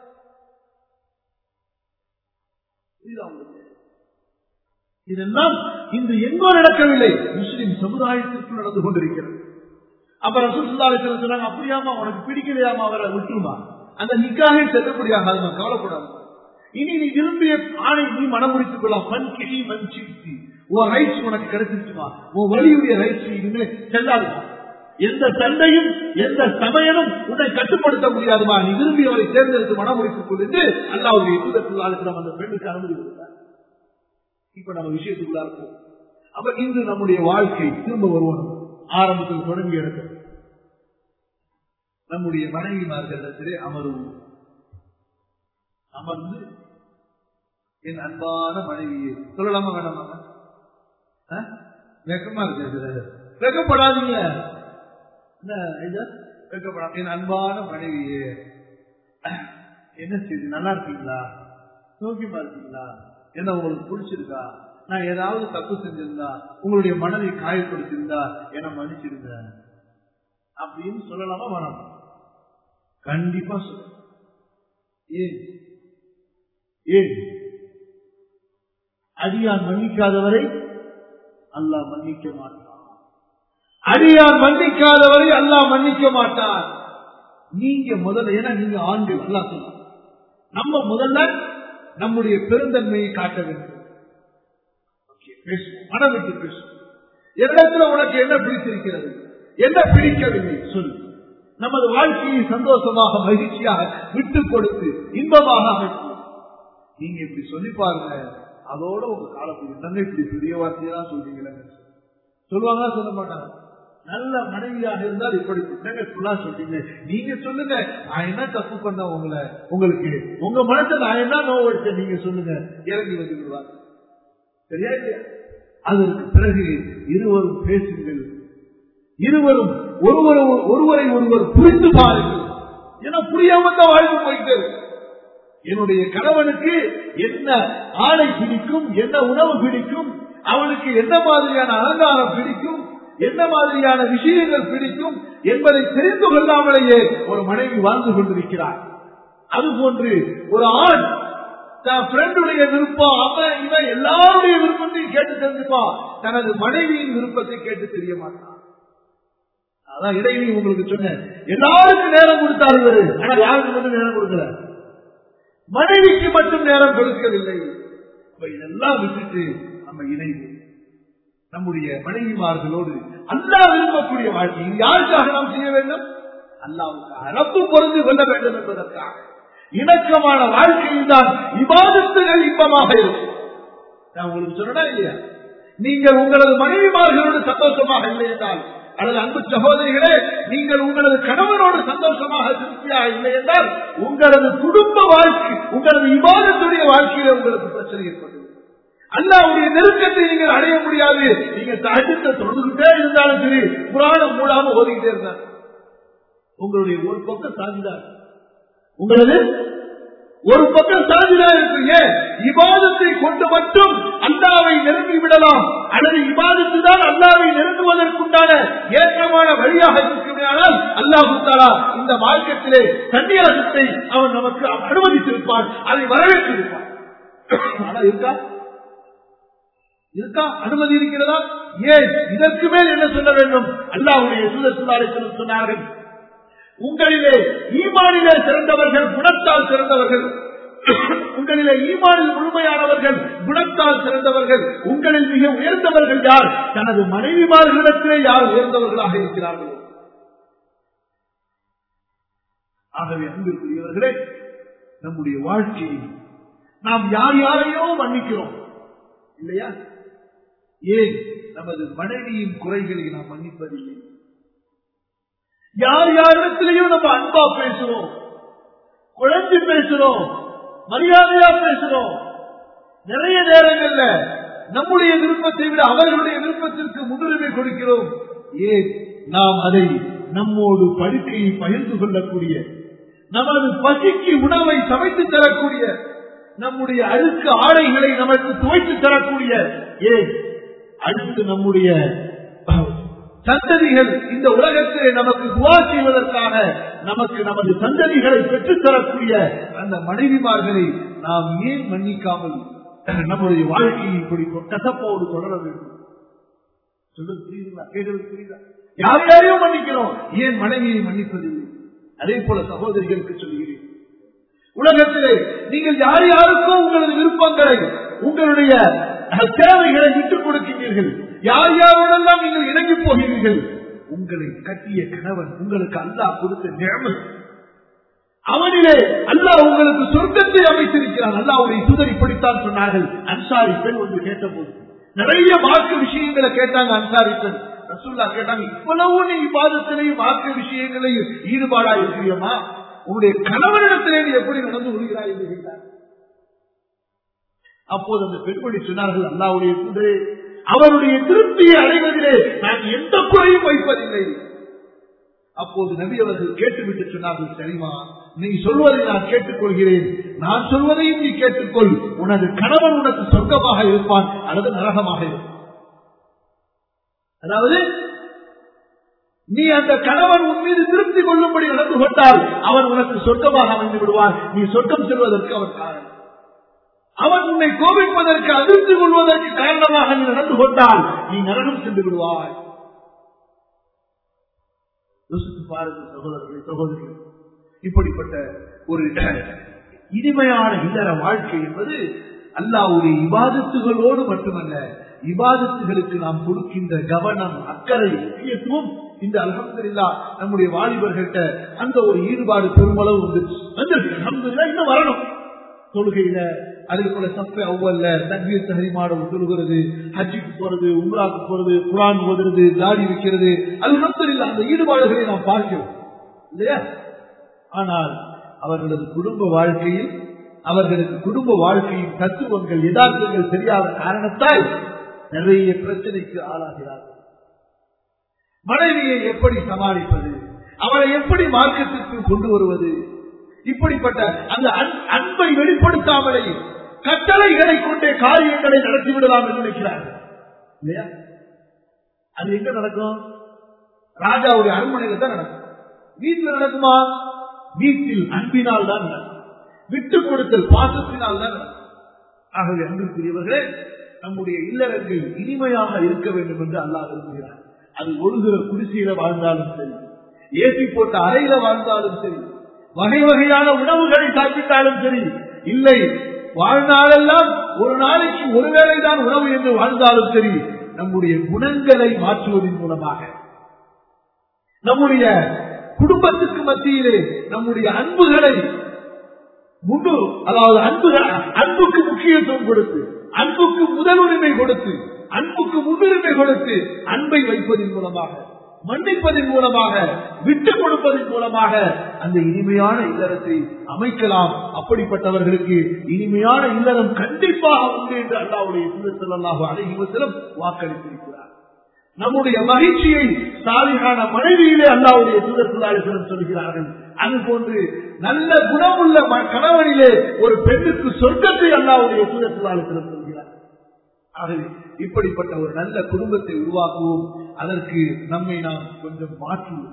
இது அவங்களுக்கு. இதெல்லாம் இன்று எங்கோ நடக்கவில்லை முஸ்லிம் சமுதாயத்திற்கு நடந்து கொண்டிருக்கிறது அப்புறம் சுற்றுலாவில் சொன்னாங்க அப்படியாமா உனக்கு பிடிக்கலையாமா அவரை விட்டுருமா அந்த நிக்காகை செல்லப்படியாக அது நான் கவலைப்படாது இனி நீ விரும்பிய ஆணை நீ மனம் முடித்துக் கொள்ளலாம் மண் கிளி மண் சிரித்தி உன் ரைட்ஸ் உனக்கு கிடைச்சிருச்சுமா உன் வழியுடைய ரைட்ஸ் இனிமே செல்லாதுமா எந்த தந்தையும் எந்த சமயனும் உன்னை கட்டுப்படுத்த முடியாதுமா நீ விரும்பியவரை தேர்ந்தெடுத்து மனம் முடித்துக் கொள் என்று அல்லாவுடைய யூதத்துள்ளாளுக்கு நம்ம அந்த பெண்ணுக்கு அனுமதி கொடுத்தார் இப்ப நம்ம விஷயத்துக்குள்ளா இருக்கோம் அப்ப இன்று நம்முடைய வாழ்க்கை திரும்ப வருவோம் ஆரம்பத்தில் தொடங்கி எடுக்கும் நம்முடைய மனைவிமார்களிடத்திலே அமருவோம் அமர்ந்து என் அன்பான மனைவியே சொல்லலாமா வேண்டாமா ஆ? வெக்கமா இருக்கு வெக்கப்படாதீங்க என்ன இது வெக்கப்படாம என் அன்பான மனைவியே என்ன செய்தி நல்லா இருக்கீங்களா சௌக்கியமா இருக்கீங்களா என்ன உங்களுக்கு பிடிச்சிருக்கா நான் ஏதாவது தப்பு செஞ்சிருந்தா உங்களுடைய மனதை காயப்படுத்தியிருந்தா என்ன மன்னிச்சிருங்க அப்படின்னு சொல்லலாமா வேணாமா கண்டிப்பா சொல்ல ஏன் ஏன் அடியான் மன்னிக்காதவரை அல்லாஹ் மன்னிக்க மாட்டான் அடியான் மன்னிக்காதவரை அல்லாஹ் மன்னிக்க மாட்டான் நீங்க முதல்ல ஏன்னா நீங்க ஆண்கள் அல்லாஹ் சொல்ல நம்ம முதல்ல நம்முடைய பெருந்தன்மையை காட்ட வேண்டும் Okay, பேசுவோம். மனம் விட்டு பேசுவோம் என்னிடத்துல உனக்கு என்ன பிடித்திருக்கிறது என்ன பிடிக்கவில்லை சொல்லு நமது வாழ்க்கையை சந்தோஷமாக மகிழ்ச்சியாக விட்டு கொடுத்து இன்பமாக அமைப்போம் நீங்க இப்படி சொல்லி பாருங்க அதோட உங்க காலத்துக்கு தன்னை இப்படி பெரிய வார்த்தையெல்லாம் சொல்றீங்களே சொல்லுவாங்களா சொல்ல மாட்டாங்க நல்ல மனைவியாக இருந்தால் இப்படி என்னங்க சொல்லா சொல்றீங்க நீங்க சொல்லுங்க நான் என்ன தப்பு பண்ண உங்களை உங்களுக்கு உங்க மனசை நான் என்ன நோவடிச்சேன் நீங்க சொல்லுங்க இறங்கி வந்து விடுவாங்க சரியா இல்லையா அதற்கு பிறகு இருவரும் பேசுங்கள் இருவரும் ஒருவர் ஒருவரை ஒருவர் புரிந்து பாருங்கள் என புரியாம தான் வாழ்ந்து போயிட்டு இருக்கு. என்னுடைய கணவனுக்கு என்ன ஆடை பிடிக்கும் என்ன உணவு பிடிக்கும் அவனுக்கு என்ன மாதிரியான அலங்காரம் பிடிக்கும் என்ன மாதிரியான விஷயங்கள் பிடிக்கும் என்பதை தெரிந்து கொள்ளாமலேயே ஒரு மனைவி வாழ்ந்து கொண்டிருக்கிறார் அதுபோன்று ஒரு ஆண் தன் ஃப்ரெண்டுடைய விருப்பம் அவன் இவன் எல்லாருடைய விருப்பத்தையும் கேட்டு தெரிஞ்சுப்பான் தனது மனைவியின் விருப்பத்தை கேட்டு தெரிய மாட்டான் அதான் இடையில உங்களுக்கு சொன்னேன் எல்லாருக்கும் நேரம் கொடுத்தாரு இவரு ஆனா யாருக்கு மட்டும் நேரம் கொடுக்கல மனைவிக்கு மட்டும் நேரம் கொடுக்கவில்லை அப்ப இதெல்லாம் விட்டுட்டு நம்ம இணைவு நம்முடைய மனைவிமார்களோடு அல்லா விரும்பக்கூடிய வாழ்க்கை இது யாருக்காக நாம் செய்ய வேண்டும் அல்லாவுக்காக ரப்பு பொருந்து கொள்ள வேண்டும் என்பதற்காக இணக்கமான வாழ்க்கையில் தான் விவாதத்துகள் இன்பமாக இருக்கும் நான் உங்களுக்கு சொல்லடா இல்லையா நீங்கள் உங்களது மனைவிமார்களோடு சந்தோஷமாக இல்லை என்றால் அல்லது அன்பு சகோதரிகளே நீங்கள் உங்களது கணவனோடு சந்தோஷமாக திருப்தியாக இல்லை என்றால் உங்களது குடும்ப வாழ்க்கை உங்களது விவாதத்துடைய வாழ்க்கையில உங்களுக்கு பிரச்சனை ஏற்படும் அல்லாவுடைய நெருக்கத்தை நீங்கள் அடைய முடியாது நீங்க தடுத்த தொடர்ந்துகிட்டே இருந்தாலும் சரி புராணம் மூடாம ஓதிக்கிட்டே இருந்தாங்க உங்களுடைய ஒரு பக்கம் சாதிதான் உங்களது ஒரு பக்கம் சாதிதான் இருக்கு ஏன் இபாதத்தை கொண்டு மட்டும் அல்லாவை நெருங்கி விடலாம் அல்லது இபாதத்து தான் அல்லாவை நெருங்குவதற்குண்டான ஏற்றமான வழியாக இருக்குமானால் அல்லாஹு தாலா இந்த மார்க்கத்திலே சன்னியாசத்தை அவன் நமக்கு அனுமதித்திருப்பான் அதை வரவேற்றிருப்பான் ஆனா இருக்கா இருக்கா அனுமதி இருக்கிறதா ஏன் இதற்கு மேல் என்ன சொல்ல வேண்டும் அல்லாவுடைய சுதர்சுதாரை சொன்னார்கள் உங்களிலே ஈமானிலே சிறந்தவர்கள் குணத்தால் சிறந்தவர்கள் உங்களிலே ஈமானில் முழுமையானவர்கள் குணத்தால் சிறந்தவர்கள் உங்களில் மிக உயர்ந்தவர்கள் யார் தனது மனைவிமார்களிடத்திலே யார் உயர்ந்தவர்களாக இருக்கிறார்கள் ஆகவே அன்பிற்குரியவர்களே நம்முடைய வாழ்க்கையை நாம் யார் யாரையோ மன்னிக்கிறோம் இல்லையா ஏன் நமது மனைவியின் குறைகளை நாம் மன்னிப்பதில்லை யார் யாரிடத்திலையும் நம்ம அன்பா பேசுறோம் குழந்தை பேசுறோம் மரியாதையா பேசுறோம் நிறைய நேரங்கள்ல நம்முடைய விருப்பத்தை விட அவர்களுடைய விருப்பத்திற்கு முன்னுரிமை கொடுக்கிறோம் ஏன் நாம் அதை நம்மோடு படுக்கையை பகிர்ந்து கொள்ளக்கூடிய நமது பசிக்கு உணவை சமைத்து தரக்கூடிய நம்முடைய அழுக்கு ஆடைகளை நமக்கு துவைத்து தரக்கூடிய ஏன் அடுத்து நம்முடைய சந்ததிகள் இந்த உலகத்திலே நமக்கு துவா செய்வதற்காக நமக்கு நமது சந்ததிகளை பெற்றுத்தரக்கூடிய அந்த மனைவிமார்களை நாம் ஏன் மன்னிக்காமல் நம்முடைய வாழ்க்கையை இப்படி கசப்போடு தொடர வேண்டும் சொல்றது புரியுதுங்களா கேட்கறது புரியுதா யார் யாரையும் மன்னிக்கிறோம் ஏன் மனைவியை மன்னிப்பதில்லை அதே போல சகோதரிகளுக்கு சொல்கிறேன் உலகத்திலே நீங்கள் யார் யாருக்கும் உங்களது விருப்பங்களை உங்களுடைய தேவைகளை விட்டுக் கொடுக்கிறீர்கள் யார் யாரோடெல்லாம் நீங்கள் இணங்கி போகிறீர்கள் உங்களை கட்டிய கணவன் உங்களுக்கு அல்லாஹ் கொடுத்த நிழமல் அவனிலே அல்லாஹ் உங்களுக்கு சொர்க்கத்தை அமைத்திருக்கிறான் அல்லாவுடைய சுதர் இப்படித்தான் சொன்னார்கள் அன்சாரி பெண் ஒன்று கேட்டபோது நிறைய மார்க்க விஷயங்களை கேட்டாங்க அன்சாரி பெண் ரசூல்லா கேட்டாங்க இவ்வளவு நீ பாதத்திலையும் மார்க்க விஷயங்களையும் ஈடுபாடா இருக்கிறியமா உன்னுடைய கணவனிடத்திலே நீ எப்படி நடந்து கொள்கிறாய் என்று கேட்டார் அப்போது அந்த பெண்மணி சொன்னார்கள் அல்லாவுடைய குதிரை அவருடைய திருப்தியை அடைவதிலே நான் எந்த குறையும் வைப்பதில்லை அப்போது நபி அவர்கள் கேட்டுவிட்டு சொன்னார்கள் சரிமா நீ சொல்வதை நான் கேட்டுக்கொள்கிறேன் நான் சொல்வதையும் நீ கேட்டுக்கொள் உனது கணவன் உனக்கு சொர்க்கமாக இருப்பான் அல்லது நரகமாக இருப்பான் அதாவது நீ அந்த கணவன் உன் மீது திருப்தி கொள்ளும்படி நடந்து கொண்டால் அவன் உனக்கு சொர்க்கமாக அமைந்து விடுவான் நீ சொர்க்கம் செல்வதற்கு அவன் காரணம் அவன் உன்னை கோபிப்பதற்கு அதிர்ச்சி கொள்வதற்கு காரணமாக நீ நடந்து கொண்டால் நீ நரகம் சென்று விடுவாய் யோசித்து பாருங்கள் சகோதரர்களே சகோதரிகள் இப்படிப்பட்ட ஒரு இனிமையான இல்லற வாழ்க்கை என்பது அல்லாவுடைய இபாதத்துகளோடு மட்டுமல்ல இபாதத்துகளுக்கு நாம் கொடுக்கின்ற கவனம் அக்கறை முக்கியத்துவம் இந்த அலமதுல்லா நம்முடைய வாலிபர்கள்ட்ட அந்த ஒரு ஈடுபாடு பெருமளவு வந்துருச்சு வந்துருக்கு அலமதுல்லா இன்னும் வரணும் தொழுகையில அதே போல சப்பை அவ்வல்ல தண்ணீர் தகரிமாட சொல்லுகிறது ஹஜ்ஜுக்கு போறது உம்ராக்கு போறது குரான் ஓதுறது தாடி வைக்கிறது அது மட்டும் இல்ல அந்த ஈடுபாடுகளை நாம் பார்க்கிறோம் இல்லையா ஆனால் அவர்களது குடும்ப வாழ்க்கையில் அவர்களுக்கு குடும்ப வாழ்க்கையின் தத்துவங்கள் யதார்த்தங்கள் தெரியாத காரணத்தால் நிறைய பிரச்சனைக்கு ஆளாகிறார்கள் மனைவியை எப்படி சமாளிப்பது அவளை எப்படி மார்க்கத்திற்கு கொண்டு வருவது இப்படிப்பட்ட அந்த அன்- அன்பை வெளிப்படுத்தாமலே கட்டளைகளை கொண்டே காரியங்களை நடத்தி விடலாம் என்று நினைக்கிறார்கள் இல்லையா அது எங்க நடக்கும் ராஜாவுடைய அரண்மனையில தான் நடக்கும் வீட்டில் நடக்குமா வீட்டில் அன்பினால் தான் நடக்கும் விட்டு கொடுத்தல் பாசத்தினால் தான் நடக்கும் ஆகவே அன்பிற்குரியவர்களே நம்முடைய இல்லறங்கள் இனிமையாக இருக்க வேண்டும் என்று அல்லாஹ் விரும்புகிறார் அது ஒழுகிற குடிசையில வாழ்ந்தாலும் சரி ஏசி போட்ட அறையில வாழ்ந்தாலும் சரி வகை வகையான உணவுகளை சாப்பிட்டாலும் சரி இல்லை வாழ்நாளெல்லாம் ஒரு நாளைக்கு ஒருவேளை தான் உணவு என்று வாழ்ந்தாலும் சரி நம்முடைய குணங்களை மாற்றுவதன் மூலமாக நம்முடைய குடும்பத்துக்கு மத்தியிலே நம்முடைய அன்புகளை முன்னு அதாவது அன்பு அன்புக்கு முக்கியத்துவம் கொடுத்து அன்புக்கு முதல் உரிமை கொடுத்து அன்புக்கு முன்னுரிமை கொடுத்து அன்பை வைப்பதன் மூலமாக மன்னிப்பதன் மூலமாக விட்டு கொடுப்பதன் மூலமாக அந்த இனிமையான இல்லறத்தை அமைக்கலாம் அப்படிப்பட்டவர்களுக்கு இனிமையான இல்லறம் கண்டிப்பாக உண்டு என்று அல்லாவுடைய சொல்லலாக அழகிவசலம் வாக்களித்திருக்கிறார் நம்முடைய மகிழ்ச்சியை சாலிகான மனைவியிலே அல்லாவுடைய தூதர் சொல்கிறார்கள் அது போன்று நல்ல குணமுள்ள ம- கணவனிலே ஒரு பெண்ணுக்கு சொர்க்கத்தை அல்லாவுடைய தூதர் சொல்கிறார் ஆகவே இப்படிப்பட்ட ஒரு நல்ல குடும்பத்தை உருவாக்குவோம் அதற்கு நம்மை நாம் கொஞ்சம் மாற்றுவோம்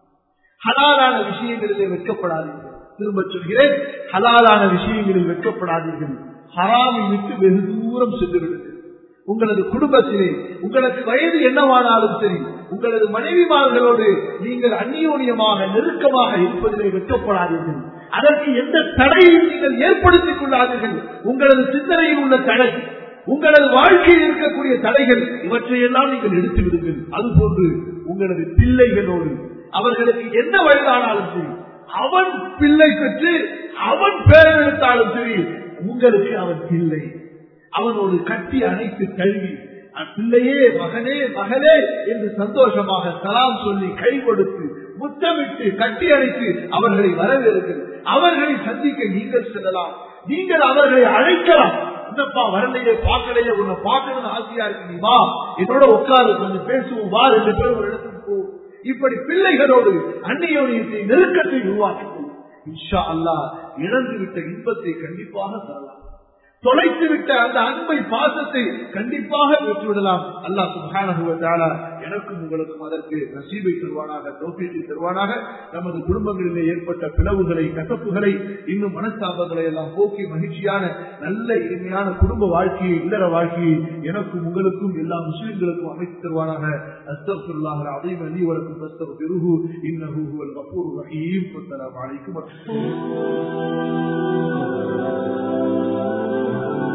ஹலாலான விஷயங்களிலே வெட்கப்படாதீர்கள் திரும்ப சொல்கிறேன் ஹலாலான விஷயங்களில் வெட்கப்படாதீர்கள் ஹராமை விட்டு வெகு தூரம் சென்று விடுங்கள் உங்களது குடும்பத்திலே உங்களுக்கு வயது என்னவானாலும் சரி உங்களது மனைவிமார்களோடு நீங்கள் அந்நியோன்யமாக நெருக்கமாக இருப்பதிலே வெட்கப்படாதீர்கள் அதற்கு எந்த தடையும் நீங்கள் ஏற்படுத்திக் கொள்ளாதீர்கள் உங்களது சிந்தனையில் உள்ள தடை உங்களது வாழ்க்கையில் இருக்கக்கூடிய தடைகள் இவற்றையெல்லாம் நீங்கள் எடுத்து விடுங்கள் அதுபோன்று உங்களது பிள்ளைகளோடு அவர்களுக்கு என்ன வயதானாலும் சரி அவன் பிள்ளை பெற்று அவன் பேரன் எடுத்தாலும் சரி உங்களுக்கு அவன் பிள்ளை அவனோடு கட்டி அணைத்து கல்வி பிள்ளையே மகனே மகளே என்று சந்தோஷமாக சலாம் சொல்லி கை கொடுத்து முத்தமிட்டு கட்டி அணைத்து அவர்களை வரவேறுங்கள் அவர்களை சந்திக்க நீங்கள் செல்லலாம் நீங்கள் அவர்களை அழைக்கலாம் என்னப்பா வரலையே பார்க்கலையே உன்னை பார்க்கணும்னு ஆசையா இருக்கு நீ வா என்னோட உட்காரு கொஞ்சம் பேசுவோம் வா ரெண்டு பேரும் ஒரு இடத்துக்கு போ இப்படி பிள்ளைகளோடு அந்நியோனியத்தை நெருக்கத்தை உருவாக்குவோம் இன்ஷா அல்லாஹ் இழந்துவிட்ட இன்பத்தை கண்டிப்பாக தரலாம் தொலைத்து விட்ட அந்த அன்பை பாசத்தை கண்டிப்பாக பெற்றுவிடலாம் அல்லாஹ் சுப்ஹானஹு வ தஆலா எனக்கும் உங்களுக்கும் அதற்கு நசீபை தருவானாக தௌஃபீகை தருவானாக நமது குடும்பங்களிலே ஏற்பட்ட பிளவுகளை கசப்புகளை இன்னும் மனஸ்தாபங்களை எல்லாம் போக்கி மகிழ்ச்சியான நல்ல இனிமையான குடும்ப வாழ்க்கையை இல்லற வாழ்க்கையை எனக்கும் உங்களுக்கும் எல்லா முஸ்லிம்களுக்கும் அமைத்து தருவானாக அஸ்தகுல்லாஹ் அலீம் அலி வலக்கும் அஸ்தகுருஹு இன்னஹு ஹுவல் கஃபூர் ரஹீம் அஸ்ஸலாமு அலைக்கும் வரஹ்மத்துல்லாஹி